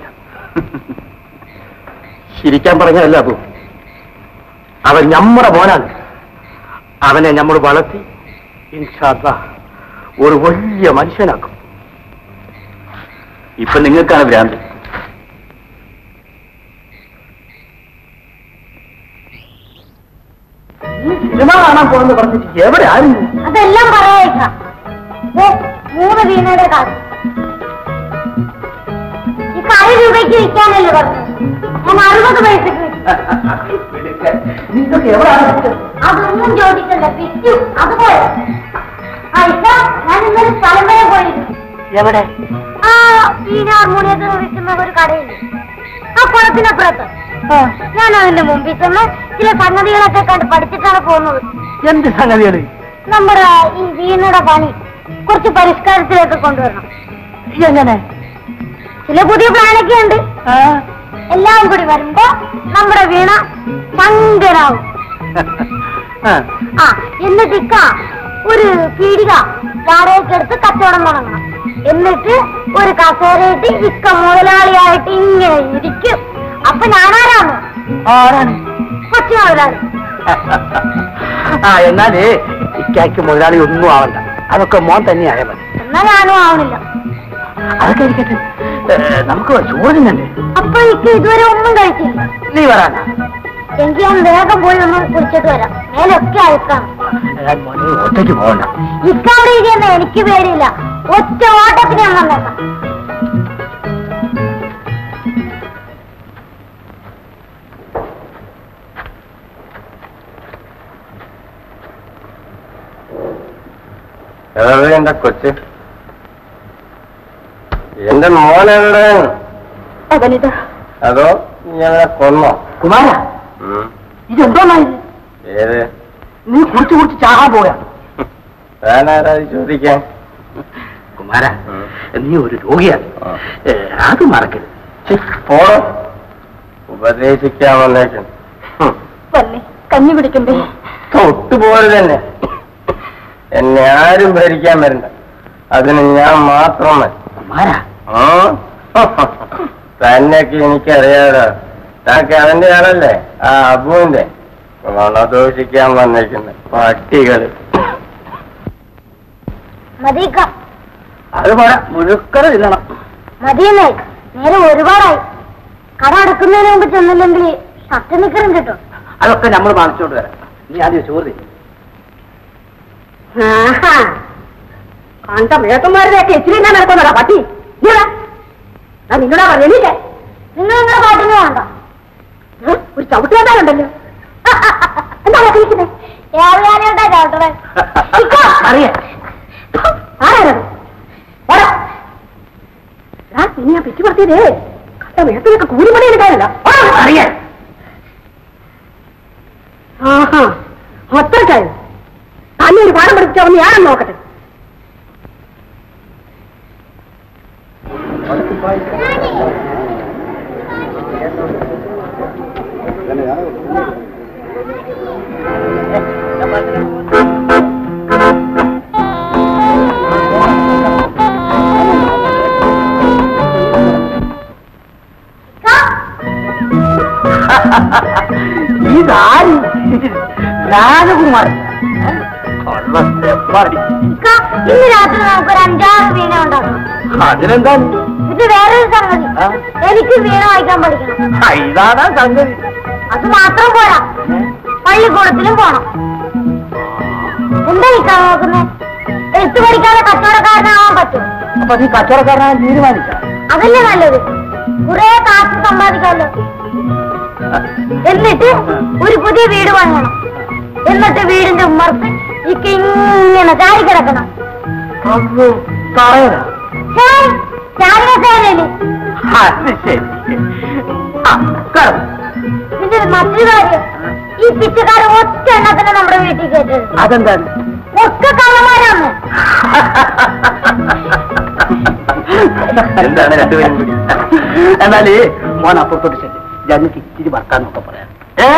ചിരിക്കാൻ പറഞ്ഞതല്ല അപ്പു അവൻ ഞമ്മടെ മോനാണ് അവനെ നമ്മൾ വളർത്തി ഇൻഷാ അല്ലാ, ഒരു വലിയ മനുഷ്യനാക്കും ഇപ്പൊ നിങ്ങൾക്കാണ് ഭ്രാന്ത് സിനിമ കാണാൻ പോകുന്ന പറഞ്ഞിട്ട് എവിടെ ആരും അതെല്ലാം പറയാ മൂന്ന് വീണയുടെ കാശ് ഈ കറി രൂപയ്ക്ക് വിൽക്കാനല്ലേ പറഞ്ഞു ഞാൻ അറുപത് പൈസക്ക് വിറ്റു. നിനക്ക് എവിടെയാണ് അതൊന്നും ചോദിക്കണ്ട വിറ്റു അതുപോലെ ആ ഇക്ക ഞാൻ ഇന്നൊരു സ്ഥലം വരെ പോയിരുന്നു എവിടെ ആ വീണ ഹാർമോണിയത്തിൽ വിൽക്കുന്ന ഒരു കടയില്ലേ ആ കുളത്തിനപ്പുറത്ത് ഞാൻ അതിന്റെ മുമ്പിൽ ചെന്ന് ചില സംഗതികളൊക്കെ കണ്ട് പഠിച്ചിട്ടാണ് പോകുന്നത് എന്ത് സംഗതികള് നമ്മുടെ ഈ വീണയുടെ പണി കുറച്ച് പരിഷ്കാരത്തിലേക്ക് കൊണ്ടുവരണം എങ്ങനെ ചില പുതിയ പ്ലാനൊക്കെ ഉണ്ട് എല്ലാം കൂടി വരുമ്പോ നമ്മുടെ വീണ ഭയങ്കരാവും ആ എന്നിട്ട് ഇക്ക ഒരു പീടിക വാടകയ്ക്കെടുത്ത് കച്ചവടം തുടങ്ങണം എന്നിട്ട് ഒരു കസേരയിട്ട് ഇക്ക മുതലാളിയായിട്ട് ഇങ്ങനെ ഇരിക്കും അപ്പൊ ഞാനാരാണ് ആരാണ് കൊച്ചു മുതലാളി ആ എന്നാലേ ഇക്കായ്ക്ക് മുതലാളി ഒന്നും ആവണ്ട അതൊക്കെ മോൻ തന്നെ ആയാൽ മതി എന്നാ ഞാനും ആവണില്ല അതൊക്കെ ഇരിക്കട്ടെ ഏ, നമുക്ക് ചോറ് തിന്നണ്ടേ അപ്പൊ ഇക്ക ഇതുവരെ ഒന്നും കഴിച്ചില്ല നീ വരാനാ എങ്കിൽ ഞാൻ വേഗം പോയി ഒന്ന് കുളിച്ചിട്ട് വരാം മേലൊക്കെ അയക്കാം ഞാൻ മോനെ ഒറ്റയ്ക്ക് പോകണ്ട ഇക്ക അവിടെ ഇരിക്കുന്ന എനിക്ക് പേടിയില്ല ഒറ്റ ഓട്ടത്തിന് ഞാൻ വന്നേക്കാം എവിടെ എന്റെ കൊച്ച് എന്റെ മോനെവിടെ അവനിതാ അതോ നീ അവനെ കൊന്നോ കുമാര ഉം. ഇതെന്തോന്നായത് ഏത് നീ കുടിച്ചു കുടിച്ച് ചാകാൻ പോയാ താനാരാ ഇത് ചോദിക്കാൻ കുമാര ഉം. നീ ഒരു രോഗിയാണ് ആ. ഏ, അത് മറക്കരുത് ഛി, പോടോ ഉപദേശിക്കാൻ വന്നേക്കും ഹും. വന്നേ കഞ്ഞി കുടിക്കണ്ടേ തൊട്ടുപോലെ തന്നെ എന്നെ ആരും ഭരിക്കാൻ വരണ്ട അതിന് ഞാൻ മാത്രം മതി കുമാര ആ? തന്നെയൊക്കെ എനിക്കറിയാലോ താക്ക് അവന്റെ ആളല്ലേ ആ അബുവിന്റെ ഗുണദോഷിക്കാൻ വന്നേക്കുന്നു പട്ടികള് മതിക്ക അത് പോരാ മുഴുക്കറ തിന്നണം മതിയെന്നേ നേരെ ഒരുപാടായി കട അടക്കുന്നതിന് മുമ്പ് ചെന്നില്ലെങ്കിൽ ഷർട്ട് നിക്കറും കിട്ടും അതൊക്കെ നമ്മൾ വാങ്ങിച്ചോണ്ട് വരാം നീ ആദ്യം ചോറ് തിന്ന്. ആഹാ. കണ്ട മേക്കന്മാരുടെയൊക്കെ ഇച്ചിരി ഞാൻ നടക്കുന്നതാ പട്ടി നീ വാ. ഞാൻ നിന്നോടാ പറഞ്ഞില്ലേ നിങ്ങൾ നിങ്ങളുടെ പാട്ടിന് വേണ്ട ഒരു ചവിട്ടുകാരുണ്ടല്ലോ എന്താ കേൾക്കുന്നത് ഏറിയാനോട്ടാ ചവിട്ടണേ അറിയാം ആരാണത് ഓടാ ആ, ഇനി ഞാൻ പിച്ചു പറത്തിയതേ കണ്ട മേക്കനൊക്കെ കൂലിപ്പണി എടുക്കാനല്ല അറിയാം ആഹാ അത്രക്കായോ തന്നെ ഒരു പാഠം പഠിപ്പിച്ചാവുന്ന ഞാനും നോക്കട്ടെ ഇതാര് രാജകുമാരൻ കൊള്ളത്തെപ്പാടി ഇക്ക, ഇന്ന് രാത്രി നമുക്കൊരു അഞ്ചാറ് വീണ ഉണ്ടാക്കണം അതിനെന്താ ഇത് വേറൊരു സംഗതി ആ? എനിക്ക് വീണ വായിക്കാൻ പഠിക്കണം ആ, ഇതാണ് സംഗതി അത് മാത്രം പോരാ പള്ളിക്കൂടത്തിലും പോണം എന്താ നിൽക്കാൻ നോക്കുന്നേ എഴുത്ത് പഠിക്കാതെ കച്ചവടക്കാരനാവാൻ പറ്റും അപ്പൊ നീ കച്ചവടക്കാരനാണ് തീരുമാനിച്ച അതല്ലേ നല്ലത് കുറെ കാശ് സമ്പാദിക്കാമല്ലോ എന്നിട്ട് ഒരു പുതിയ വീട് വാങ്ങണം എന്നിട്ട് വീടിന്റെ ഉമ്മർത്ത് ഇക്ക് ഇങ്ങനെ ചാരി കിടക്കണം പറയണ ഛേയ്, ചാരുകസേനയില്. അത് ശരി ആ, കേറ്. ഇതിന്റെ ഒരു മറ്റൊരു കാര്യം ഈ പിച്ചക്കാരൻ ഒറ്റ എണ്ണത്തിന് നമ്മുടെ വീട്ടിൽ കയറ്റരുത് അതെന്താണ് ഒക്കെ കള്ളന്മാരാണ് എന്താണ് രണ്ടുപേരും കൂടി എന്നാല് മോൻ അപ്പുറത്തോട്ട് ചെല്ലും ഞങ്ങൾക്ക് ഇച്ചിരി വർത്താനൊക്കെ പറയാം ഏ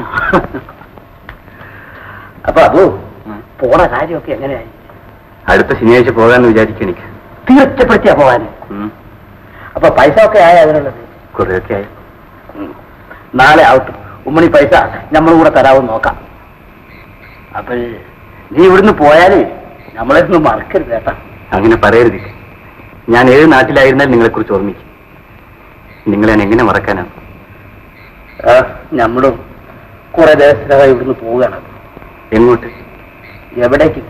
അപ്പൊ അതു പോണ കാര്യമൊക്കെ എങ്ങനെയായി അടുത്ത ശനിയാഴ്ച പോകാന്ന് വിചാരിക്കണിക്ക് തീർച്ചപ്പെടുത്തിയാ പോവാൻ അപ്പൊ പൈസ ഒക്കെ ആയ അതിനുള്ളത് കുറെയൊക്കെ ആയി ഉം. നാളെ ആവട്ടെ ഉമ്മണി പൈസ നമ്മളും കൂടെ തരാവും നോക്കാം അപ്പൊ നീ ഇവിടുന്ന് പോയാല് നമ്മളെ ഒന്നും മറക്കരുത് കേട്ടാ അങ്ങനെ പറയരുത് ഞാൻ ഏത് നാട്ടിലായിരുന്നാൽ നിങ്ങളെ കുറിച്ച് ഓർമ്മിക്കും നിങ്ങളെ ഞാൻ എങ്ങനെ മറക്കാനാണ് ആ, നമ്മളും കുറെ ദിവസത്തിനകം ഇവിടുന്ന് പോവുകയാണ് എങ്ങോട്ട് എവിടേക്ക്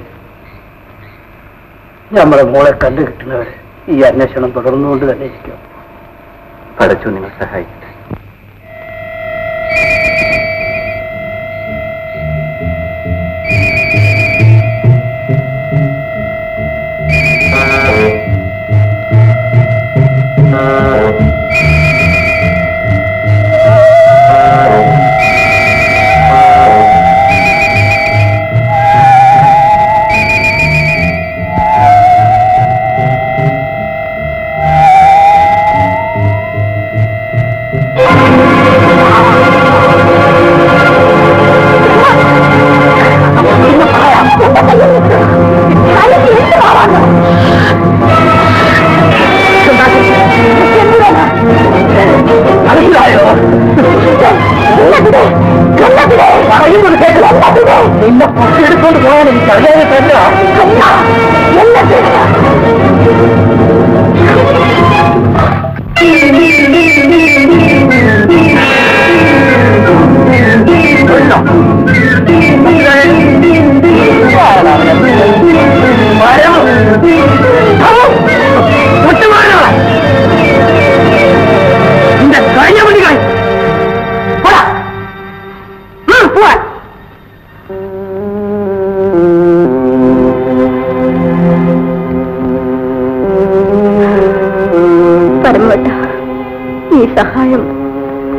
നമ്മളെ മോളെ കണ്ടു കിട്ടുന്നവരെ ഈ അന്വേഷണം തുടർന്നുകൊണ്ട് തന്നെ ഇരിക്കും പടച്ചു നിങ്ങൾ സഹായിക്കട്ടെ മനസ്സിലായോ പറയുന്നത് കേട്ടോ നിന്നെ പൊട്ടിയെടുത്തോണ്ട് പോയാൽ എനിക്ക് അറിയാതെ തന്നെ മരം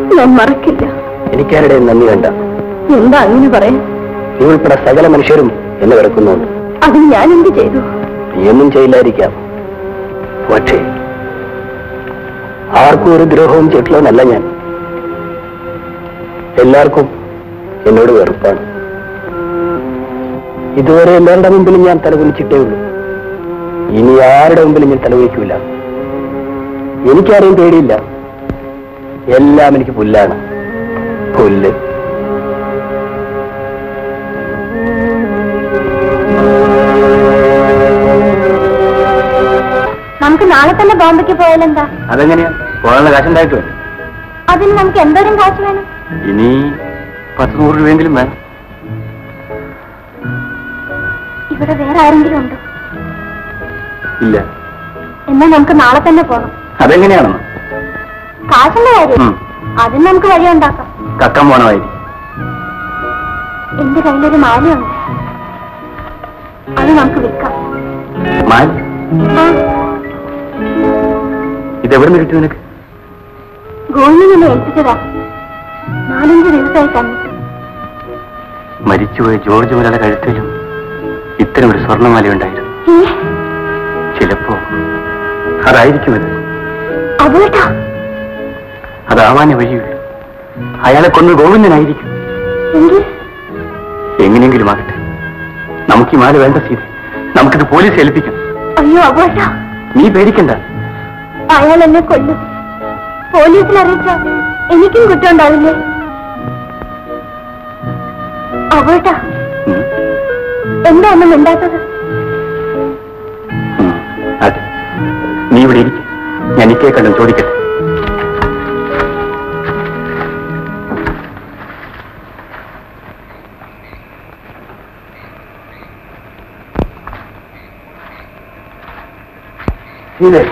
ഞാൻ മറക്കില്ല എനിക്കാരുടെയും നന്ദി വേണ്ട എന്താ അങ്ങനെ പറയാൻ നീ ഉൾപ്പെടെ സകല മനുഷ്യരും എന്നെ വെറുക്കുന്നുണ്ട് അതിന് ഞാൻ എന്ത് ചെയ്തു നീയൊന്നും ചെയ്യില്ലായിരിക്കാം പക്ഷേ ആർക്കും ഒരു ദ്രോഹവും ചെയ്തിട്ടുള്ളവനല്ല ഞാൻ എല്ലാവർക്കും എന്നോട് വെറുപ്പാണ് ഇതുവരെ എല്ലാവരുടെ മുമ്പിലും ഞാൻ തലകുനിച്ചിട്ടേ ഉള്ളൂ ഇനി ആരുടെ മുമ്പിലും ഞാൻ തലകുനിക്കൂല എനിക്കാരെയും പേടിയില്ല എല്ലാം എനിക്ക് പുല്ലാണ് പുല്ല് നമുക്ക് നാളെ തന്നെ ബോംബെക്ക് പോയാലെന്താ അതെങ്ങനെയാ പോകാനുള്ള കാശുണ്ടായിട്ട് വേണം അതിന് നമുക്ക് എന്തോരം കാശ് വേണം ഇനി പത്ത് നൂറ് രൂപയെങ്കിലും വേണം ഇവിടെ വേറെ ആരെങ്കിലും ഉണ്ടോ ഇല്ല എന്നാ നമുക്ക് നാളെ തന്നെ പോകണം അതെങ്ങനെയാണെന്ന് കാശിന്റെ കാര്യം ഉം. അതിന് നമുക്ക് വഴിയുണ്ടാക്കാം കക്കം പോണമായിരിക്കും എന്റെ കയ്യിലൊരു മാലയുണ്ട് അത് നമുക്ക് വിൽക്കാം മാൽ ആ, ഇതെവിടെ നിന്ന് കിട്ടി നിനക്ക് ഗോവിന്ദൻ എന്നെ ഏൽപ്പിച്ചതാ നാലഞ്ച് ദിവസമായി തന്നിട്ട് മരിച്ചുപോയ ജോർജ് മുരയുടെ കഴുത്തിലും ഇത്തരം ഒരു സ്വർണ്ണമാല ഉണ്ടായിരുന്നു ഏ, ചിലപ്പോ അതായിരിക്കും ഇത് അബോട്ടാ അതാവാനേ വഴിയുള്ളൂ അയാളെ കൊന്ന് ഗോവിന്ദനായിരിക്കും എങ്കിൽ എങ്ങനെയെങ്കിലും ആകട്ടെ നമുക്ക് ഈ മാല വേണ്ട സീത നമുക്കിത് പോലീസ് ഏൽപ്പിക്കാം അയ്യോ അബോട്ടാ നീ പേടിക്കണ്ട അയാൾ എന്നെ കൊല്ലും പോലീസിൽ അറിയിച്ച എനിക്കും കുറ്റം ഉണ്ടാവില്ലേ അബോട്ടാ ഉം. എന്താ ഒന്നും മിണ്ടാത്തത് ഉം. അതെ നീ ഇവിടെ ഇരിക്കും ഞാൻ ഇക്കേ കണ്ടും ചോദിക്കട്ടെ സീതേ,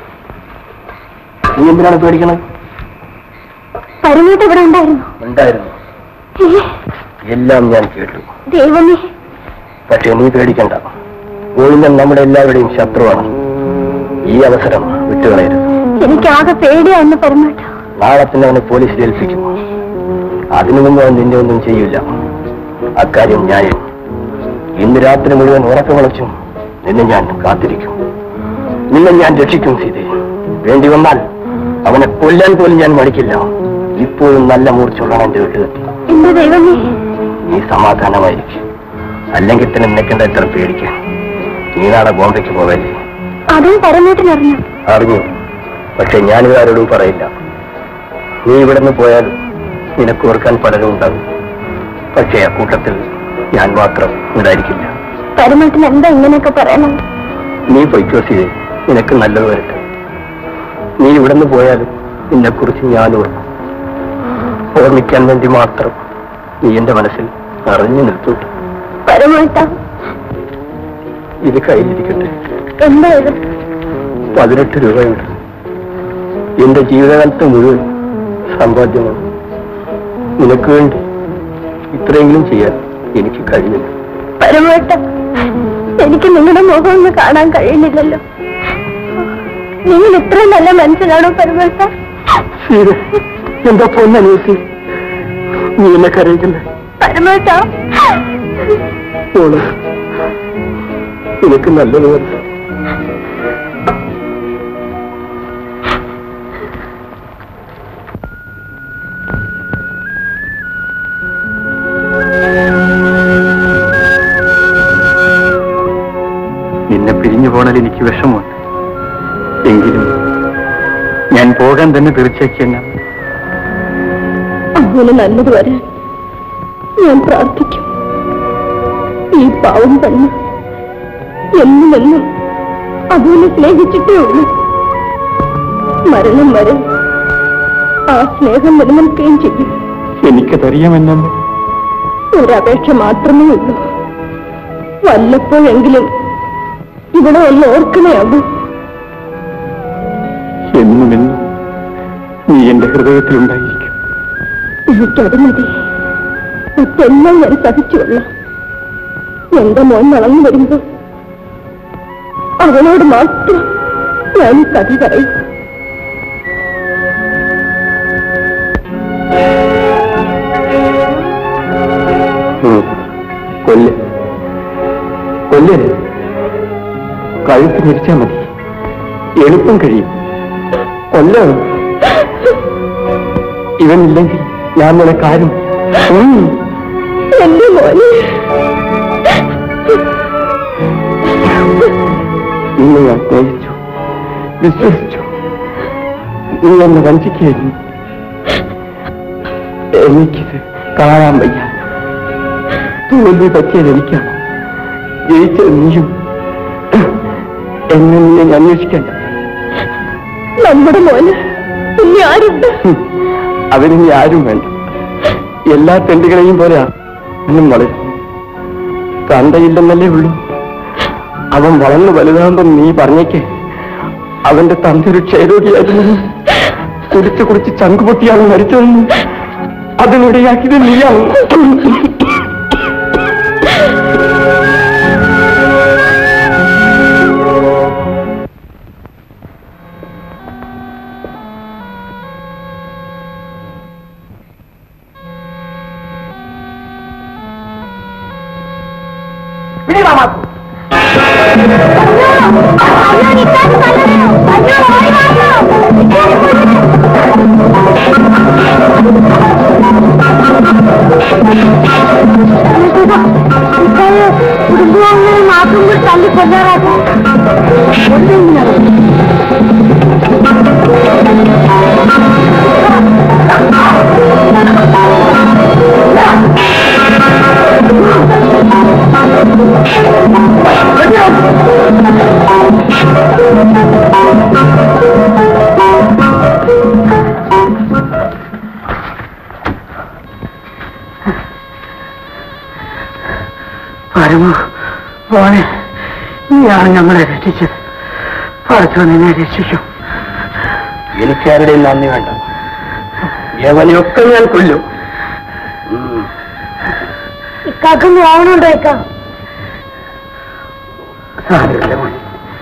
നീ എന്തിനാണ് പേടിക്കണത് പരമേട്ട് ഇവിടെ ഉണ്ടായിരുന്നു ഉണ്ടായിരുന്നു ഏ, എല്ലാം ഞാൻ കേട്ടു ദൈവമേ പക്ഷെ നീ പേടിക്കണ്ട ഗോവിന്ദൻ നമ്മുടെ എല്ലാവരുടെയും ശത്രുവാണ് ഈ അവസരം വിട്ടുകളയരുത് എനിക്കാകെ പേടിയായിരുന്നു പരമേട്ട നാളെ തന്നെ അവനെ പോലീസിൽ ഏൽപ്പിക്കും അതിനു മുമ്പ് അവൻ നിന്നെ ഒന്നും ചെയ്യില്ല അക്കാര്യം ന്യായം ഇന്ന് രാത്രി മുഴുവൻ ഉറക്കമുളച്ചും നിന്നെ ഞാൻ കാത്തിരിക്കും നിന്നെ ഞാൻ രക്ഷിക്കും സീതേ വേണ്ടി വന്നാൽ അവനെ കൊല്ലാൻ പോലും ഞാൻ മടിക്കില്ല ഇപ്പോഴും നല്ല മൂർച്ചയുള്ളതാണ് എന്റെ വീട്ടുകെട്ടി എന്റെ ദൈവമേ നീ സമാധാനമായിരിക്കും അല്ലെങ്കിൽ തന്നെ നിനക്കെന്താ ഇത്ര പേടിക്കാൻ നീ നാളെ ബോംബെക്ക് പോവല്ലേ അതും പരമേട്ടനറിഞ്ഞു അറിഞ്ഞു പക്ഷെ ഞാനിത് ആരോടും പറയില്ല നീ ഇവിടെ നിന്ന് പോയാലും നിനക്ക് ഓർക്കാൻ പലരും ഉണ്ടാകും പക്ഷേ ആ കൂട്ടത്തിൽ ഞാൻ മാത്രം ഉണ്ടായിരിക്കില്ല പരമേട്ടൻ എന്താ ഇങ്ങനെയൊക്കെ പറയണം നീ പൊയ്ക്കോ സീതെ നിനക്ക് നല്ലത് വരട്ടെ നീ ഇവിടെ നിന്ന് പോയാലും നിന്നെക്കുറിച്ച് ഞാൻ ഓർക്കും ഓർമ്മിക്കാൻ വേണ്ടി മാത്രം നീ എന്റെ മനസ്സിൽ അറിഞ്ഞു നിൽത്തു പരമേട്ട ഇത് കയ്യിലിരിക്കട്ടെ എന്താ ഇത് പതിനെട്ട് രൂപയുണ്ട് എന്റെ ജീവിതകാലത്ത് മുഴുവൻ സമ്പാദ്യമാണ് നിനക്ക് വേണ്ടി ഇത്രയെങ്കിലും ചെയ്യാൻ എനിക്ക് കഴിയില്ല പരമേട്ട എനിക്ക് നിങ്ങളുടെ മുഖം ഒന്ന് കാണാൻ കഴിയുന്നില്ലല്ലോ നിങ്ങൾ ഇത്ര നല്ല മനുഷ്യനാണോ പരമേട്ട സീത എന്താ പൊന്നനീസി നീ എന്നെ കരയിക്കല്ലേ പരമേട്ട ഓള് നിനക്ക് നല്ലത് വരട്ടെ നിന്നെ പിരിഞ്ഞു പോണാൽ എനിക്ക് വിഷമമുണ്ട് എങ്കിലും ഞാൻ പോകാൻ തന്നെ തീർച്ചയാക്കിയെന്ന അങ്ങനെ നല്ലത് വരാൻ ഞാൻ പ്രാർത്ഥിക്കും ഈ പാവം പെണ്ണ് എന്നും എന്നും അതുപോലെ സ്നേഹിച്ചിട്ടേ ഉള്ളൂ മരണം വരെ ആ സ്നേഹം നിലനിൽക്കുകയും ചെയ്യും എനിക്കതറിയാമെന്നമ്മ ഒരപേക്ഷ മാത്രമേ ഉള്ളൂ വല്ലപ്പോഴെങ്കിലും ഇവിടെ ഒന്ന് ഓർക്കണേ അബു എന്നും എന്നും നീ എന്റെ ഹൃദയത്തിലുണ്ടായിരിക്കും എനിക്കത് മതി മറ്റെല്ലാം ഞാൻ സഹിച്ചുകൊള്ളാം എന്റെ മോൻ വളർന്നു വരുമ്പോ അവളോട് മാത്രം ഞാൻ ഈ കഥ പറയും കൊല്ല് കൊല്ല് കഴുത്ത് തിരിച്ചാ മതി എളുപ്പം കഴിയും കൊല്ലോ ഇവനില്ലെങ്കിൽ ഞാൻ നിനക്ക് ആരും ഉം. എന്റെ മോനെ നിന്നെ ഞാൻ സ്നേഹിച്ചു വിശ്വസിച്ചു നീ എന്നെ വഞ്ചിക്കുകയായിരുന്നു എനിക്കിത് കാണാൻ വയ്യ തോൽവി പറ്റിയത് എനിക്കാണ് ജയിച്ചത് നീയും എന്നെ നീ എന്നെ അന്വേഷിക്കണ്ട നമ്മുടെ മോന് ഇനി ആരുണ്ട് ഹും, അവന് നീ ആരും വേണ്ട എല്ലാ തെണ്ടുകളെയും പോലെ അവനും വളരും തന്തയില്ലെന്നല്ലേ ഉള്ളൂ അവൻ വളർന്നു വലുതാകുമ്പം നീ പറഞ്ഞേക്കേ അവന്റെ തന്ത ഒരു ക്ഷയരോഗിയായിരുന്നു കുടിച്ച് കുടിച്ച് ചങ്കുപൊട്ടിയാണ് മരിച്ചതെന്ന് അതിനിടയാക്കിയത് നീയാണ് കുടുംബാംഗങ്ങൾ മാത്രം കൂടി തല്ലി കൊല്ലാറാക്കും പരമു മോനെ നീയാണ് നമ്മളെ രക്ഷിച്ചത് പഠിച്ചു നിന്നെ രക്ഷിക്കും എനിക്കാരുടെയും നന്ദി വേണ്ട യവനെയൊക്കെ ഞാൻ കൊല്ലും ഇക്കാക്കൊന്നും ആവണുണ്ടോ ഇക്ക സാരമില്ല മോനെ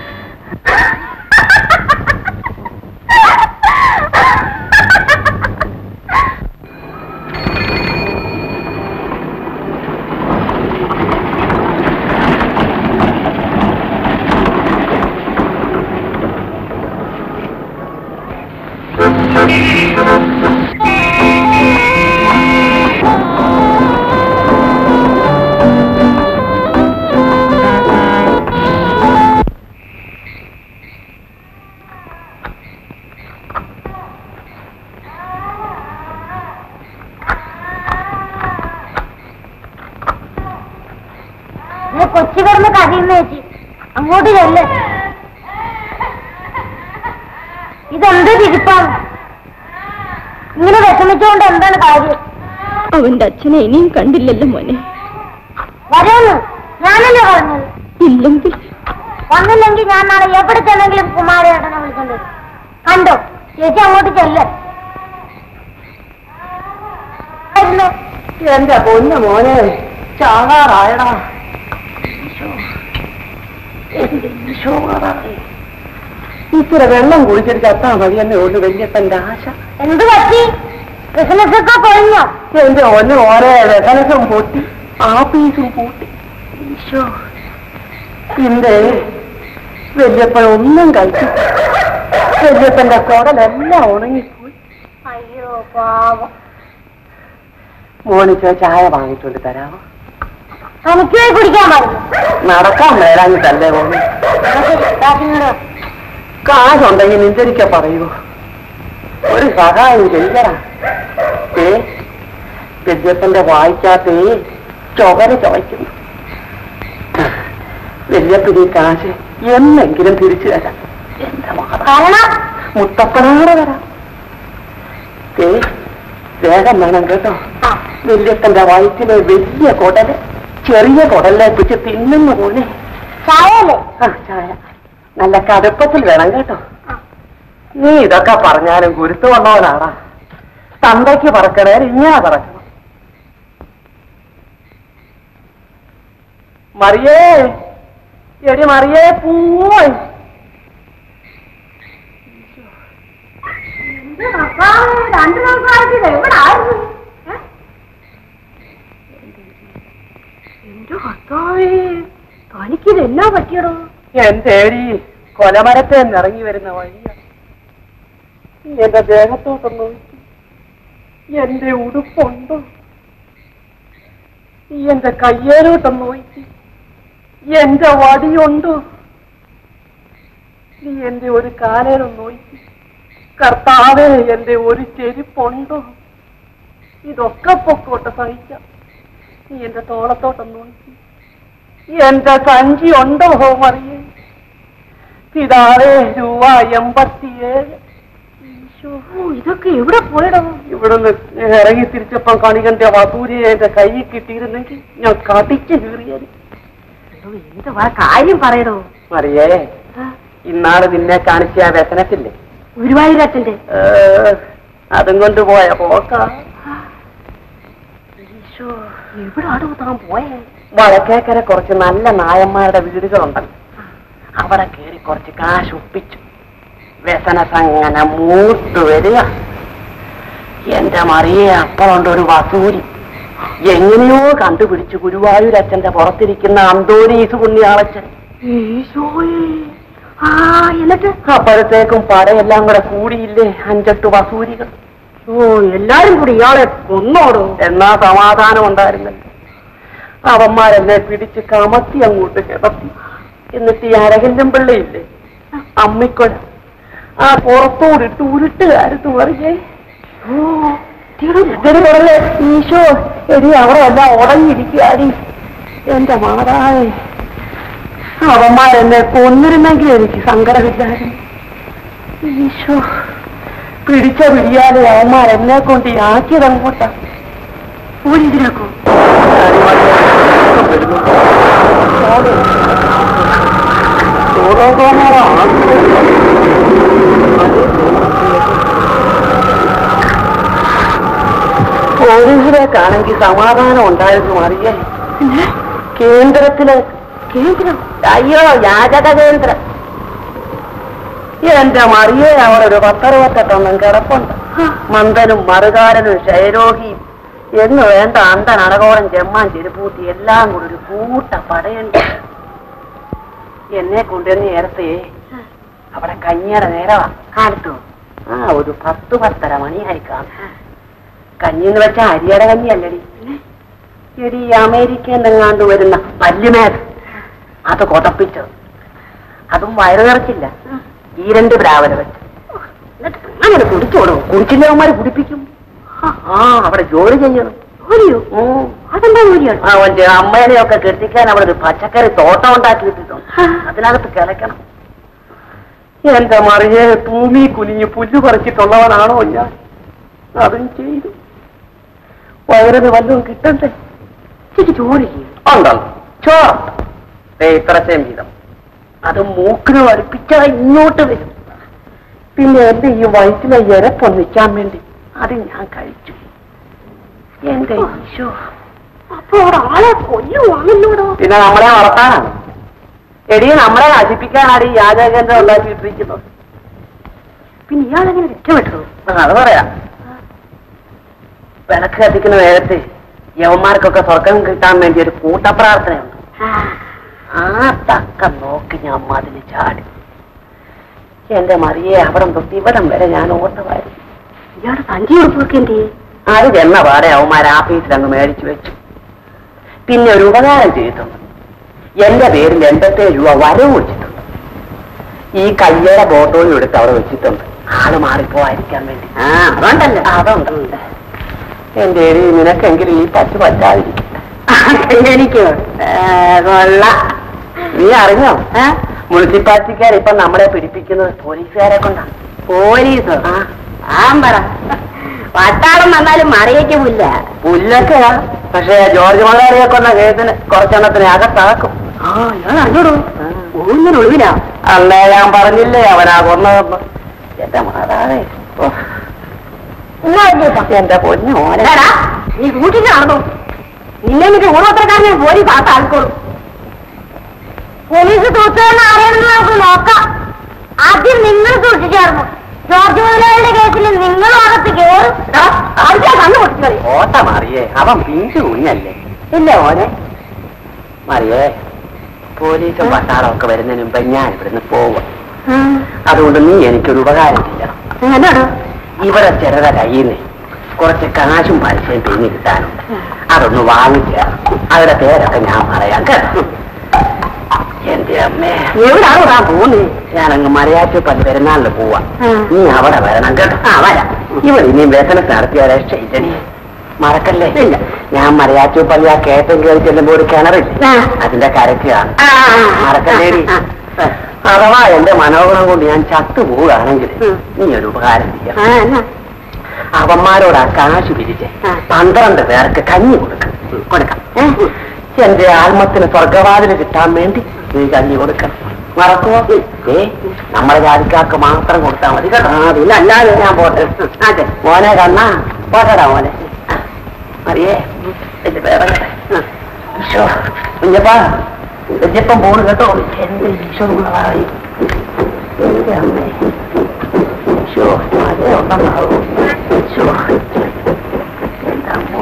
കൊച്ചു കിടന്ന് കരയുന്ന ചേച്ചി അങ്ങോട്ട് ചെല്ല് ഇതെന്ത് തിരിപ്പാണ് ഇങ്ങനെ വിഷമിച്ചുകൊണ്ട് എന്താണ് കാര്യം അവന്റെ അച്ഛനെ ഇനിയും കണ്ടില്ലല്ലോ മോനെ വരൂന്ന് ഞാനല്ലേ പറഞ്ഞത് ഇല്ലെങ്കിൽ വന്നില്ലെങ്കിൽ ഞാൻ നാളെ എവിടെ ചെന്നെങ്കിലും കുമാരേട്ടനെ വിളിച്ചോണ്ട് വരും. കണ്ടോ ചേച്ചി അങ്ങോട്ട് ചെല്ല് ആയിരുന്നു. എന്റെ പൊന്നു മോനെ ചാകാറായടാ ഇത്ര വെള്ളം കുടിച്ചിട്ട് ചത്താ മതി എന്നെ ഒന്ന് വലിയപ്പന്റെ ആശ എന്ത് പറ്റി ബിസിനസ് ഒക്കെ കൊഴിഞ്ഞോ എന്റെ ഒന്ന് ഓരോ രസനസം പൊട്ടി ആപ്പീസും പൂട്ടി ഈശോ എന്റെ വല്യപ്പൻ ഒന്നും കഴിച്ചു വല്യപ്പന്റെ കുടലെല്ലാം ഉണങ്ങിപ്പോയി അയ്യോ പാവം മോനിച്ചോ ചായ വാങ്ങിച്ചോണ്ട് തരാമോ എനിക്ക് പോയി കുടിക്കാൻ പറഞ്ഞു നടക്കാൻ മേലാഞ്ഞിട്ടല്ലേ മോനെ കാശുണ്ടെങ്കിൽ നിഞ്ചരിക്ക പറയൂ ഒരു സഹായം ചെയ്തരാ ഏ വല്യപ്പന്റെ വായിക്കാത്തേ ചൊവര ചവയ്ക്കുന്നു വല്യപ്പന് ഈ കാശ് എന്നെങ്കിലും തിരിച്ചു തരാം എന്റെ മകളാ കാരണം മുത്തപ്പനാറ് തരാം ഏ വേഗം വേണം കേട്ടോ വല്യപ്പന്റെ വയറ്റിലെ വലിയ കുടല് ചെറിയ കുടലിനെ പിടിച്ച് തിന്നുന്ന പോലെ ചായല്ലേ ആ ചായ നല്ല കടുപ്പത്തിൽ വേണം കേട്ടോ നീ ഇതൊക്കെ പറഞ്ഞാലും ഗുരുത്തു വന്നവനാടാ തന്തയ്ക്ക് പറക്കണേ ഇങ്ങനെ പറക്കണം മറിയേ എടി മറിയേ പോയി രണ്ടു ദിവസമായിട്ടില്ല എവിടെ ആയിരുന്നു എന്നാ പറ്റിയടോ എന്റെ ഏരി കൊലമരത്തെ ഇറങ്ങി വരുന്ന വഴിയ എന്റെ ദേഹത്തോട്ടൊന്ന് നോക്കി എന്റെ ഉടുപ്പുണ്ടോ എന്റെ കയ്യേലോട്ടൊന്ന് നോക്കി എന്റെ വടിയുണ്ടോ നീ എന്റെ ഒരു കാലേലൊന്ന് നോക്കി കർത്താവേ എന്റെ ഒരു ചെരുപ്പുണ്ടോ ഇതൊക്കെ പൊക്കോട്ടെ സഹിക്കാം നീ എന്റെ തോളത്തോട്ടൊന്ന് നോക്കി എന്റെ സഞ്ചി ഉണ്ടോ മറിയേ പിതാവേ രൂപ എൺപത്തിയേഴ് ഈശോ, ഇതൊക്കെ എവിടെ പോയടോ ഇവിടുന്ന് ഇറങ്ങി തിരിച്ചപ്പം കണികന്റെ വസൂരിയെ എന്റെ കയ്യിൽ കിട്ടിയിരുന്നെങ്കിൽ ഞാൻ കടിച്ചു കീറിയത് എന്തുവാ കാര്യം പറയടോ മറിയേ ഇന്നാള് നിന്നെ കാണിച്ച ആ വ്യസനത്തില്ലേ ഗുരുവായൂരച്ഛന്റെ ഏ, അതും കൊണ്ട് പോയ പോക്ക ഈശോ എവിടാടോ താൻ പോയേ വടക്കേക്കര കുറച്ച് നല്ല നായന്മാരുടെ വീടുകളുണ്ടല്ലോ അവിടെ കയറി കുറച്ച് കാശ് ഒപ്പിച്ചു വ്യസനസങ്ങനെ മൂത്തു വരിക എന്റെ മറിയെ അപ്പുറമുണ്ട് ഒരു വസൂരി എങ്ങനെയോ കണ്ടുപിടിച്ചു ഗുരുവായൂരച്ഛന്റെ പുറത്തിരിക്കുന്ന അന്തോനീസ് പുണ്യാളച്ചൻ ഈശോയെ ആ എന്നിട്ട് അപ്പോഴത്തേക്കും പടയെല്ലാം കൂടെ കൂടിയില്ലേ അഞ്ചെട്ട് വസൂരികൾ ഓ എല്ലാരും കൂടി ഇയാളെ കൊന്നോടോ എന്നാ സമാധാനം ഉണ്ടായിരുന്നല്ലോ അവന്മാരെന്നെ പിടിച്ച് കമത്തി അങ്ങോട്ട് കിടത്തി എന്നിട്ട് ഈ അരകല്ലും പിള്ളയില്ലേ അമ്മിക്കൊല ആ പുറത്തോടിട്ട് ഉരുട്ടുകാരത്ത് മറിയേ പറഞ്ഞേ ഈശോ എടി അവിടെ എല്ലാം ഉടങ്ങിയിരിക്കുകയാടി എന്റെ മാതാവേ അവന്മാരെന്നെ കൊന്നിരുന്നെങ്കിൽ എനിക്ക് സങ്കടമില്ലായിരുന്നു ഈശോ പിടിച്ച പിടിയാതെ അവന്മാരെന്നെ കൊണ്ട് ഈ ആക്കിയത് അങ്ങോട്ടാ ഊരിതിരാക്കോ പോലീസിലേക്കാണെങ്കിൽ സമാധാനം ഉണ്ടായിരുന്നു അറിയേ കേന്ദ്രത്തിലെ കേന്ദ്രം അയ്യോ യാചക കേന്ദ്രം എന്റെ മറിയെ അവിടെ ഒരു പത്തറുപത്തെട്ടെണ്ണം കിടപ്പുണ്ട് മന്ദനും മറുകാരനും ക്ഷയരോഗിയും എന്ന് വേണ്ട അന്തൻ അടകോടൻ ചെമ്മാൻ ചെരുപ്പൂത്തി എല്ലാം കൂടി ഒരു കൂട്ട പടയുണ്ട് എന്നെ കൊണ്ടുവന്ന് നേരത്തെ അവിടെ കഞ്ഞിയുടെ നേരവാ കാലത്തോ ആ ഒരു പത്ത് പത്തര മണിയായി കാണും കഞ്ഞി എന്ന് വെച്ചാൽ അരിയുടെ കഞ്ഞിയല്ലടി എടി അമേരിക്കയിൽ നിന്നെങ്ങാണ്ട് വരുന്ന പല്ലുമേൽ അത് കൊതപ്പിച്ചത് അതും വയറു നിറച്ചില്ല ഈ രണ്ട് ബ്രാവല വെച്ച് എന്നിട്ട് അങ്ങനെ കുടിച്ചോളൂ കുടിച്ചില്ലവന്മാര് കുടിപ്പിക്കും ആ അവിടെ ജോലി ചെയ്യണം ജോലിയോ ഉം. അതെന്താ ജോലിയാണ് ആ അവന്റെ അമ്മേനെയൊക്കെ കെട്ടിക്കാൻ അവിടെ ഒരു പച്ചക്കറി തോട്ടം ഉണ്ടാക്കി ഇട്ടിട്ടുണ്ട് അതിനകത്ത് കിളയ്ക്കണം എന്റെ മറിയെ ഭൂമി കുനിഞ്ഞ് പുല്ല് പറിച്ചിട്ടുള്ളവനാണോ ഞാൻ അതും ചെയ്തു വയറിന് വല്ലതും കിട്ടണ്ടേ ചേച്ചി ജോലി ചെയ്യും ഉണ്ടോ ചോറുണ്ട് ദേ ഇത്രയും വീതം അത് മൂക്കിന് വടിപ്പിച്ചാൽ ഇങ്ങോട്ട് വരും പിന്നെ എന്റെ ഈ വയറ്റിലെ ഇരപ്പൊന്നിക്കാൻ വേണ്ടി അത് ഞാൻ കഴിച്ചു എന്റെ ഈശോ അപ്പൊ അവിടെ ആളെ കൊല്ലുവാണല്ലോടോ പിന്നെ നമ്മളെ വളർത്താനാണ് എടി നമ്മളെ നശിപ്പിക്കാനാണ് ഈ യാചകേന്ദ്രം ഉണ്ടാക്കിയിട്ടിരിക്കുന്നത് പിന്നെ ഇയാളെങ്ങനെ രക്ഷപ്പെട്ടു ആ, അത് പറയാം വിളക്ക് കത്തിക്കുന്ന നേരത്തെ യവന്മാർക്കൊക്കെ സ്വർഗം കിട്ടാൻ വേണ്ടി ഒരു കൂട്ടപ്രാർത്ഥനയുണ്ട് ആ തക്ക നോക്കി ഞാൻ മതില് ചാടി എന്റെ മറിയെ അവിടം തൊട്ട് ഇവിടം വരെ ഞാൻ ഓട്ടമായിരുന്നു ഇയാളുടെ സഞ്ചി ഉടുപ്പൊക്കെ എന്ത് ചെയ്യും അത് ചെന്ന പാടെ അവന്മാർ ആഫീസിൽ അങ്ങ് മേടിച്ചു വെച്ചു പിന്നെ ഒരു ഉപകാരം ചെയ്തിട്ടുണ്ട് എന്റെ പേരിൽ എൺപത്തേഴ് രൂപ വരവ് വെച്ചിട്ടുണ്ട് ഈ കയ്യുടെ ഫോട്ടോയും എടുത്ത് അവിടെ വെച്ചിട്ടുണ്ട് ആള് മാറിപ്പോവാതിരിക്കാൻ വേണ്ടി ആ അതുണ്ടല്ലോ അതുണ്ട് എന്റെ ഏരി നിനക്കെങ്കിലും ഈ പച്ച് പറ്റാതിരിക്കും എനിക്ക് കൊള്ള നീ അറിഞ്ഞോ മുനിസിപ്പാലിറ്റിക്കാർ ഇപ്പൊ നമ്മളെ പിടിപ്പിക്കുന്നത് പോലീസുകാരെ കൊണ്ടാണ് പോലീസോ ആ പറ പട്ടാളം വന്നാലും മറിയേക്കുമില്ല പുല്ലൊക്കെയാ പക്ഷേ ജോർജ് മലയാളിയെ കൊണ്ട കേസിന് കുറച്ചെണ്ണത്തിന് അകത്താക്കും ആ ഞാൻ അറിഞ്ഞോടൂ ഒന്നിന് ഒളിവിനാ അന്നേ ഞാൻ പറഞ്ഞില്ലേ അവനാ കൊന്നതെന്ന് എന്റെ മാതാവേ ഓ, എന്റെ പൊന്നു മോനെ നീ സൂക്ഷിച്ച് നടന്നു നിന്നെ എനിക്ക് ഓരോരുത്തരക്കാരനെ പോലീസ് ആ താൽക്കോളും പോലീസ് തൂത്തുകൊണ്ട് ആരെയെന്ന് നമുക്ക് നോക്കാം ആദ്യം നിങ്ങൾ സൂക്ഷിച്ചായിരുന്നു ജോർജ് മുതലാളിയുടെ കേസിൽ നിങ്ങൾ അകത്ത് കയറും ആദ്യം കണ്ണു പൊട്ടിക്കളി ഓട്ട മാറിയേ അവൻ പിഞ്ചു കുഞ്ഞല്ലേ ഇല്ല മോനെ മറിയേ പോലീസും പട്ടാളം ഒക്കെ വരുന്നതിന് മുമ്പ് ഞാൻ ഇവിടുന്ന് പോവുക അതുകൊണ്ട് നീ എനിക്കൊരു ഉപകാരം ചെയ്യണം എന്നാണോ ഇവിടെ ചിലരുടെ കയ്യിൽ നിന്ന് കുറച്ച് കാശും പലിശയും പിരിഞ്ഞ് കിട്ടാനുണ്ട് അതൊന്ന് വാങ്ങിച്ച അവരുടെ പേരൊക്കെ ഞാൻ പറയാം കേട്ടോ എന്റെ അമ്മേ എവിടാണോ താൻ പോകുന്നത് ഞാനങ്ങ് മലയാറ്റു പള്ളി പെരുന്നാളിന് പോവാ ആ. നീ അവിടെ വരണം കേട്ടോ ആ വരാം ഇവിടെ ഇനി ബിസിനസ് നടത്തിയ രക്ഷയില്ലടി മറക്കല്ലേ ഇല്ല ഞാൻ മലയാറ്റു പള്ളി ആ കയറ്റം കയറി ചെല്ലുമ്പോ ഒരു കിണറില്ല ആ. അതിന്റെ കരയ്ക്കാണ് ആ, ആ, ആ. മറക്കല്ലേടി ആ, ആ. അഥവാ എന്റെ മനോഗുണം കൊണ്ട് ഞാൻ ചത്തുപോവുകയാണെങ്കിൽ ഉം. നീ ഒരു ഉപകാരം ചെയ്യാം ആ എന്നാ അവന്മാരോട് ആ കാശ് പിരിച്ച് ആ. പന്ത്രണ്ട് പേർക്ക് കഞ്ഞി കൊടുക്കാം കൊടുക്കാം ഏ? എന്റെ ആത്മത്തിന് സ്വർഗവാതിന് കിട്ടാൻ വേണ്ടി നീ കഞ്ഞി കൊടുക്കണം മറക്കുമോ ഏ നമ്മളെ ജാതിക്കാർക്ക് മാത്രം കൊടുത്താൽ മതി കേട്ടോ അതില്ല അല്ലാതെ ഞാൻ പോട്ടെ അതെ മോനെ കണ്ണാ പോട്ടടാ മോനെ ആ, മതിയേ എന്റെ പേരങ്ങട്ടെ ഈശോ കുഞ്ഞപ്പാ കുഞ്ഞപ്പം പോണ് കേട്ടോ എന്റെ ഈശോ ഉള്ളതായി എന്റെ അമ്മേ ഈശോ മഴ ഉണ്ടെന്നാവും ഈശോ എന്റെ അമ്മോ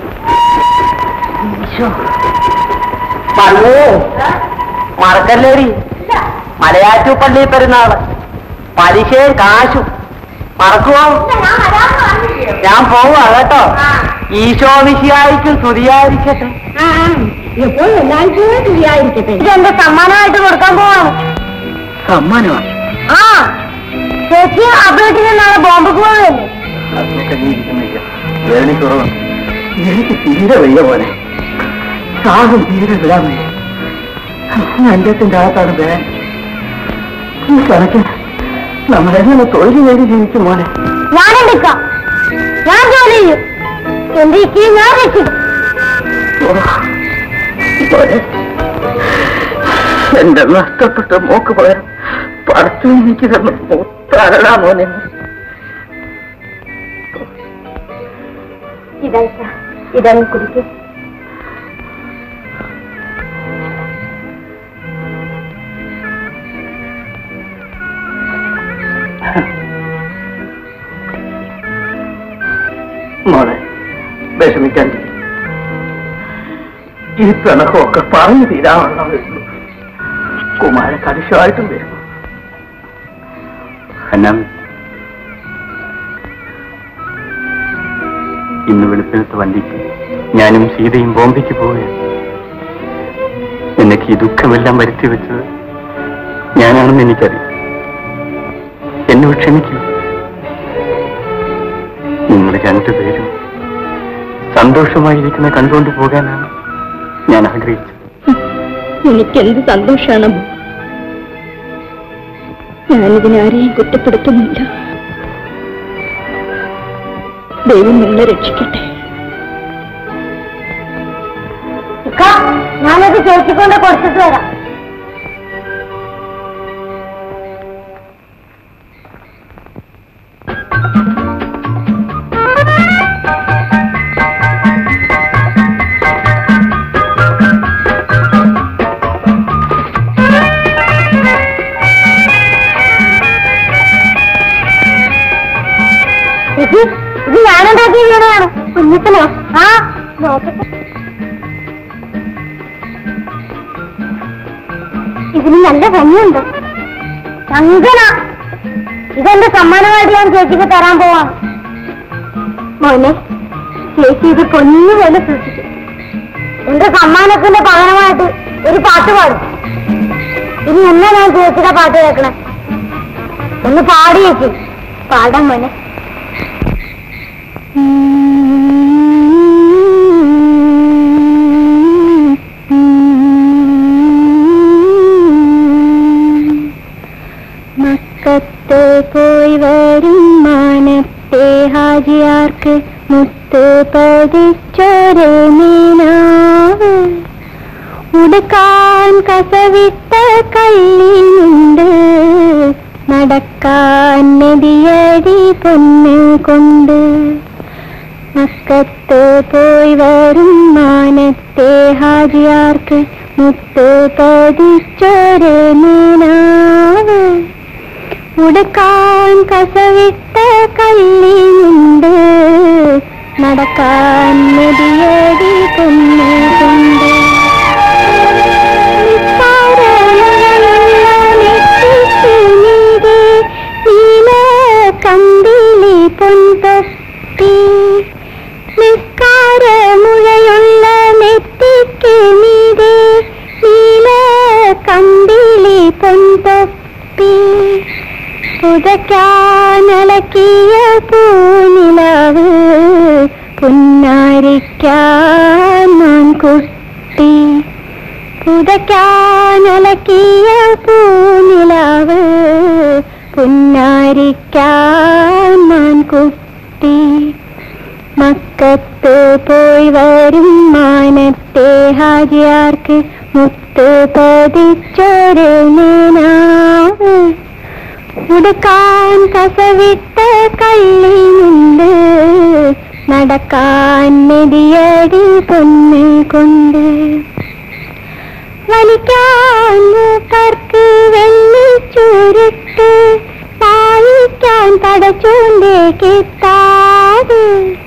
ഈശോ മറന്നു മറക്കല്ലേടി മലയാറ്റു പള്ളി പെരുന്നാള് പലിശയും കാശും മറക്കുമോ ഞാൻ പോവാ കേട്ടോ ഈശോ വിശിയായിരിക്കും സ്തുതിയായിരിക്കട്ടെ എപ്പോഴും എല്ലായ്പ്പോഴും ശരിയായിരിക്കട്ടെ ഇതെന്റെ സമ്മാനമായിട്ട് കൊടുക്കാൻ പോവാണ് സമ്മാനമാണ് ആ ചേച്ചി അപ്പോഴത്തേക്കും നാളെ ബോംബ് പോവുകയല്ലേ അതൊക്കെ നീ ഇരിക്കുന്നില്ല വേണി കുറവാണ് എനിക്ക് തീരെ വയ്യ പോലെ ശ്വാസം തീരെ വിടാൻ വയ്യ എന്റെ അകത്താണ് വേൻ ഈ കണക്കിന് നമ്മളെങ്ങനെ തൊഴിൽ ചെയ്ത് ജീവിക്കും മോനെ ഞാൻ എടുക്കാം ഞാൻ ജോലി ചെയ്യും എന്റെ ഇക്കി ഞാൻ രക്ഷിക്കും മോനെ, എന്റെ നഷ്ടപ്പെട്ട മോക്ക് പകരം പടത്തു എനിക്ക് തന്ന മുത്തരടാ മോനെ ഇതായിട്ടാ ഇതാണ് കുടിക്കും മോളെ വിഷമിക്കാൻ ഈ പിണക്കമൊക്കെ പറഞ്ഞു തീരാവുള്ള കുമാര കടിശമായിട്ടും വരും ഇന്ന് വെളുപ്പിനത്തെ വണ്ടിക്ക് ഞാനും സീതയും ബോംബെക്ക് പോവുകയാണ് നിനക്ക് ഈ ദുഃഖമെല്ലാം വരുത്തി വെച്ചത് ഞാനാണെന്ന് എനിക്കറിയാം എന്നോട് ക്ഷമിക്കൂ നിങ്ങൾ രണ്ടുപേരും സന്തോഷമായിരിക്കുന്ന കണ്ടുകൊണ്ട് പോകാനാണ് ഞാൻ ആഗ്രഹിച്ചത് എനിക്കെന്ത് സന്തോഷാണ് ഞാനിതിനാരെയും കുറ്റപ്പെടുത്തുന്നില്ല ദൈവം നിങ്ങളെ രക്ഷിക്കട്ടെ ഇക്ക, ഞാനത് ചേച്ചിക്കൊണ്ട് കൊടുത്തിട്ട് വരാം ചേച്ചി ഇത് ഞാനുണ്ടാക്കിയ വീടാണ് കുഞ്ഞിത്തനോ ആ നോക്കട്ടെ ഇതിന് നല്ല ഭംഗിയുണ്ട് ചങ്കന ഇതെന്റെ സമ്മാനമായിട്ട് ഞാൻ ചേച്ചിക്ക് തരാൻ പോവാ മോനെ ചേച്ചി ഇത് പൊന്നു പോലെ സൂക്ഷിച്ചു എന്റെ സമ്മാനത്തിന്റെ പകരമായിട്ട് ഒരു പാട്ട് പാടും ഇനി എന്നാ ഞാൻ ചേച്ചിയുടെ പാട്ട് കേൾക്കണേ ഒന്ന് പാടി ചേച്ചി പാടാം മോനെ മക്കത്ത് പോയി വരും മാനത്തെ ഹാജിയാർക്ക് മുത്ത് പതിച്ചൊരു മീനാവ് ഉടുക്കാൻ കസവിട്ട കല്ലിനുണ്ട് നടക്കാൻ നദിയടി പൊന്ന് കൊണ്ട് മക്കത്ത് പോയി വരും മാനത്തെ ഹാജിയാർക്ക് മുത്ത് പതിച്ചൊരു മീനാവ് ഉടുക്കാൻ കസവിട്ട കല്ലിനുണ്ട് നടക്കാൻ നദിയടി പൊന്ന് കൊണ്ട് നിസ്സാര പുതയ്ക്കാനലക്കിയ പൂനിലാവ് പുന്നാരിക്കാൻ മാൻകുട്ടി പുതയ്ക്കാനലക്കിയ പൂനിലാവ് പുന്നാരിക്കാൻ മാൻകുട്ടി മക്കത്ത് പോയി വരും മാനത്തെ ഹാജിയാർക്ക് മുത്ത് പതിച്ചൊരു നീനാവ് ഉടുക്കാൻ കസവിട്ട കള്ളിയുണ്ട് നടക്കാൻ മെതിയടി പൊന്ന് കൊണ്ട് വലിക്കാൻ മൂക്കർക്ക് വെള്ളി ചുരുട്ട് വായിക്കാൻ പടച്ചൂന്റെ കിട്ടാതെ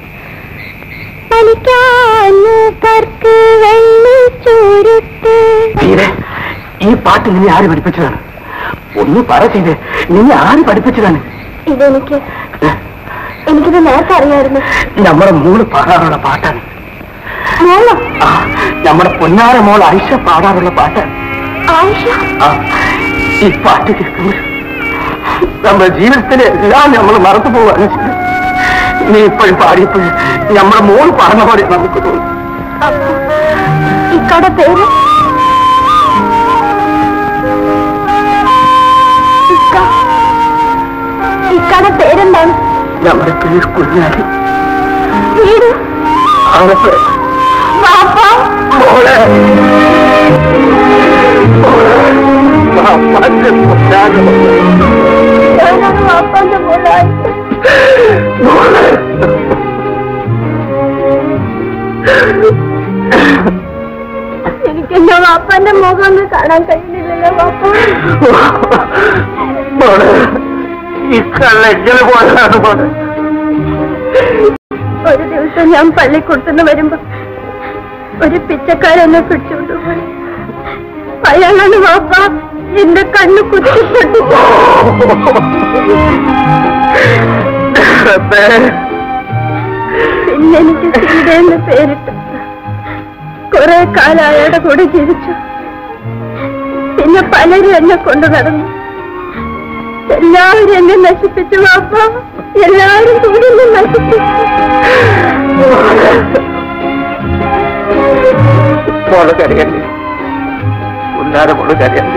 വലിക്കാൻ മൂക്കർക്ക് വെള്ളി ചുരുട്ട് തീരെ ഈ പാട്ട് നിന്നെ ആര് പഠിപ്പിച്ചതാണ് ഒന്ന് പറ ചെയ്തേ നിന്നെ ആര് പഠിപ്പിച്ചതാണ് ഇതെനിക്ക് എനിക്കിത് നേരത്തെ അറിയായിരുന്നു നമ്മുടെ മോള് പാടാറുള്ള പാട്ടാണ് മോളോ ആ നമ്മുടെ പൊന്നാര മോൾ ഐഷ പാടാറുള്ള പാട്ടാണ് ആയിഷ ആ ഈ പാട്ട് കേൾക്കുമ്പോൾ നമ്മുടെ ജീവിതത്തിലെ എല്ലാം നമ്മൾ മറന്നു പോവാണ് നീ ഇപ്പോഴും പാടിയപ്പോൾ നമ്മുടെ മോൾ പറഞ്ഞ പോലെ നമുക്ക് തോന്നും ഇക്കടെ പേര് ഇക്ക ഇക്കടെ പേരെന്താണ് നമ്മുടെ പേര് കുഞ്ഞാലി വീട് അവളെ വാപ്പ മോളെ മോളെ വാപ്പാന്റെ പൊന്നാര മോളെ. ഞാനാണ് വാപ്പാന്റെ മോളായി മോളെ എനിക്ക് എന്റെ വാപ്പാന്റെ മുഖം ഒന്ന് കാണാൻ കഴിയുന്നില്ലല്ലോ വാപ്പ മോളെ ഈ കള്ള എങ്ങനെ പോയതാണ് മോളെ ഒരു ദിവസം ഞാൻ പള്ളിക്കൂടത്തുനിന്ന് വരുമ്പോ ഒരു പിച്ചക്കാരെന്നെ പിടിച്ചുകൊണ്ടുപോയി അയാളാണ് വാപ്പ എന്റെ കണ്ണ് കുത്തിപ്പെട്ടു റബ്ബേ, പിന്നെ എനിക്ക് സീത എന്ന് പേരിട്ടു കുറെ കാലം അയാളുടെ കൂടെ ജീവിച്ചു പിന്നെ പലരും എന്നെ കൊണ്ടു നടന്നു എല്ലാവരും എന്നെ നശിപ്പിച്ചു വാപ്പ എല്ലാവരും കൂടി എന്നെ നശിപ്പിച്ചു മോള് കരയല്ലേ ഉന്നാര മോള് കരയല്ലേ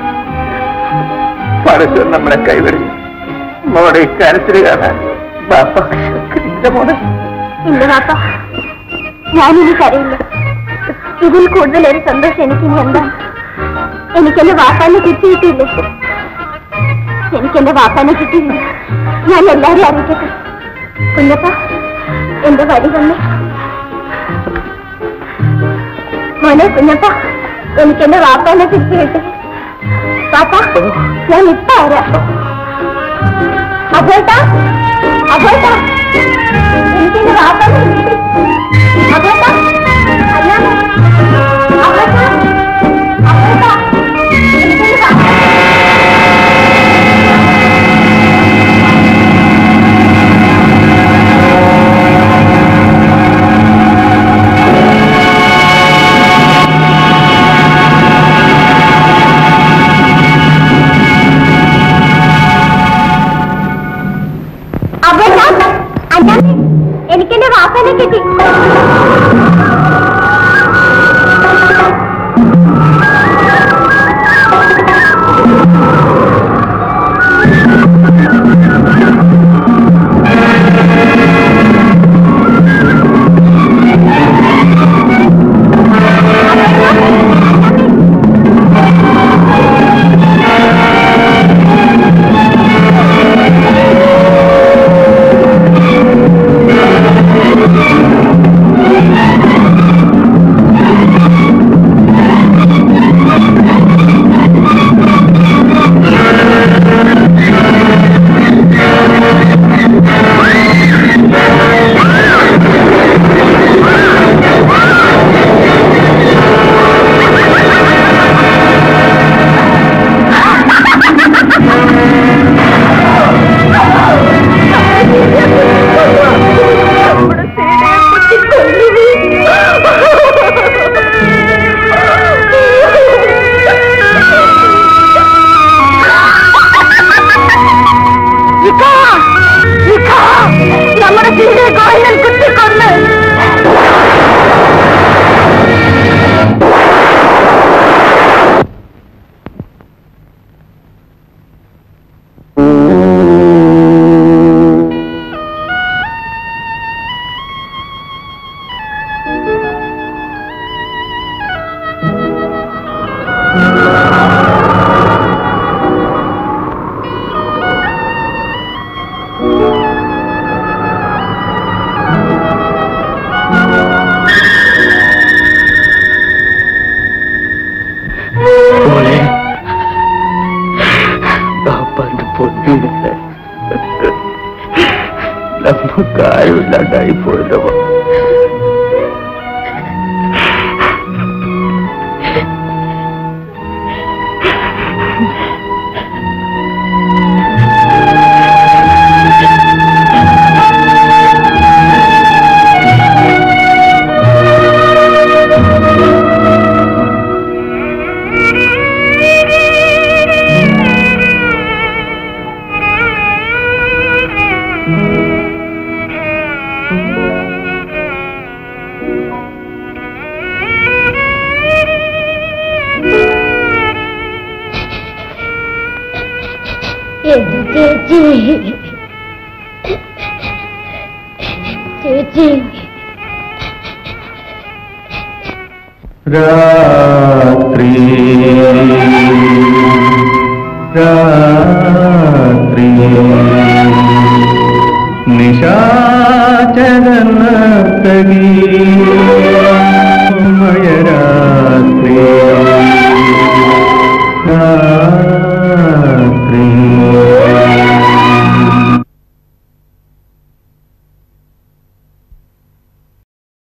പരസ്യം നമ്മളെ കൈവരിഞ്ഞു മോളെ ഇക്കാര്യത്തിൽ കാണാൻ ബാപ്പ നിന്റെ മോളെ ഇല്ല വാപ്പ ഞാനിനി കരയില്ല ഇതിൽ കൂടുതൽ ഒരു സന്തോഷം എനിക്കിനി എന്താണ് എനിക്കെന്റെ വാപ്പാനെ കിട്ടിയിട്ടില്ലേ എനിക്കെന്റെ വാപ്പാനെ കിട്ടിയില്ല ഞാൻ എല്ലാരെയും അറിയിക്കട്ടെ കുഞ്ഞപ്പ എന്റെ വരി തന്നെ മോനെ കുഞ്ഞപ്പ എനിക്കെന്റെ വാപ്പാനെ കിട്ടിയിട്ട് പാപ്പ ഞാൻ ഇപ്പൊ വരാം അപ്പോട്ടാ അപ്പോട്ടാ എനിക്കെന്റെ വാപ്പാനെ കിട്ടി അപ്പോട്ടാ അല്ലാതെ അപ്പോട്ടാ അപ്പോട്ടാ എനിക്കെന്റെ വാപ്പാനെ അപ്പോട്ടാ അല്ലാതെ എനിക്കെന്റെ വാപ്പാനെ കിട്ടി ആ ആരുമില്ലാണ്ടായി പോയല്ലോ എന്തു ചേച്ചി ചേച്ചി രാത്രി രാത്രി നിശാചരണത്തകി